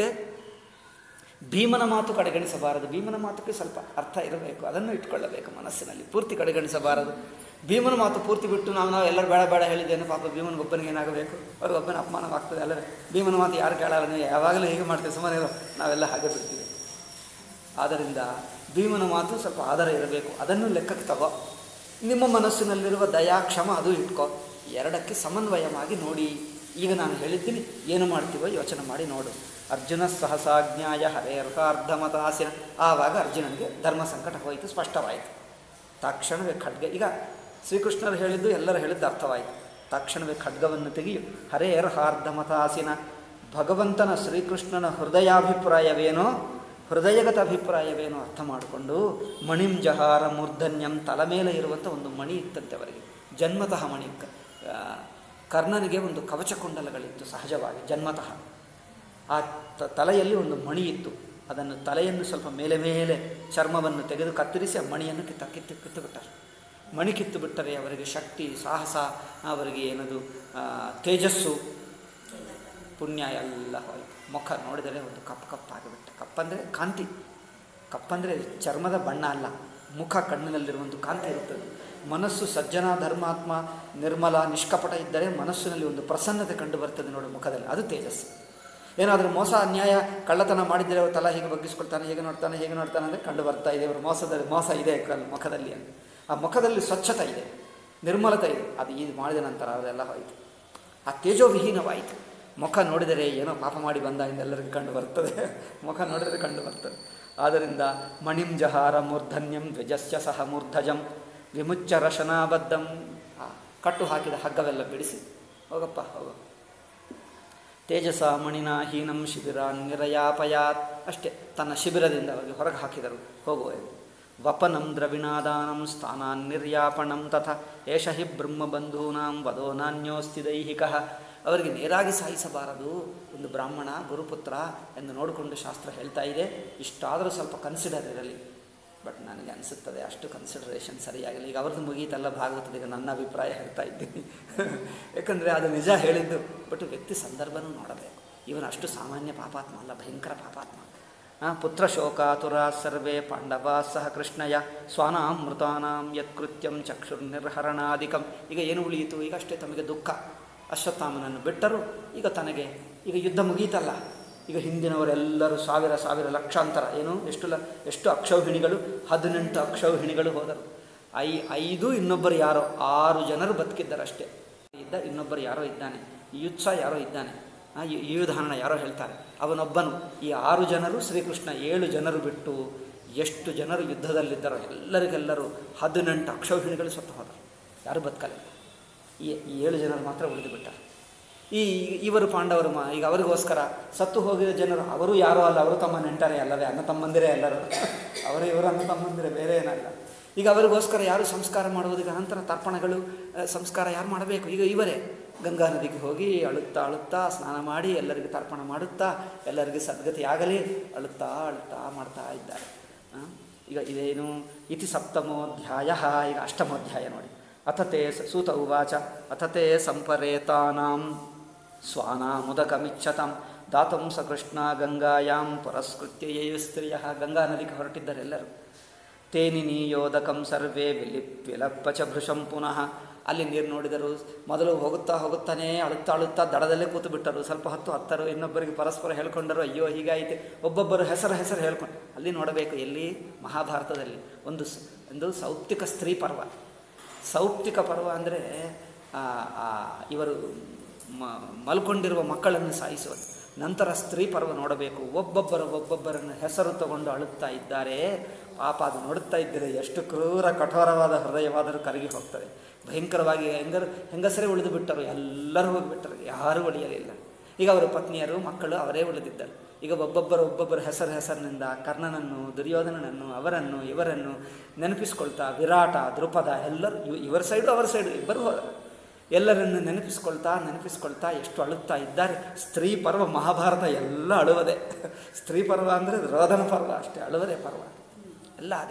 ಭೀಮನ ಮಾತು ಕಡೆಗಣಿಸಬಾರದು ಭೀಮನ ಮಾತಕ್ಕೆ ಸ್ವಲ್ಪ ಅರ್ಥ ಇರಬೇಕು ಅದನ್ನು ಇಟ್ಕೊಳ್ಳಬೇಕು ಮನಸ್ಸಿನಲ್ಲಿ ಪೂರ್ತಿ ಕಡೆಗಣಿಸಬಾರದು ಭೀಮನ ಮಾತು ಪೂರ್ತಿ ಬಿಟ್ಟು ನಾವು ನಾವು ಎಲ್ಲರೂ ಬೇಡ ಬೇಡ ಹೇಳಿದ್ದೇನೆ ಪಾಪ ಭೀಮನ ಒಬ್ಬನಿಗೆ ಏನಾಗಬೇಕು ಅವ್ರಿಗೆ ಒಬ್ಬನ ಅಪಮಾನವಾಗ್ತದೆ ಅಲ್ಲವೇ ಭೀಮನ ಮಾತು ಯಾರು ಕೇಳಲ್ಲ ನೀವು ಯಾವಾಗಲೂ ಹೀಗೆ ಮಾಡ್ತೀವಿ ಸುಮ್ಮನೆ ಇರೋ ನಾವೆಲ್ಲ ಹಾಗೆ ಬಿಡ್ತೀವಿ ಆದ್ದರಿಂದ ಭೀಮನ ಮಾತು ಸ್ವಲ್ಪ ಆಧಾರ ಇರಬೇಕು ಅದನ್ನು ಲೆಕ್ಕಕ್ಕೆ ತಗೋ ನಿಮ್ಮ ಮನಸ್ಸಿನಲ್ಲಿರುವ ದಯಾ ಕ್ಷಮ ಅದು ಇಟ್ಕೋ ಎರಡಕ್ಕೆ ಸಮನ್ವಯವಾಗಿ ನೋಡಿ ಈಗ ನಾನು ಹೇಳಿದ್ದೀನಿ ಏನು ಮಾಡ್ತೀವೋ ಯೋಚನೆ ಮಾಡಿ ನೋಡು ಅರ್ಜುನ ಸಹಸಾಜ್ಞಾಯ ಹರೇರ್ಕಾರ್ಧಮತಾಸಿನ ಆವಾಗ ಅರ್ಜುನನಿಗೆ ಧರ್ಮ ಸಂಕಟ ಹೋಯಿತು ಸ್ಪಷ್ಟವಾಯಿತು ತಕ್ಷಣವೇ ಖಡ್ಗ ಈಗ ಶ್ರೀಕೃಷ್ಣರು ಹೇಳಿದ್ದು ಎಲ್ಲರೂ ಹೇಳಿದ್ದು ಅರ್ಥವಾಯಿತು ತಕ್ಷಣವೇ ಖಡ್ಗವನ್ನು ತೆಗೆಯು ಹರೇರ್ಹಾರ್ಧಮತಾಸಿನ ಭಗವಂತನ ಶ್ರೀಕೃಷ್ಣನ ಹೃದಯಾಭಿಪ್ರಾಯವೇನೋ ಹೃದಯಗತ ಅಭಿಪ್ರಾಯವೇನೋ ಅರ್ಥ ಮಾಡಿಕೊಂಡು ಮಣಿಂ ಜಹಾರ ಮೂರ್ಧನ್ಯಂ ತಲೆ ಮೇಲೆ ಇರುವಂಥ ಒಂದು ಮಣಿ ಇತ್ತಂತೆ ಅವರಿಗೆ ಜನ್ಮತಃ ಮಣಿ ಕ- ಆ, ಕರ್ಣನಿಗೆ ಒಂದು ಕವಚ ಕುಂಡಲಗಳಿತ್ತು ಸಹಜವಾಗಿ ಜನ್ಮತಃ ಆ ತ- ತಲೆಯಲ್ಲಿ ಒಂದು ಮಣಿ ಇತ್ತು ಅದನ್ನು ತಲೆಯನ್ನು ಸ್ವಲ್ಪ ಮೇಲೆ ಮೇಲೆ ಚರ್ಮವನ್ನು ತೆಗೆದು ಕತ್ತರಿಸಿ ಆ ಮಣಿಯನ್ನು ಕಿತ್ತ ಕಿತ್ತು ಕಿತ್ತು ಬಿಟ್ಟರು ಮಣಿ ಕಿತ್ತು ಬಿಟ್ಟರೆ ಅವರಿಗೆ ಶಕ್ತಿ ಸಾಹಸ ಅವರಿಗೆ ಏನದು ಆ, ತೇಜಸ್ಸು ಪುಣ್ಯ ಎಲ್ಲ ಹೋಯ್ತು ಮುಖ ನೋಡಿದರೆ ಒಂದು ಕಪ್ಪು ಕಪ್ಪಾಗಿಬಿಟ್ಟೆ ಕಪ್ಪಂದರೆ ಕಾಂತಿ ಕಪ್ಪಂದರೆ ಚರ್ಮದ ಬಣ್ಣ ಅಲ್ಲ ಮುಖ ಕಣ್ಣಿನಲ್ಲಿರುವಂಥ ಕಾಂತಿ ಇರುತ್ತದೆ ಮನಸ್ಸು ಸಜ್ಜನ ಧರ್ಮಾತ್ಮ ನಿರ್ಮಲ ನಿಷ್ಕಪಟ ಇದ್ದರೆ ಮನಸ್ಸಿನಲ್ಲಿ ಒಂದು ಪ್ರಸನ್ನತೆ ಕಂಡು ಬರ್ತದೆ ನೋಡಿ ಮುಖದಲ್ಲಿ ಅದು ತೇಜಸ್ಸು ಏನಾದರೂ ಮೋಸ ಅನ್ಯಾಯ ಕಳ್ಳತನ ಮಾಡಿದರೆ ಅವರು ತಲ ಹೀಗೆ ಬಗ್ಗಿಸ್ಕೊಳ್ತಾನೆ ಹೇಗೆ ನೋಡ್ತಾನೆ ಹೇಗೆ ನೋಡ್ತಾನೆ ಅಂದರೆ ಕಂಡು ಬರ್ತಾ ಇದೆ ಅವರು ಮೋಸದಲ್ಲಿ ಮೋಸ ಇದೆ ಕಲ್- ಮುಖದಲ್ಲಿ ಅಂತ ಆ ಮುಖದಲ್ಲಿ ಸ್ವಚ್ಛತೆ ಇದೆ ನಿರ್ಮಲತೆ ಇದೆ ಅದು ಇದು ಮಾಡಿದ ನಂತರ ಅದೆಲ್ಲ ಹೋಯಿತು ಆ ತೇಜೋವಿಹೀನವಾಯಿತು ಮುಖ ನೋಡಿದರೆ ಏನೋ ಪಾಪ ಮಾಡಿ ಬಂದ ಎಲ್ಲರಿಗೂ ಕಂಡು ಬರ್ತದೆ ಮುಖ ನೋಡಿದರೆ ಕಂಡು ಬರ್ತದೆ ಆದ್ದರಿಂದ ಮಣಿಂ ಜಹಾರ ಮೂರ್ಧನ್ಯಂ ದ್ವಿಜಸ್ಯ ಸಹ ಮೂರ್ಧಜಂ ವಿಮುಚ್ಚ ರಶನಾಬದ್ಧಂ ಆ ಕಟ್ಟು ಹಾಕಿದ ಹಗ್ಗವೆಲ್ಲ ಬಿಡಿಸಿ ಹೋಗಪ್ಪ ಹೋಗು ತೇಜಸ ಮಣಿನ ಹೀನಂ ಶಿಬಿರ ನಿರಯಾಪಯಾತ್ ಅಷ್ಟೇ ತನ್ನ ಶಿಬಿರದಿಂದ ಅವರಿಗೆ ಹೊರಗೆ ಹಾಕಿದರು ಹೋಗುವ ಎಂದು. ವಪನಂ ದ್ರವಿಣಾದಾನಂ ಸ್ಥಾನಾನ್ ನಿರ್ಯಾಪಣಂ ತಥ ಏಷ ಹಿ ಬ್ರಹ್ಮಬಂಧೂನಾಂ ವದೋ ನಾನ್ಯೋಸ್ತಿ ದೈಹಿಕ ಅವರಿಗೆ ನೇರಾಗಿ ಸಾಯಿಸಬಾರದು ಒಂದು ಬ್ರಾಹ್ಮಣ ಗುರುಪುತ್ರ ಎಂದು ನೋಡಿಕೊಂಡು ಶಾಸ್ತ್ರ ಹೇಳ್ತಾ ಇದೆ ಇಷ್ಟಾದರೂ ಸ್ವಲ್ಪ ಕನ್ಸಿಡರ್ ಇರಲಿ ಬಟ್ ನನಗೆ ಅನಿಸುತ್ತದೆ ಅಷ್ಟು ಕನ್ಸಿಡರೇಷನ್ ಸರಿಯಾಗಿಲ್ಲ ಈಗ ಅವ್ರದ್ದು ಮುಗೀತಲ್ಲ ಭಾಗವತದ ಈಗ ನನ್ನ ಅಭಿಪ್ರಾಯ ಹೇಳ್ತಾ ಇದ್ದೀನಿ ಯಾಕಂದರೆ ಅದು ನಿಜ ಹೇಳಿದ್ದು ಬಟ್ ವ್ಯಕ್ತಿ ಸಂದರ್ಭನೂ ನೋಡಬೇಕು ಇವನು ಅಷ್ಟು ಸಾಮಾನ್ಯ ಪಾಪಾತ್ಮ ಅಲ್ಲ ಭಯಂಕರ ಪಾಪಾತ್ಮ ಆ, ಪುತ್ರ ಶೋಕಾತುರ ಸರ್ವೇ ಪಾಂಡವ ಸಹ ಕೃಷ್ಣಯ ಸ್ವಾನಾಂ ಮೃತಾನಾಂ ಯತ್ಕೃತ್ಯಂ ಚಕ್ಷುರ್ನಿರ್ಹರಣಾಧಿಕಂ ಈಗ ಏನು ಉಳಿಯಿತು ಈಗ ಅಷ್ಟೇ ತಮಗೆ ದುಃಖ ಅಶ್ವತ್ಥಾಮನನ್ನು ಬಿಟ್ಟರು ಈಗ ತನಗೆ ಈಗ ಯುದ್ಧ ಮುಗೀತಲ್ಲ ಈಗ ಹಿಂದಿನವರೆಲ್ಲರೂ ಸಾವಿರ ಸಾವಿರ ಲಕ್ಷಾಂತರ ಏನು ಎಷ್ಟು ಲ ಎಷ್ಟು ಅಕ್ಷೌಹಿಣಿಗಳು ಹದಿನೆಂಟು ಅಕ್ಷೌಹಿಣಿಗಳು ಹೋದರು ಐ ಐದು ಇನ್ನೊಬ್ಬರು ಯಾರೋ ಆರು ಜನರು ಬದುಕಿದ್ದರಷ್ಟೇ ಇದ್ದ ಇನ್ನೊಬ್ಬರು ಯಾರೋ ಇದ್ದಾನೆ ಯುತ್ಸ ಯಾರೋ ಇದ್ದಾನೆ ಆ, ಯು- ಯುಯುಧಾನ ಯಾರೋ ಹೇಳ್ತಾರೆ ಅವನೊಬ್ಬನು ಈ ಆರು ಜನರು ಶ್ರೀಕೃಷ್ಣ ಏಳು ಜನರು ಬಿಟ್ಟು ಎಷ್ಟು ಜನರು ಯುದ್ಧದಲ್ಲಿದ್ದರೋ ಎಲ್ಲರಿಗೆಲ್ಲರೂ ಹದಿನೆಂಟು ಅಕ್ಷೌಹಿಣಿಗಳು ಸತ್ತು ಹೋದರು ಯಾರು ಬದುಕಲ್ಲ ಈ ಈ ಏಳು ಜನರು ಮಾತ್ರ ಉಳಿದು ಬಿಟ್ಟರು ಈ ಇವರು ಪಾಂಡವರು ಮಾ ಈಗ ಅವರಿಗೋಸ್ಕರ ಸತ್ತು ಹೋಗಿದ ಜನರು ಅವರು ಯಾರೂ ಅಲ್ಲ ಅವರು ತಮ್ಮ ನೆಂಟರೇ ಅಲ್ಲವೇ ಅನ್ನ ತಮ್ಮಂದಿರೇ ಎಲ್ಲರೂ ಅವರು ಇವರು ಅನ್ನ ತಮ್ಮಂದಿರೇ ಬೇರೆ ಏನಲ್ಲ ಈಗ ಅವರಿಗೋಸ್ಕರ ಯಾರು ಸಂಸ್ಕಾರ ಮಾಡುವುದು ಈಗ ನಂತರ ತರ್ಪಣಗಳು ಆ, ಸಂಸ್ಕಾರ ಯಾರು ಮಾಡಬೇಕು ಈಗ ಇವರೇ ಗಂಗಾ ನದಿಗೆ ಹೋಗಿ ಅಳುತ್ತಾ ಅಳುತ್ತಾ ಸ್ನಾನ ಮಾಡಿ ಎಲ್ಲರಿಗೂ ತರ್ಪಣ ಮಾಡುತ್ತಾ ಎಲ್ಲರಿಗೂ ಸದ್ಗತಿ ಆಗಲಿ ಅಳುತ್ತಾ ಅಳುತ್ತಾ ಮಾಡ್ತಾ ಇದ್ದಾರೆ ಆ, ಈಗ ಇದೇನು ಇತಿ ಸಪ್ತಮೋಧ್ಯಾಯ ಈಗ ಅಷ್ಟಮೋಧ್ಯಾಯ ನೋಡಿ ಅಥತೆ ಸ- ಸೂತ ಉವಾಚ ಅಥತೆ ಸಂಪರೇತಾನಾಂ ಸ್ವಾನಾಮುದಕಮಿಚ್ಛತಾಂ ದಾತಂ ಸ ಕೃಷ್ಣ ಗಂಗಾಯಾಂ ಪುರಸ್ಕೃತ್ಯ ಯೇಯು ಸ್ತ್ರೀಯ ಗಂಗಾ ನದಿಗೆ ಹೊರಟಿದ್ದಾರೆ ಎಲ್ಲರೂ ತೇನಿನಿ ಯೋದಕಂ ಸರ್ವೇ ವಿಲಿಪ್ ವಿಲಪ್ಪ ಚ ಭೃಶಂ ಪುನಃ ಅಲ್ಲಿ ನೀರು ನೋಡಿದರು ಮೊದಲು ಹೋಗುತ್ತಾ ಹೋಗುತ್ತಾನೆ ಅಳುತ್ತಾ ಅಳುತ್ತಾ ದಡದಲ್ಲೇ ಕೂತು ಬಿಟ್ಟರು ಸ್ವಲ್ಪ ಹೊತ್ತು ಹತ್ತರು ಇನ್ನೊಬ್ಬರಿಗೆ ಪರಸ್ಪರ ಹೇಳ್ಕೊಂಡರು ಅಯ್ಯೋ ಹೀಗಾಯಿತು ಒಬ್ಬೊಬ್ಬರು ಹೆಸರು ಹೆಸರು ಹೇಳ್ಕೊಂಡು ಅಲ್ಲಿ ನೋಡಬೇಕು ಎಲ್ಲಿ ಮಹಾಭಾರತದಲ್ಲಿ ಒಂದು ಸ- ಒಂದು ಸೌಪ್ತಿಕ ಸ್ತ್ರೀ ಪರ್ವ ಸೌಪ್ತಿಕ ಪರ್ವ ಅಂದರೆ ಇವರು ಮ- ಮಲ್ಕೊಂಡಿರುವ ಮಕ್ಕಳನ್ನು ಸಾಯಿಸುವುದು ನಂತರ ಸ್ತ್ರೀ ಪರ್ವ ನೋಡಬೇಕು ಒಬ್ಬೊಬ್ಬರು ಒಬ್ಬೊಬ್ಬರನ್ನು ಹೆಸರು ತಗೊಂಡು ಅಳುತ್ತಾ ಇದ್ದಾರೆ ಪಾಪ ಅದು ನೋಡುತ್ತಾ ಇದ್ದರೆ ಎಷ್ಟು ಕ್ರೂರ ಕಠೋರವಾದ ಹೃದಯವಾದರೂ ಕರಗಿ ಹೋಗ್ತದೆ ಭಯಂಕರವಾಗಿ ಹೆಂಗರು ಹೆಂಗಸರೇ ಉಳಿದು ಬಿಟ್ಟರು ಎಲ್ಲರೂ ಹೋಗಿಬಿಟ್ಟರು ಯಾರೂ ಉಳಿಯಲಿಲ್ಲ ಈಗ ಅವರ ಪತ್ನಿಯರು ಮಕ್ಕಳು ಅವರೇ ಉಳಿದಿದ್ದರು ಈಗ ಒಬ್ಬೊಬ್ಬರು ಒಬ್ಬೊಬ್ಬರ ಹೆಸರು ಹೆಸರಿನಿಂದ ಕರ್ಣನನ್ನು ದುರ್ಯೋಧನನನ್ನು ಅವರನ್ನು ಇವರನ್ನು ನೆನಪಿಸ್ಕೊಳ್ತಾ ವಿರಾಟ ದೃಪದ ಎಲ್ಲರೂ ಇವ್- ಇವರ ಸೈಡು ಅವರ ಸೈಡು ಇಬ್ಬರು ಹೋದರು ಎಲ್ಲರನ್ನು ನೆನಪಿಸ್ಕೊಳ್ತಾ ನೆನಪಿಸ್ಕೊಳ್ತಾ ಎಷ್ಟು ಅಳುತ್ತಾ ಇದ್ದಾರೆ ಸ್ತ್ರೀ ಪರ್ವ ಮಹಾಭಾರತ ಎಲ್ಲ ಅಳುವುದೇ ಸ್ತ್ರೀ ಪರ್ವ ಅಂದರೆ ರೋದನ ಪರ್ವ ಅಷ್ಟೇ ಅಳುವುದೇ ಪರ್ವ ಎಲ್ಲ ಅದೇ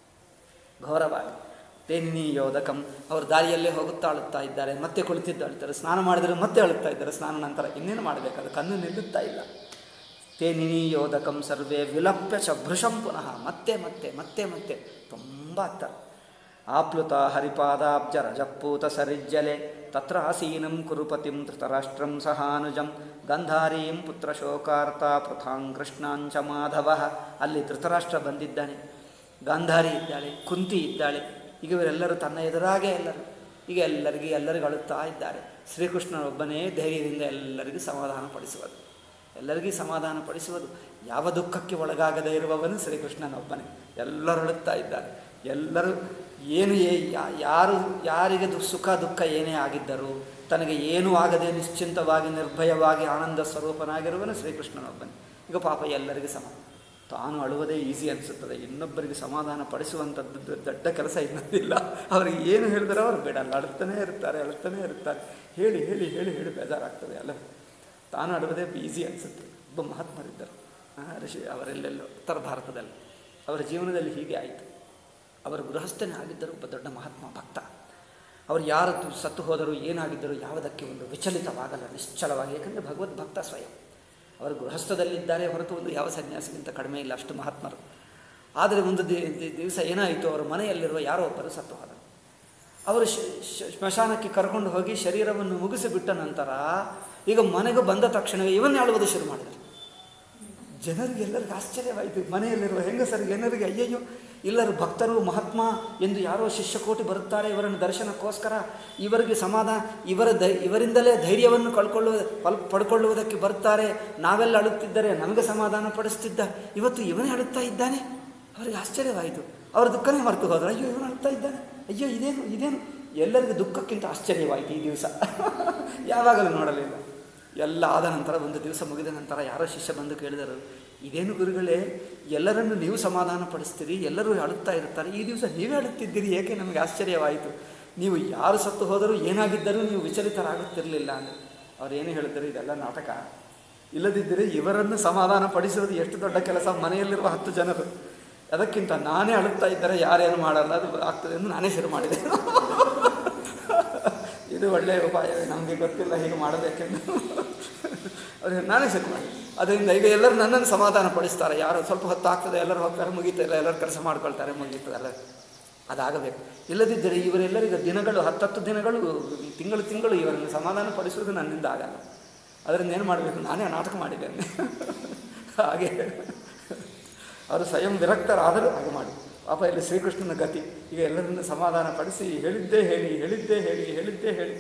ಘೋರವಾಗಿ ತೇನಿನಿ ಯೋದಕಂ ಅವರು ದಾರಿಯಲ್ಲೇ ಹೋಗುತ್ತಾ ಅಳುತ್ತಾ ಇದ್ದಾರೆ ಮತ್ತೆ ಕುಳಿತಿದ್ದು ಅಳ್ತಾರೆ ಸ್ನಾನ ಮಾಡಿದರೆ ಮತ್ತೆ ಅಳುತ್ತಾ ಇದ್ದಾರೆ ಸ್ನಾನ ನಂತರ ಇನ್ನೇನು ಮಾಡಬೇಕು ಕಣ್ಣು ನಿಲ್ಲುತ್ತಾ ಇಲ್ಲ ತೇನಿನಿ ಯೋದಕಂ ಸರ್ವೇ ವಿಲಪ್ಯ ಚ ಭೃಶಂ ಪುನಃ ಮತ್ತೆ ಮತ್ತೆ ಮತ್ತೆ ಮತ್ತೆ ತುಂಬ ಆಗ್ತಾರೆ ಆಪ್ಲುತ ಹರಿಪಾದಾಬ್ಜ ರಜಪೂತ ಸರಿಜ್ಜಲೆ ತತ್ರ ಆಸೀನಂ ಕುರುಪತಿಂ ಧೃತರಾಷ್ಟ್ರಂ ಸಹಾನುಜಂ ಗಂಧಾರೀಂ ಪುತ್ರ ಶೋಕಾರ್ತ ಪೃಥಾಂ ಕೃಷ್ಣಾಂಚ ಮಾಧವ ಅಲ್ಲಿ ಧೃತರಾಷ್ಟ್ರ ಬಂದಿದ್ದಾನೆ ಗಾಂಧಾರಿ ಇದ್ದಾಳೆ ಕುಂತಿ ಇದ್ದಾಳೆ ಈಗ ಇವರೆಲ್ಲರೂ ತನ್ನ ಎದುರಾಗೆ ಎಲ್ಲರೂ ಈಗ ಎಲ್ಲರಿಗೂ ಎಲ್ಲರಿಗೂ ಅಳುತ್ತಾ ಇದ್ದಾರೆ ಶ್ರೀಕೃಷ್ಣನೊಬ್ಬನೇ ಧೈರ್ಯದಿಂದ ಎಲ್ಲರಿಗೂ ಸಮಾಧಾನ ಪಡಿಸುವುದು ಎಲ್ಲರಿಗೂ ಸಮಾಧಾನ ಪಡಿಸುವುದು ಯಾವ ದುಃಖಕ್ಕೆ ಒಳಗಾಗದೇ ಇರುವವನು ಶ್ರೀಕೃಷ್ಣನೊಬ್ಬನೇ ಎಲ್ಲರೂ ಅಳುತ್ತಾ ಇದ್ದಾರೆ ಎಲ್ಲರೂ ಏನು ಏ- ಯಾ- ಯಾರು ಯಾರಿಗೆ ದು ಸುಖ ದುಃಖ ಏನೇ ಆಗಿದ್ದರೂ ತನಗೆ ಏನೂ ಆಗದೆ ನಿಶ್ಚಿಂತವಾಗಿ ನಿರ್ಭಯವಾಗಿ ಆನಂದ ಸ್ವರೂಪನಾಗಿರುವನು ಶ್ರೀಕೃಷ್ಣನೊಬ್ಬನೇ ಈಗ ಪಾಪ ಎಲ್ಲರಿಗೂ ಸಮ ತಾನು ಅಳುವುದೇ ಈಸಿ ಅನಿಸುತ್ತದೆ ಇನ್ನೊಬ್ಬರಿಗೆ ಸಮಾಧಾನ ಪಡಿಸುವಂಥದ್ದು ದೊ- ದೊಡ್ಡ ಕೆಲಸ ಇನ್ನೊಂದಿಲ್ಲ ಅವರಿಗೆ ಏನು ಹೇಳಿದ್ರೆ ಅವರು ಬಿಡಲ್ಲ ಅಳುತ್ತಾನೇ ಇರ್ತಾರೆ ಅಳುತ್ತಾನೇ ಇರ್ತಾರೆ ಹೇಳಿ ಹೇಳಿ ಹೇಳಿ ಹೇಳಿ ಬೇಜಾರಾಗ್ತದೆ ಅಲ್ಲ ತಾನು ಅಳುವುದೇ ಈಸಿ ಅನಿಸುತ್ತೆ ಒಬ್ಬ ಮಹಾತ್ಮರಿದ್ದರು ಆ, ಋಷಿ ಅವರೆಲ್ಲೆಲ್ಲೋ ಉತ್ತರ ಭಾರತದಲ್ಲಿ ಅವರ ಜೀವನದಲ್ಲಿ ಹೀಗೆ ಆಯಿತು ಅವರು ಗೃಹಸ್ಥನೇ ಆಗಿದ್ದರು ಒಬ್ಬ ದೊಡ್ಡ ಮಹಾತ್ಮ ಭಕ್ತ ಅವರು ಯಾರು ತು- ಸತ್ತು ಹೋದರು ಏನಾಗಿದ್ದರು ಯಾವುದಕ್ಕೆ ಒಂದು ವಿಚಲಿತವಾಗಲ್ಲ ನಿಶ್ಚಲವಾಗಿ ಏಕೆಂದರೆ ಭಗವದ್ ಭಕ್ತ ಸ್ವಯಂ ಅವರು ಗೃಹಸ್ಥದಲ್ಲಿದ್ದಾರೆ ಹೊರತು ಒಂದು ಯಾವ ಸನ್ಯಾಸಿಗಿಂತ ಕಡಿಮೆ ಇಲ್ಲ ಅಷ್ಟು ಮಹಾತ್ಮರು ಆದರೆ ಒಂದು ದಿ- ದಿ- ದಿವಸ ಏನಾಯಿತು ಅವರ ಮನೆಯಲ್ಲಿರುವ ಯಾರೋ ಒಬ್ಬರು ಸತ್ತು ಹೋದರು ಅವರು ಶ- ಶ- ಸ್ಮಶಾನಕ್ಕೆ ಕರ್ಕೊಂಡು ಹೋಗಿ ಶರೀರವನ್ನು ಮುಗಿಸಿಬಿಟ್ಟ ನಂತರ ಈಗ ಮನೆಗೆ ಬಂದ ತಕ್ಷಣವೇ ಇವನ್ನೇ ಆಳುವುದು ಶುರು ಮಾಡಿದರು ಜನರಿಗೆ ಎಲ್ಲರಿಗೂ ಆಶ್ಚರ್ಯವಾಯಿತು ಮನೆಯಲ್ಲಿರುವ ಹೆಂಗಸರಿಗೆ ಎಲ್ಲರಿಗೆ ಅಯ್ಯಯ್ಯೋ ಎಲ್ಲರೂ ಭಕ್ತರು ಮಹಾತ್ಮ ಎಂದು ಯಾರೋ ಶಿಷ್ಯಕೋಟಿ ಬರುತ್ತಾರೆ ಇವರನ್ನು ದರ್ಶನಕ್ಕೋಸ್ಕರ ಇವರಿಗೆ ಸಮಾಧಾನ ಇವರ ಧೈ ಇವರಿಂದಲೇ ಧೈರ್ಯವನ್ನು ಕಳ್ಕೊಳ್ಳುವ ಪಲ್ ಪಡ್ಕೊಳ್ಳುವುದಕ್ಕೆ ಬರ್ತಾರೆ ನಾವೆಲ್ಲ ಅಳುತ್ತಿದ್ದರೆ ನಮಗೆ ಸಮಾಧಾನ ಪಡಿಸ್ತಿದ್ದ ಇವತ್ತು ಇವನೇ ಅಳುತ್ತಾ ಇದ್ದಾನೆ ಅವರಿಗೆ ಆಶ್ಚರ್ಯವಾಯಿತು ಅವರ ದುಃಖನೇ ಮರೆತು ಹೋದರು ಅಯ್ಯೋ ಇವನು ಅಳುತ್ತಾ ಇದ್ದಾನೆ ಅಯ್ಯೋ ಇದೇನು ಇದೇನು ಎಲ್ಲರಿಗೂ ದುಃಖಕ್ಕಿಂತ ಆಶ್ಚರ್ಯವಾಯಿತು ಈ ದಿವಸ ಯಾವಾಗಲೂ ನೋಡಲಿಲ್ಲ ಎಲ್ಲ ಆದ ನಂತರ ಒಂದು ದಿವಸ ಮುಗಿದ ನಂತರ ಯಾರೋ ಶಿಷ್ಯ ಬಂದು ಕೇಳಿದರು ಇದೇನು ಗುರುಗಳೇ ಎಲ್ಲರನ್ನು ನೀವು ಸಮಾಧಾನ ಪಡಿಸ್ತೀರಿ ಎಲ್ಲರೂ ಅಳುತ್ತಾ ಇರ್ತಾರೆ ಈ ದಿವಸ ನೀವೇ ಅಳುತ್ತಿದ್ದೀರಿ ಏಕೆ ನಮಗೆ ಆಶ್ಚರ್ಯವಾಯಿತು ನೀವು ಯಾರು ಸತ್ತು ಹೋದರೂ ಏನಾಗಿದ್ದರೂ ನೀವು ವಿಚಲಿತರಾಗುತ್ತಿರಲಿಲ್ಲ ಅಂದರೆ ಅವ್ರು ಏನು ಹೇಳಿದರು ಇದೆಲ್ಲ ನಾಟಕ ಇಲ್ಲದಿದ್ದರೆ ಇವರನ್ನು ಸಮಾಧಾನ ಪಡಿಸುವುದು ಎಷ್ಟು ದೊಡ್ಡ ಕೆಲಸ ಮನೆಯಲ್ಲಿರುವ ಹತ್ತು ಜನರು ಅದಕ್ಕಿಂತ ನಾನೇ ಅಳುತ್ತಾ ಇದ್ದರೆ ಯಾರೇನು ಮಾಡಲ್ಲ ಅದು ಆಗ್ತದೆ ಎಂದು ನಾನೇ ಶುರು ಮಾಡಿದೆ ಇದು ಒಳ್ಳೆಯ ಉಪಾಯವೇ ನಮಗೆ ಗೊತ್ತಿಲ್ಲ ಹೀಗೆ ಮಾಡಬೇಕೆಂದು ಅವ್ರಿಗೆ ನಾನೇ ಶುರು ಮಾಡಿ ಅದರಿಂದ ಈಗ ಎಲ್ಲರೂ ನನ್ನನ್ನು ಸಮಾಧಾನ ಪಡಿಸ್ತಾರೆ ಯಾರು ಸ್ವಲ್ಪ ಹೊತ್ತು ಆಗ್ತದೆ ಎಲ್ಲರೂ ಹೋಗ್ತಾರೆ ಮುಗೀತಲ್ಲ ಎಲ್ಲರೂ ಕೆಲಸ ಮಾಡ್ಕೊಳ್ತಾರೆ ಮುಗೀತದಲ್ಲ ಅದಾಗಬೇಕು ಇಲ್ಲದಿದ್ದರೆ ಇವರೆಲ್ಲರಿಗೂ ದಿನಗಳು ಹತ್ತತ್ತು ದಿನಗಳು ತಿಂಗಳು ತಿಂಗಳು ಇವರನ್ನು ಸಮಾಧಾನ ಪಡಿಸುವುದು ನನ್ನಿಂದ ಆಗಲ್ಲ ಅದರಿಂದ ಏನು ಮಾಡಬೇಕು ನಾನೇ ನಾಟಕ ಮಾಡಿದ್ದೇನೆ ಹಾಗೆ ಅವರು ಸ್ವಯಂ ವಿರಕ್ತರಾದರೂ ಹಾಗೆ ಮಾಡಿ ಪಾಪ ಇಲ್ಲಿ ಶ್ರೀಕೃಷ್ಣನ ಗತಿ ಈಗ ಎಲ್ಲರನ್ನು ಸಮಾಧಾನ ಪಡಿಸಿ ಹೇಳಿದ್ದೇ ಹೇಳಿ ಹೇಳಿದ್ದೇ ಹೇಳಿ ಹೇಳಿದ್ದೇ ಹೇಳಿ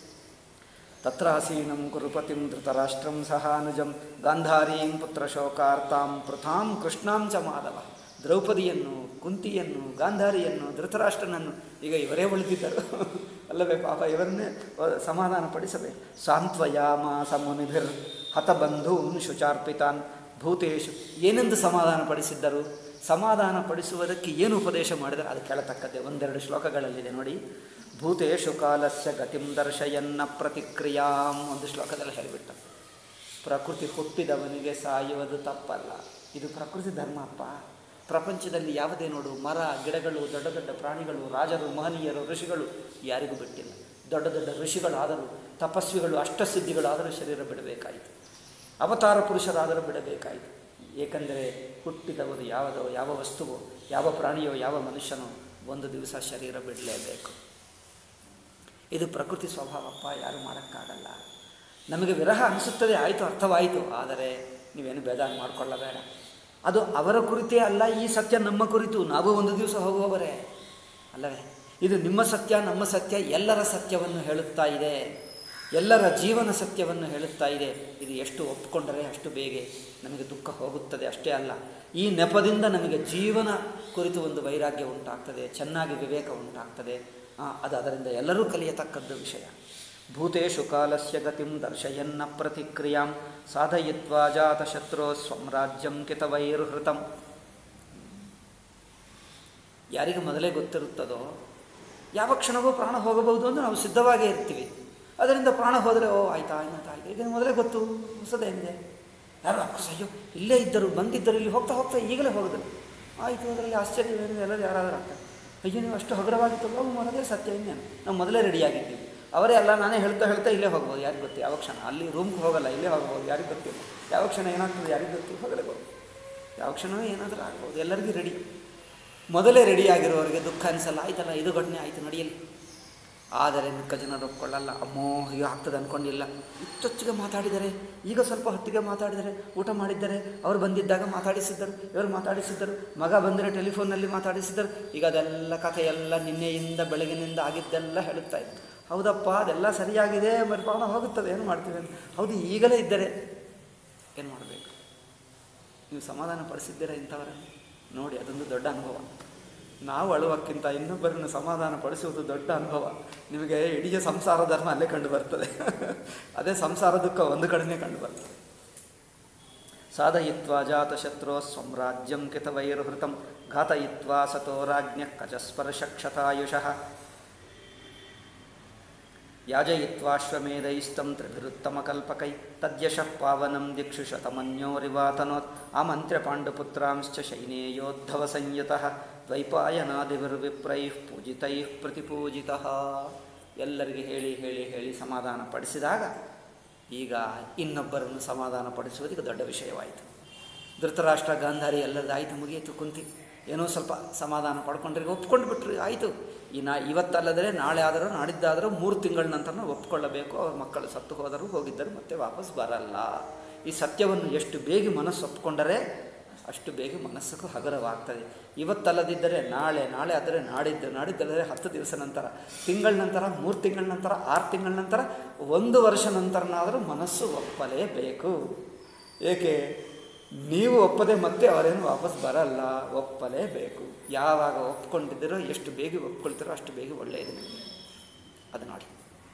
ತತ್ರಾಸೀನಂ ಕುರುಪತಿಂ ಧೃತರಾಷ್ಟ್ರಂ ಸಹಾನುಜಂ ಗಾಂಧಾರೀಂ ಪುತ್ರಶೋಕಾರ್ತಾಂ ಪೃಥಾಂ ಕೃಷ್ಣಾಂ ಚ ಮಾಧವ ದ್ರೌಪದಿಯನ್ನು ಕುಂತಿಯನ್ನು ಗಾಂಧಾರಿಯನ್ನು ಧೃತರಾಷ್ಟ್ರನನ್ನು ಈಗ ಇವರೇ ಉಳಿದಿದ್ದರು ಅಲ್ಲವೇ ಪಾಪ ಇವರನ್ನೇ ಅಹ್, ಸಮಾಧಾನ ಪಡಿಸಬೇಕು ಸಾಂತ್ವಯಾಮ ಸಮುನಿಭಿರ್ ಹತಬಂಧೂನ್ ಶುಚಾರ್ಪಿತಾನ್ ಭೂತೇಶು ಏನೆಂದು ಸಮಾಧಾನ ಪಡಿಸಿದ್ದರು ಸಮಾಧಾನ ಪಡಿಸುವುದಕ್ಕೆ ಏನು ಉಪದೇಶ ಮಾಡಿದರೆ ಅದು ಕೇಳತಕ್ಕದ್ದೇ ಒಂದೆರಡು ಶ್ಲೋಕಗಳಲ್ಲಿದೆ ನೋಡಿ ಭೂತೇಶು ಕಾಲಸ್ಯ ಗತಿಂ ದರ್ಶಯನ್ನ ಪ್ರತಿಕ್ರಿಯಾಂ ಒಂದು ಶ್ಲೋಕದಲ್ಲಿ ಹೇಳಿಬಿಟ್ಟ ಪ್ರಕೃತಿ ಹುಟ್ಟಿದವನಿಗೆ ಸಾಯುವುದು ತಪ್ಪಲ್ಲ ಇದು ಪ್ರಕೃತಿ ಧರ್ಮ ಅಪ್ಪ ಪ್ರಪಂಚದಲ್ಲಿ ಯಾವುದೇ ನೋಡು ಮರ ಗಿಡಗಳು ದೊಡ್ಡ ದೊಡ್ಡ ಪ್ರಾಣಿಗಳು ರಾಜರು ಮಹನೀಯರು ಋಷಿಗಳು ಯಾರಿಗೂ ಬಿಟ್ಟಿಲ್ಲ ದೊಡ್ಡ ದೊಡ್ಡ ಋಷಿಗಳಾದರೂ ತಪಸ್ವಿಗಳು ಅಷ್ಟಸಿದ್ಧಿಗಳಾದರೂ ಶರೀರ ಬಿಡಬೇಕಾಯಿತು ಅವತಾರ ಪುರುಷರಾದರೂ ಬಿಡಬೇಕಾಯಿತು ಏಕೆಂದರೆ ಹುಟ್ಟಿದವರು ಯಾವುದೋ ಯಾವ ವಸ್ತುವೋ ಯಾವ ಪ್ರಾಣಿಯೋ ಯಾವ ಮನುಷ್ಯನೋ ಒಂದು ದಿವಸ ಶರೀರ ಬಿಡಲೇಬೇಕು ಇದು ಪ್ರಕೃತಿ ಸ್ವಭಾವಪ್ಪ ಯಾರು ಮಾಡೋಕ್ಕಾಗಲ್ಲ ನಮಗೆ ವಿರಹ ಅನಿಸುತ್ತದೆ ಆಯಿತು ಅರ್ಥವಾಯಿತು ಆದರೆ ನೀವೇನು ಬೇಜಾರು ಮಾಡಿಕೊಳ್ಳಬೇಡ ಅದು ಅವರ ಕುರಿತೇ ಅಲ್ಲ ಈ ಸತ್ಯ ನಮ್ಮ ಕುರಿತು ನಾವು ಒಂದು ದಿವಸ ಹೋಗುವವರೇ ಅಲ್ಲವೇ ಇದು ನಿಮ್ಮ ಸತ್ಯ ನಮ್ಮ ಸತ್ಯ ಎಲ್ಲರ ಸತ್ಯವನ್ನು ಹೇಳುತ್ತಾ ಇದೆ ಎಲ್ಲರ ಜೀವನ ಸತ್ಯವನ್ನು ಹೇಳುತ್ತಾ ಇದೆ ಇದು ಎಷ್ಟು ಒಪ್ಪಿಕೊಂಡರೆ ಅಷ್ಟು ಬೇಗ ನಮಗೆ ದುಃಖ ಹೋಗುತ್ತದೆ ಅಷ್ಟೇ ಅಲ್ಲ ಈ ನೆಪದಿಂದ ನಮಗೆ ಜೀವನ ಕುರಿತು ಒಂದು ವೈರಾಗ್ಯ ಉಂಟಾಗ್ತದೆ ಚೆನ್ನಾಗಿ ವಿವೇಕ ಉಂಟಾಗ್ತದೆ ಆ, ಅದು ಅದರಿಂದ ಎಲ್ಲರೂ ಕಲಿಯತಕ್ಕದ್ದು ವಿಷಯ ಭೂತೇಶು ಕಾಲಸ್ಯ ಗತಿಂ ದರ್ಶಯನ್ನ ಪ್ರತಿಕ್ರಿಯಾಂ ಸಾಧಯಿತ್ವಾ ಜಾತಶತ್ರೋ ಸ್ವರಾಜ್ಯಂ ಕಿತವೈರ್ಹೃತಂ ಯಾರಿಗೆ ಮೊದಲೇ ಗೊತ್ತಿರುತ್ತದೋ ಯಾವ ಕ್ಷಣವೂ ಪ್ರಾಣ ಹೋಗಬಹುದು ಎಂದು ನಾವು ಸಿದ್ಧವಾಗೇ ಇರ್ತೀವಿ ಅದರಿಂದ ಪ್ರಾಣ ಹೋದರೆ ಓ ಆಯ್ತಾ ಆಯ್ತಾ ಆಯ್ತು ಈಗ ಮೊದಲೇ ಗೊತ್ತು ಹೊಸದೇನಿದೆ ಯಾರು ಅಕ್ಕಸ್ ಅಯ್ಯೋ ಇಲ್ಲೇ ಇದ್ದರು ಬಂದಿದ್ದರು ಇಲ್ಲಿ ಹೋಗ್ತಾ ಹೋಗ್ತಾ ಈಗಲೇ ಹೋಗಿದ್ರು ಆಯಿತು ಅದರಲ್ಲಿ ಆಶ್ಚರ್ಯವೇನಿದೆ ಎಲ್ಲರೂ ಯಾರಾದರೂ ಆಗ್ತಾರೆ ಅಯ್ಯೋ ನೀವು ಅಷ್ಟು ಹಗುರವಾಗಿತ್ತು ಹೋಗು ಮೊದಲೇ ಸತ್ಯ ಇನ್ನೇನು ನಾವು ಮೊದಲೇ ರೆಡಿಯಾಗಿದ್ದೀವಿ ಅವರೇ ಅಲ್ಲ ನಾನೇ ಹೇಳ್ತಾ ಹೇಳ್ತಾ ಇಲ್ಲೇ ಹೋಗ್ಬೋದು ಯಾರಿಗೆ ಗೊತ್ತು ಯಾವ ಕ್ಷಣ ಅಲ್ಲಿ ರೂಮ್ಗೆ ಹೋಗಲ್ಲ ಇಲ್ಲೇ ಹೋಗ್ಬೋದು ಯಾರಿಗೆ ಗೊತ್ತಿಲ್ಲ ಯಾವ ಕ್ಷಣ ಏನಾಗ್ತದೆ ಯಾರಿಗೆ ಗೊತ್ತು ಹೋಗಲೇಬೋದು ಯಾವ ಕ್ಷಣವೇ ಏನಾದರೂ ಆಗ್ಬೋದು ಎಲ್ಲರಿಗೂ ರೆಡಿ ಮೊದಲೇ ರೆಡಿಯಾಗಿರೋರಿಗೆ ದುಃಖ ಅನಿಸಲ್ಲ ಆಯ್ತಲ್ಲ ಇದು ಘಟನೆ ಆಯಿತು ನಡೆಯಲಿ ಆದರೆ ಮಿಕ್ಕ ಜನರು ಒಪ್ಕೊಳ್ಳಲ್ಲ ಅಮ್ಮೋ ಹೀಗೆ ಆಗ್ತದೆ ಅಂದ್ಕೊಂಡಿಲ್ಲ ಇತ್ತೊಚ್ಚಿಗೆ ಮಾತಾಡಿದರೆ ಈಗ ಸ್ವಲ್ಪ ಹೊತ್ತಿಗೆ ಮಾತಾಡಿದರೆ ಊಟ ಮಾಡಿದ್ದಾರೆ ಅವರು ಬಂದಿದ್ದಾಗ ಮಾತಾಡಿಸಿದ್ದರು ಇವರು ಮಾತಾಡಿಸಿದ್ದರು ಮಗ ಬಂದರೆ ಟೆಲಿಫೋನ್ನಲ್ಲಿ ಮಾತಾಡಿಸಿದ್ದರು ಈಗ ಅದೆಲ್ಲ ಕಥೆ ಎಲ್ಲ ನಿನ್ನೆಯಿಂದ ಬೆಳಗಿನಿಂದ ಆಗಿದ್ದೆಲ್ಲ ಹೇಳುತ್ತಾ ಇತ್ತು ಹೌದಪ್ಪ ಅದೆಲ್ಲ ಸರಿಯಾಗಿದೆ మరి ಪ್ರಾಣ ಹೋಗುತ್ತದೆ ಏನು ಮಾಡ್ತೀವಿ ಅಂತ ಹೌದು ಈಗಲೇ ಇದ್ದರೆ ಏನು ಮಾಡಬೇಕು ನೀವು ಸಮಾಧಾನ ಪಡಿಸಿದ್ದೀರಾ ಇಂಥವರನ್ನು ನೋಡಿ ಅದೊಂದು ದೊಡ್ಡ ಅನುಭವ ನಾವು ಅಳುವಕ್ಕಿಂತ ಇನ್ನೊಬ್ಬರನ್ನು ಸಮಾಧಾನ ಪಡಿಸುವುದು ದೊಡ್ಡ ಅನುಭವ ನಿಮಗೆ ಇಡೀ ಸಂಸಾರ ಧರ್ಮ ಅಲ್ಲೇ ಕಂಡು ಬರ್ತದೆ ಅದೇ ಸಂಸಾರ ದುಃಖ ಒಂದು ಕಡೆನೇ ಕಂಡು ಬರ್ತದೆ ಸಾಧಯಿತ್ವಾ ಜಾತಶತ್ರೋ ಸ್ವರಾಜ್ಯಂ ಕಿತವೈರ್ಹೃತಂ ಘಾತಯಿತ್ವಾ ಸತೋ ರಾಜ್ಞ ಕಚಸ್ಪರ್ಶಕ್ಷತಾಯುಷಃ ಯಾಜಯಿತ್ವಾಶ್ವಮೇಧೈಸ್ತಂ ತ್ರಿಭಿರುತ್ತಮಕಲ್ಪಕೈ ತದ್ಯಶಃ ಪಾವನಂ ದಿಕ್ಷು ಶತಮನ್ಯೋರಿವಾತನೋತ್ ಆಮಂತ್ರ್ಯ ಪಾಂಡುಪುತ್ರಾಂಶ್ಚ ಶೈನೇಯೋದ್ಧವ ಸಂಯುತಃ ದ್ವೈಪಾಯನಾದಿವಿರ್ವಿಪ್ರೈಃ ಪೂಜಿತೈಃ ಪ್ರತಿಪೂಜಿತಃ ಎಲ್ಲರಿಗೆ ಹೇಳಿ ಹೇಳಿ ಹೇಳಿ ಸಮಾಧಾನ ಪಡಿಸಿದಾಗ ಈಗ ಇನ್ನೊಬ್ಬರನ್ನು ಸಮಾಧಾನ ಪಡಿಸುವುದಕ್ಕೆ ದೊಡ್ಡ ವಿಷಯವಾಯಿತು ಧೃತರಾಷ್ಟ್ರ ಗಾಂಧಾರಿ ಎಲ್ಲರದಾಯಿತು ಮುಗಿಯಿತು ಕುಂತಿ ಏನೋ ಸ್ವಲ್ಪ ಸಮಾಧಾನ ಪಡ್ಕೊಂಡ್ರೆ ಒಪ್ಕೊಂಡು ಬಿಟ್ರಿ ಆಯಿತು ಇನ್ನು ಇವತ್ತಲ್ಲದ್ರೆ ನಾಳೆ ಆದರೂ ನಾಡಿದ್ದಾದರೂ ಮೂರು ತಿಂಗಳ ನಂತರ ಒಪ್ಕೊಳ್ಳಬೇಕು ಅವ್ರ ಮಕ್ಕಳು ಸತ್ತು ಹೋದರೂ ಹೋಗಿದ್ದರು ಮತ್ತೆ ವಾಪಸ್ ಬರಲ್ಲ ಈ ಸತ್ಯವನ್ನು ಎಷ್ಟು ಬೇಗ ಮನಸ್ಸು ಒಪ್ಕೊಂಡರೆ ಅಷ್ಟು ಬೇಗ ಮನಸ್ಸಿಗೂ ಹಗುರವಾಗ್ತದೆ ಇವತ್ತಲ್ಲದಿದ್ದರೆ ನಾಳೆ ನಾಳೆ ಆದರೆ ನಾಡಿದ್ದು ನಾಡಿದ್ದರೆ ಹತ್ತು ದಿವಸ ನಂತರ ತಿಂಗಳ ನಂತರ ಮೂರು ತಿಂಗಳ ನಂತರ ಆರು ತಿಂಗಳ ನಂತರ ಒಂದು ವರ್ಷ ನಂತರನಾದರೂ ಮನಸ್ಸು ಒಪ್ಪಲೇಬೇಕು ಏಕೆ ನೀವು ಒಪ್ಪದೆ ಮತ್ತೆ ಅವರೇನು ವಾಪಸ್ ಬರಲ್ಲ ಒಪ್ಪಲೇಬೇಕು ಯಾವಾಗ ಒಪ್ಕೊಂಡಿದ್ದೀರೋ ಎಷ್ಟು ಬೇಗ ಒಪ್ಕೊಳ್ತೀರೋ ಅಷ್ಟು ಬೇಗ ಒಳ್ಳೆಯದು ನಿಮಗೆ ಅದು ನೋಡಿ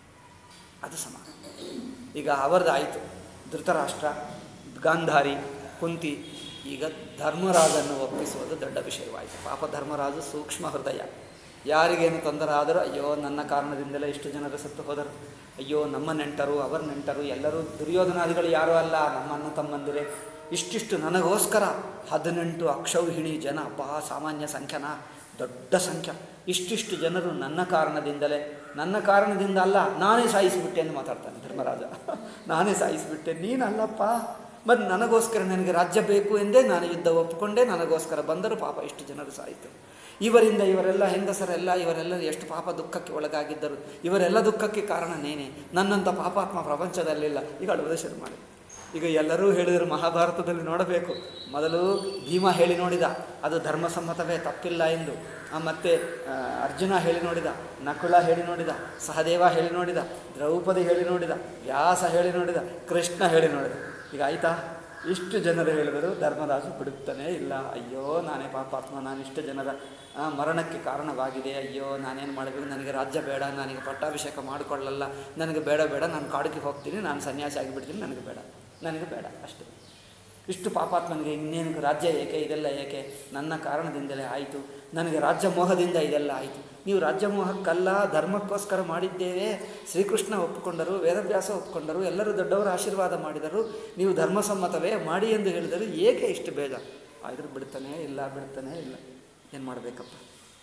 ಅದು ಸಮಾನ ಈಗ ಅವರದ್ದು ಆಯಿತು ಧೃತರಾಷ್ಟ್ರ ಗಾಂಧಾರಿ ಕುಂತಿ ಈಗ ಧರ್ಮರಾಜನ್ನು ಒಪ್ಪಿಸುವುದು ದೊಡ್ಡ ವಿಷಯವಾಯಿತು ಪಾಪ ಧರ್ಮರಾಜು ಸೂಕ್ಷ್ಮ ಹೃದಯ ಯಾರಿಗೇನು ತೊಂದರೆ ಆದರೂ ಅಯ್ಯೋ ನನ್ನ ಕಾರಣದಿಂದಲೇ ಇಷ್ಟು ಜನರು ಸತ್ತು ಹೋದರು ಅಯ್ಯೋ ನಮ್ಮ ನೆಂಟರು ಅವರ ನೆಂಟರು ಎಲ್ಲರೂ ದುರ್ಯೋಧನಾದಿಗಳು ಯಾರೂ ಅಲ್ಲ ನಮ್ಮ ಅಣ್ಣ ತಮ್ಮಂದಿರೇ ಇಷ್ಟಿಷ್ಟು ನನಗೋಸ್ಕರ ಹದಿನೆಂಟು ಅಕ್ಷೌಹಿಣಿ ಜನ ಅಪ್ಪ ಸಾಮಾನ್ಯ ಸಂಖ್ಯಾನ ದೊಡ್ಡ ಸಂಖ್ಯೆ ಇಷ್ಟಿಷ್ಟು ಜನರು ನನ್ನ ಕಾರಣದಿಂದಲೇ ನನ್ನ ಕಾರಣದಿಂದ ಅಲ್ಲ ನಾನೇ ಸಾಯಿಸಿಬಿಟ್ಟೆ ಎಂದು ಮಾತಾಡ್ತಾನೆ ಧರ್ಮರಾಜ ನಾನೇ ಸಾಯಿಸಿಬಿಟ್ಟೆ ನೀನಲ್ಲಪ್ಪ ಮತ್ತು ನನಗೋಸ್ಕರ ನನಗೆ ರಾಜ್ಯ ಬೇಕು ಎಂದೇ ನಾನು ಯುದ್ಧ ಒಪ್ಪಿಕೊಂಡೆ ನನಗೋಸ್ಕರ ಬಂದರು ಪಾಪ ಇಷ್ಟು ಜನರು ಸಾಯಿತು ಇವರಿಂದ ಇವರೆಲ್ಲ ಹೆಂಗಸರೆಲ್ಲ ಇವರೆಲ್ಲ ಎಷ್ಟು ಪಾಪ ದುಃಖಕ್ಕೆ ಒಳಗಾಗಿದ್ದರು ಇವರೆಲ್ಲ ದುಃಖಕ್ಕೆ ಕಾರಣ ನೇನೆ ನನ್ನಂಥ ಪಾಪಾತ್ಮ ಪ್ರಪಂಚದಲ್ಲಿಲ್ಲ ಈಗ ಅಳುವುದೇ ಶುರು ಮಾಡಿ ಈಗ ಎಲ್ಲರೂ ಹೇಳಿದರು ಮಹಾಭಾರತದಲ್ಲಿ ನೋಡಬೇಕು ಮೊದಲು ಭೀಮ ಹೇಳಿ ನೋಡಿದ ಅದು ಧರ್ಮಸಮ್ಮತವೇ ತಪ್ಪಿಲ್ಲ ಎಂದು ಆ, ಮತ್ತೆ ಆ, ಅರ್ಜುನ ಹೇಳಿ ನೋಡಿದ ನಕುಲ ಹೇಳಿ ನೋಡಿದ ಸಹದೇವ ಹೇಳಿ ನೋಡಿದ ದ್ರೌಪದಿ ಹೇಳಿ ನೋಡಿದ ವ್ಯಾಸ ಹೇಳಿ ನೋಡಿದ ಕೃಷ್ಣ ಹೇಳಿ ನೋಡಿದ ಈಗ ಆಯಿತಾ ಇಷ್ಟು ಜನರು ಹೇಳಿದರು ಧರ್ಮರಾಜು ಬಿಡುತ್ತಾನೇ ಇಲ್ಲ ಅಯ್ಯೋ ನಾನೇ ಪಾಪಾತ್ಮ ನಾನು ಇಷ್ಟು ಜನರ ಆ, ಮರಣಕ್ಕೆ ಕಾರಣವಾಗಿದೆ ಅಯ್ಯೋ ನಾನೇನು ಮಾಡಬೇಕು ನನಗೆ ರಾಜ್ಯ ಬೇಡ ನನಗೆ ಪಟ್ಟಾಭಿಷೇಕ ಮಾಡಿಕೊಳ್ಳಲ್ಲ ನನಗೆ ಬೇಡ ಬೇಡ ನಾನು ಕಾಡಿಗೆ ಹೋಗ್ತೀನಿ ನಾನು ಸನ್ಯಾಸಿ ಆಗಿಬಿಡ್ತೀನಿ ನನಗೆ ಬೇಡ ನನಗೆ ಬೇಡ ಅಷ್ಟೇ ಇಷ್ಟು ಪಾಪಾತ್ಮನಿಗೆ ಇನ್ನೇನು ರಾಜ್ಯ ಏಕೆ ಇದೆಲ್ಲ ಏಕೆ ನನ್ನ ಕಾರಣದಿಂದಲೇ ಆಯಿತು ನನಗೆ ರಾಜ್ಯ ಮೋಹದಿಂದ ಇದೆಲ್ಲ ಆಯಿತು ನೀವು ರಾಜ್ಯ ಮೋಹಕ್ಕಲ್ಲ ಧರ್ಮಕ್ಕೋಸ್ಕರ ಮಾಡಿದ್ದೇವೆ ಶ್ರೀಕೃಷ್ಣ ಒಪ್ಪಿಕೊಂಡರು ವೇದವ್ಯಾಸ ಒಪ್ಪಿಕೊಂಡರು ಎಲ್ಲರೂ ದೊಡ್ಡವರ ಆಶೀರ್ವಾದ ಮಾಡಿದರು ನೀವು ಧರ್ಮಸಮ್ಮತವೇ ಮಾಡಿ ಎಂದು ಹೇಳಿದರು ಏಕೆ ಇಷ್ಟು ಬೇಗ ಆದರೂ ಬಿಡ್ತಾನೆ ಇಲ್ಲ ಬಿಡ್ತಾನೆ ಇಲ್ಲ ಏನು ಮಾಡಬೇಕಪ್ಪ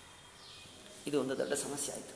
ಇದು ಒಂದು ದೊಡ್ಡ ಸಮಸ್ಯೆ ಆಯಿತು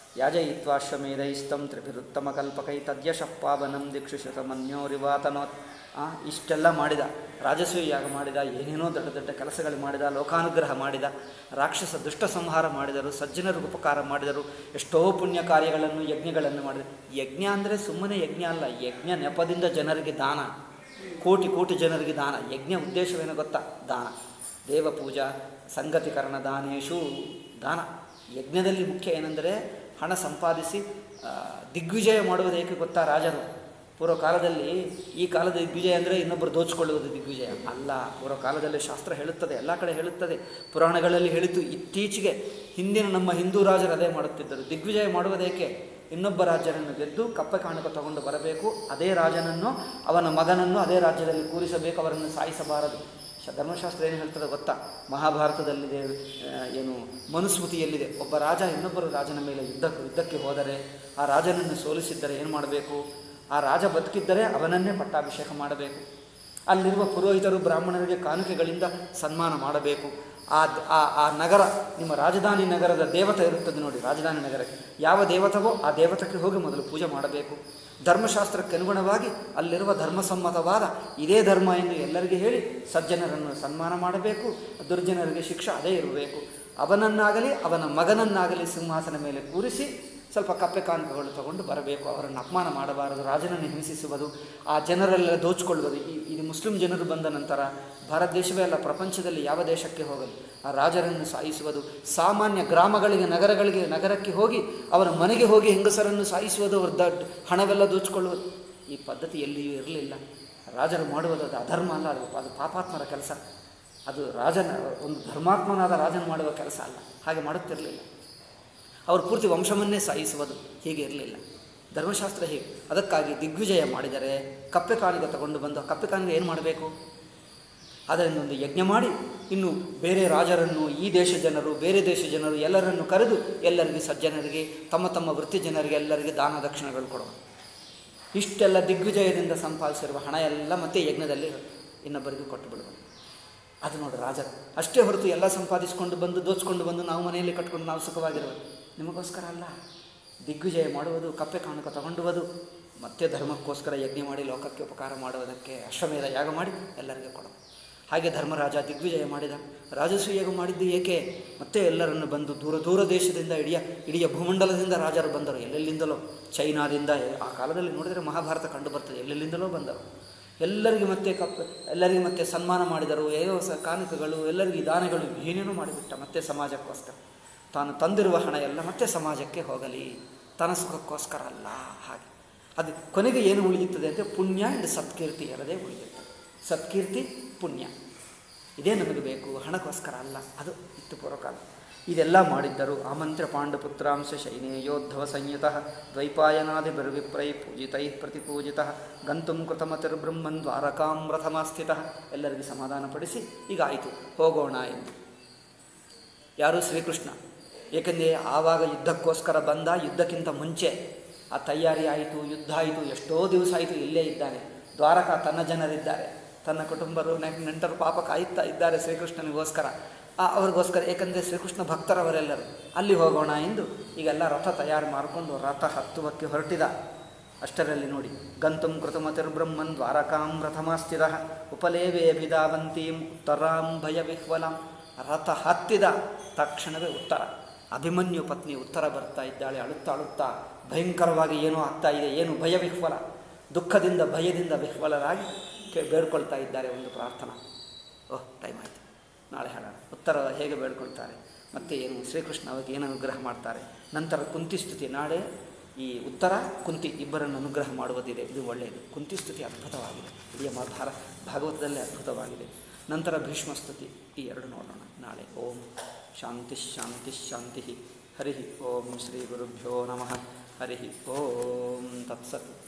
ಯಾಜಯಿತ್ವಾಶ್ವಮೇಧೈಸ್ತಂ ತ್ರಿಭಿರುತ್ತಮ ಕಲ್ಪಕೈ ತದ್ಯಶಃ ಪಾವನಂ ದಿಕ್ಷು ಶತಮನ್ಯೋರಿವಾತನೋತ್ ಆ, ಇಷ್ಟೆಲ್ಲ ಮಾಡಿದ ರಾಜಸೂಯ ಯಾಗ ಮಾಡಿದ ಏನೇನೋ ದೊಡ್ಡ ದೊಡ್ಡ ಕೆಲಸಗಳು ಮಾಡಿದ ಲೋಕಾನುಗ್ರಹ ಮಾಡಿದ ರಾಕ್ಷಸ ದುಷ್ಟ ಸಂಹಾರ ಮಾಡಿದರು ಸಜ್ಜನರಿಗೆ ಉಪಕಾರ ಮಾಡಿದರು ಎಷ್ಟೋ ಪುಣ್ಯ ಕಾರ್ಯಗಳನ್ನು ಯಜ್ಞಗಳನ್ನು ಮಾಡಿದರು ಯಜ್ಞ ಅಂದರೆ ಸುಮ್ಮನೆ ಯಜ್ಞ ಅಲ್ಲ ಯಜ್ಞ ನೆಪದಿಂದ ಜನರಿಗೆ ದಾನ ಕೋಟಿ ಕೋಟಿ ಜನರಿಗೆ ದಾನ ಯಜ್ಞ ಉದ್ದೇಶವೇನು ಗೊತ್ತಾ ದಾನ ದೇವ ಪೂಜಾ ಸಂಗತಿಕರಣ ದಾನೇಶು ದಾನ ಯಜ್ಞದಲ್ಲಿ ಮುಖ್ಯ ಏನೆಂದರೆ ಹಣ ಸಂಪಾದಿಸಿ ಆ, ದಿಗ್ವಿಜಯ ಮಾಡುವುದು ಏಕೆ ಗೊತ್ತಾ ರಾಜರು ಪೂರ್ವ ಕಾಲದಲ್ಲಿ ಈ ಕಾಲದ ದಿಗ್ವಿಜಯ ಅಂದರೆ ಇನ್ನೊಬ್ಬರು ದೋಚಿಕೊಳ್ಳುವುದು ದಿಗ್ವಿಜಯ ಅಲ್ಲ ಪೂರ್ವ ಕಾಲದಲ್ಲಿ ಶಾಸ್ತ್ರ ಹೇಳುತ್ತದೆ ಎಲ್ಲ ಕಡೆ ಹೇಳುತ್ತದೆ ಪುರಾಣಗಳಲ್ಲಿ ಹೇಳಿತು ಇತ್ತೀಚೆಗೆ ಹಿಂದಿನ ನಮ್ಮ ಹಿಂದೂ ರಾಜರು ಅದೇ ಮಾಡುತ್ತಿದ್ದರು ದಿಗ್ವಿಜಯ ಮಾಡುವುದೇಕೆ ಇನ್ನೊಬ್ಬ ರಾಜ್ಯನನ್ನು ಗೆದ್ದು ಕಪ್ಪೆ ಕಾಣಕ ತಗೊಂಡು ಬರಬೇಕು ಅದೇ ರಾಜನನ್ನು ಅವನ ಮಗನನ್ನು ಅದೇ ರಾಜ್ಯದಲ್ಲಿ ಕೂರಿಸಬೇಕು ಅವರನ್ನು ಸಾಯಿಸಬಾರದು ಶ- ಧರ್ಮಶಾಸ್ತ್ರ ಏನು ಹೇಳ್ತದೆ ಗೊತ್ತಾ ಮಹಾಭಾರತದಲ್ಲಿದೆ ಆ, ಏನು ಮನುಸ್ಮೃತಿಯಲ್ಲಿದೆ ಒಬ್ಬ ರಾಜ ಇನ್ನೊಬ್ಬರು ರಾಜನ ಮೇಲೆ ಯುದ್ಧಕ್ಕೆ ಯುದ್ಧಕ್ಕೆ ಹೋದರೆ ಆ ರಾಜನನ್ನು ಸೋಲಿಸಿದ್ದರೆ ಏನು ಮಾಡಬೇಕು ಆ ರಾಜ ಬದುಕಿದ್ದರೆ ಅವನನ್ನೇ ಪಟ್ಟಾಭಿಷೇಕ ಮಾಡಬೇಕು ಅಲ್ಲಿರುವ ಪುರೋಹಿತರು ಬ್ರಾಹ್ಮಣರಿಗೆ ಕಾನುಕೆಗಳಿಂದ ಸನ್ಮಾನ ಮಾಡಬೇಕು ಆ ಆ ಆ ನಗರ ನಿಮ್ಮ ರಾಜಧಾನಿ ನಗರದ ದೇವತೆ ಇರುತ್ತದೆ ನೋಡಿ ರಾಜಧಾನಿ ನಗರಕ್ಕೆ ಯಾವ ದೇವತವೋ ಆ ದೇವತಕ್ಕೆ ಹೋಗಿ ಮೊದಲು ಪೂಜೆ ಮಾಡಬೇಕು ಧರ್ಮಶಾಸ್ತ್ರಕ್ಕೆ ಅನುಗುಣವಾಗಿ ಅಲ್ಲಿರುವ ಧರ್ಮಸಮ್ಮತವಾದ ಇದೇ ಧರ್ಮ ಎಂದು ಎಲ್ಲರಿಗೆ ಹೇಳಿ ಸಜ್ಜನರನ್ನು ಸನ್ಮಾನ ಮಾಡಬೇಕು ದುರ್ಜನರಿಗೆ ಶಿಕ್ಷೆ ಅದೇ ಇರಬೇಕು ಅವನನ್ನಾಗಲಿ ಅವನ ಮಗನನ್ನಾಗಲಿ ಸಿಂಹಾಸನ ಮೇಲೆ ಕೂರಿಸಿ ಸ್ವಲ್ಪ ಕಪ್ಪೆ ಕಾನುಕೆಗಳು ತಗೊಂಡು ಬರಬೇಕು ಅವರನ್ನು ಅಪಮಾನ ಮಾಡಬಾರದು ರಾಜನನ್ನು ಹಿಂಸಿಸುವುದು ಆ ಜನರೆಲ್ಲ ದೋಚಿಕೊಳ್ಳುವುದು ಈ ಇದು ಮುಸ್ಲಿಂ ಜನರು ಬಂದ ನಂತರ ಭಾರತ ದೇಶವೇ ಅಲ್ಲ ಪ್ರಪಂಚದಲ್ಲಿ ಯಾವ ದೇಶಕ್ಕೆ ಹೋಗಲಿ ಆ ರಾಜರನ್ನು ಸಾಯಿಸುವುದು ಸಾಮಾನ್ಯ ಗ್ರಾಮಗಳಿಗೆ ನಗರಗಳಿಗೆ ನಗರಕ್ಕೆ ಹೋಗಿ ಅವರ ಮನೆಗೆ ಹೋಗಿ ಹೆಂಗಸರನ್ನು ಸಾಯಿಸುವುದು ಅವ್ರ ದೊಡ್ಡ ಹಣವೆಲ್ಲ ದೋಚಿಕೊಳ್ಳುವುದು ಈ ಪದ್ಧತಿ ಎಲ್ಲಿಯೂ ಇರಲಿಲ್ಲ ರಾಜರು ಮಾಡುವುದು ಅದು ಅಧರ್ಮ ಅಲ್ಲ ಅದು ಅದು ಪಾಪಾತ್ಮರ ಕೆಲಸ ಅದು ರಾಜನ ಒಂದು ಧರ್ಮಾತ್ಮನಾದ ರಾಜನು ಮಾಡುವ ಕೆಲಸ ಅಲ್ಲ ಹಾಗೆ ಮಾಡುತ್ತಿರಲಿಲ್ಲ ಅವರು ಪೂರ್ತಿ ವಂಶವನ್ನೇ ಸಾಯಿಸುವುದು ಹೀಗೆ ಇರಲಿಲ್ಲ ಧರ್ಮಶಾಸ್ತ್ರ ಹೀಗೆ ಅದಕ್ಕಾಗಿ ದಿಗ್ವಿಜಯ ಮಾಡಿದರೆ ಕಪ್ಪೆ ಕಾಣಿಗೆ ತಗೊಂಡು ಬಂದು ಆ ಕಪ್ಪೆ ಕಾಣಿಗೆ ಏನು ಮಾಡಬೇಕು ಅದರಿಂದ ಒಂದು ಯಜ್ಞ ಮಾಡಿ ಇನ್ನು ಬೇರೆ ರಾಜರನ್ನು ಈ ದೇಶ ಜನರು ಬೇರೆ ದೇಶ ಜನರು ಎಲ್ಲರನ್ನು ಕರೆದು ಎಲ್ಲರಿಗೆ ಸಜ್ಜನರಿಗೆ ತಮ್ಮ ತಮ್ಮ ವೃತ್ತಿ ಜನರಿಗೆ ಎಲ್ಲರಿಗೆ ದಾನ ದಕ್ಷಿಣೆಗಳು ಕೊಡುವ ಇಷ್ಟೆಲ್ಲ ದಿಗ್ವಿಜಯದಿಂದ ಸಂಪಾದಿಸಿರುವ ಹಣ ಎಲ್ಲ ಮತ್ತೆ ಯಜ್ಞದಲ್ಲಿ ಇನ್ನೊಬ್ಬರಿಗೆ ಕೊಟ್ಟು ಬಿಡುವುದು ಅದು ನೋಡಿ ರಾಜರು ಅಷ್ಟೇ ಹೊರತು ಎಲ್ಲ ಸಂಪಾದಿಸಿಕೊಂಡು ಬಂದು ದೋಚ್ಕೊಂಡು ಬಂದು ನಾವು ಮನೆಯಲ್ಲಿ ಕಟ್ಕೊಂಡು ನಾವು ಸುಖವಾಗಿರುವುದು ನಿಮಗೋಸ್ಕರ ಅಲ್ಲ ದಿಗ್ವಿಜಯ ಮಾಡುವುದು ಕಪ್ಪೆ ಕಾಣಕ ತಗೊಂಡುವುದು ಮತ್ತೆ ಧರ್ಮಕ್ಕೋಸ್ಕರ ಯಜ್ಞ ಮಾಡಿ ಲೋಕಕ್ಕೆ ಉಪಕಾರ ಮಾಡುವುದಕ್ಕೆ ಅಶ್ವಮೇಧ ಯಾಗ ಮಾಡಿ ಎಲ್ಲರಿಗೆ ಕೊಡು ಹಾಗೆ ಧರ್ಮರಾಜ ದಿಗ್ವಿಜಯ ಮಾಡಿದ ರಾಜಸೂಯಾಗ ಮಾಡಿದ್ದು ಏಕೆ ಮತ್ತೆ ಎಲ್ಲರನ್ನು ಬಂದು ದೂರ ದೂರ ದೇಶದಿಂದ ಇಡೀ ಇಡೀ ಭೂಮಂಡಲದಿಂದ ರಾಜರು ಬಂದರು ಎಲ್ಲೆಲ್ಲಿಂದಲೋ ಚೈನಾದಿಂದ ಆ ಕಾಲದಲ್ಲಿ ನೋಡಿದರೆ ಮಹಾಭಾರತ ಕಂಡು ಬರ್ತದೆ ಎಲ್ಲೆಲ್ಲಿಂದಲೋ ಬಂದರು ಎಲ್ಲರಿಗೆ ಮತ್ತೆ ಕಪ್ ಎಲ್ಲರಿಗೆ ಮತ್ತೆ ಸನ್ಮಾನ ಮಾಡಿದರು ಏನೋ ಸ ಕಾಣಿಕೆಗಳು ಎಲ್ಲರಿಗೆ ದಾನಗಳು ಏನೇನೋ ಮಾಡಿಬಿಟ್ಟ ಮತ್ತೆ ಸಮಾಜಕ್ಕೋಸ್ಕರ ತಾನು ತಂದಿರುವ ಹಣ ಎಲ್ಲ ಮತ್ತೆ ಸಮಾಜಕ್ಕೆ ಹೋಗಲಿ ತನ್ನ ಸುಖಕ್ಕೋಸ್ಕರ ಅಲ್ಲ ಹಾಗೆ ಅದು ಕೊನೆಗೆ ಏನು ಉಳಿಯುತ್ತದೆ ಅಂದರೆ ಪುಣ್ಯ ಇಂದು ಸತ್ಕೀರ್ತಿ ಎರಡೇ ಉಳಿಯುತ್ತದೆ ಸತ್ಕೀರ್ತಿ ಪುಣ್ಯ ಇದೇ ನಮಗೆ ಬೇಕು ಹಣಕ್ಕೋಸ್ಕರ ಅಲ್ಲ ಅದು ಇತ್ತು ಪೂರ್ವಕಾಲ ಇದೆಲ್ಲ ಮಾಡಿದ್ದರು ಆಮಂತ್ರ ಪಾಂಡುಪುತ್ರಾಂಶ ಶೈನೇಯೋದ್ಧವ ಸಂಯುತ ದ್ವೈಪಾಯನಾದಿ ಬಿರ್ವಿಪ್ರೈ ಪೂಜಿತೈ ಪ್ರತಿಪೂಜಿತ ಗಂತುಂ ಕೃತಮತಿರ್ಬ್ರಹ್ಮನ್ ದ್ವಾರಕಾಂ ರಥಮಾಸ್ಥಿತ ಎಲ್ಲರಿಗೂ ಸಮಾಧಾನಪಡಿಸಿ ಈಗ ಆಯಿತು ಹೋಗೋಣ ಎಂದು ಯಾರು ಶ್ರೀಕೃಷ್ಣ ಏಕೆಂದರೆ ಆವಾಗ ಯುದ್ಧಕ್ಕೋಸ್ಕರ ಬಂದ ಯುದ್ಧಕ್ಕಿಂತ ಮುಂಚೆ ಆ ತಯಾರಿ ಆಯಿತು ಯುದ್ಧ ಆಯಿತು ಎಷ್ಟೋ ದಿವಸ ಆಯಿತು ಇಲ್ಲೇ ಇದ್ದಾನೆ ದ್ವಾರಕ ತನ್ನ ಜನರಿದ್ದಾರೆ ತನ್ನ ಕುಟುಂಬರು ನೆಂ- ನೆಂಟರು ಪಾಪ ಕಾಯುತ್ತಾ ಇದ್ದಾರೆ ಶ್ರೀಕೃಷ್ಣನಿಗೋಸ್ಕರ ಆ ಅವ್ರಿಗೋಸ್ಕರ ಏಕೆಂದರೆ ಶ್ರೀಕೃಷ್ಣ ಭಕ್ತರವರೆಲ್ಲರೂ ಅಲ್ಲಿ ಹೋಗೋಣ ಎಂದು ಈಗೆಲ್ಲ ರಥ ತಯಾರು ಮಾಡಿಕೊಂಡು ರಥ ಹತ್ತುವಕ್ಕೆ ಹೊರಟಿದ ಅಷ್ಟರಲ್ಲಿ ನೋಡಿ ಗಂತುಂ ಕೃತಮತಿರ್ಬ್ರಹ್ಮನ್ ದ್ವಾರಕಾಂ ರಥಮಾಸ್ಥಿರ ಉಪಲೇವೇಭಿಧಾವಂತೀಂ ಉತ್ತರಾಂ ಭಯ ವಿಹ್ವಲಾಂ ರಥ ಹತ್ತಿದ ತಕ್ಷಣವೇ ಉತ್ತರ ಅಭಿಮನ್ಯು ಪತ್ನಿ ಉತ್ತರ ಬರ್ತಾ ಇದ್ದಾಳೆ ಅಳುತ್ತಾ ಅಳುತ್ತಾ ಭಯಂಕರವಾಗಿ ಏನೋ ಆಗ್ತಾ ಇದೆ ಏನು ಭಯ ವಿಹ್ವಲ ದುಃಖದಿಂದ ಭಯದಿಂದ ವಿಹ್ವಲರಾಗಿ ಕೆ ಬೇಡ್ಕೊಳ್ತಾ ಇದ್ದಾರೆ ಒಂದು ಪ್ರಾರ್ಥನಾ ಓಹ್ ಟೈಮ್ ಆಯಿತು ನಾಳೆ ಹೇಳೋಣ ಉತ್ತರ ಹೇಗೆ ಬೇಡ್ಕೊಳ್ತಾರೆ ಮತ್ತು ಏನು ಶ್ರೀಕೃಷ್ಣ ಅವಾಗ ಏನು ಅನುಗ್ರಹ ಮಾಡ್ತಾರೆ ನಂತರ ಕುಂತಿ ಸ್ತುತಿ ನಾಳೆ ಈ ಉತ್ತರ ಕುಂತಿ ಇಬ್ಬರನ್ನು ಅನುಗ್ರಹ ಮಾಡುವುದಿದೆ ಇದು ಒಳ್ಳೆಯದು ಕುಂತಿ ಸ್ತುತಿ ಅದ್ಭುತವಾಗಿದೆ ಇಡೀ ಭಾರ ಭಾಗವತದಲ್ಲೇ ಅದ್ಭುತವಾಗಿದೆ ನಂತರ ಭೀಷ್ಮ ಸ್ತುತಿ ಈ ಎರಡು ನೋಡೋಣ ನಾಳೆ ಓಂ ಶಾಂತಿ ಶಾಂತಿ ಶಾಂತಿ ಹರಿ ಓಂ ಶ್ರೀ ಗುರುಭ್ಯೋ ನಮಃ ಹರಿ ಓಂ ತತ್ಸತ್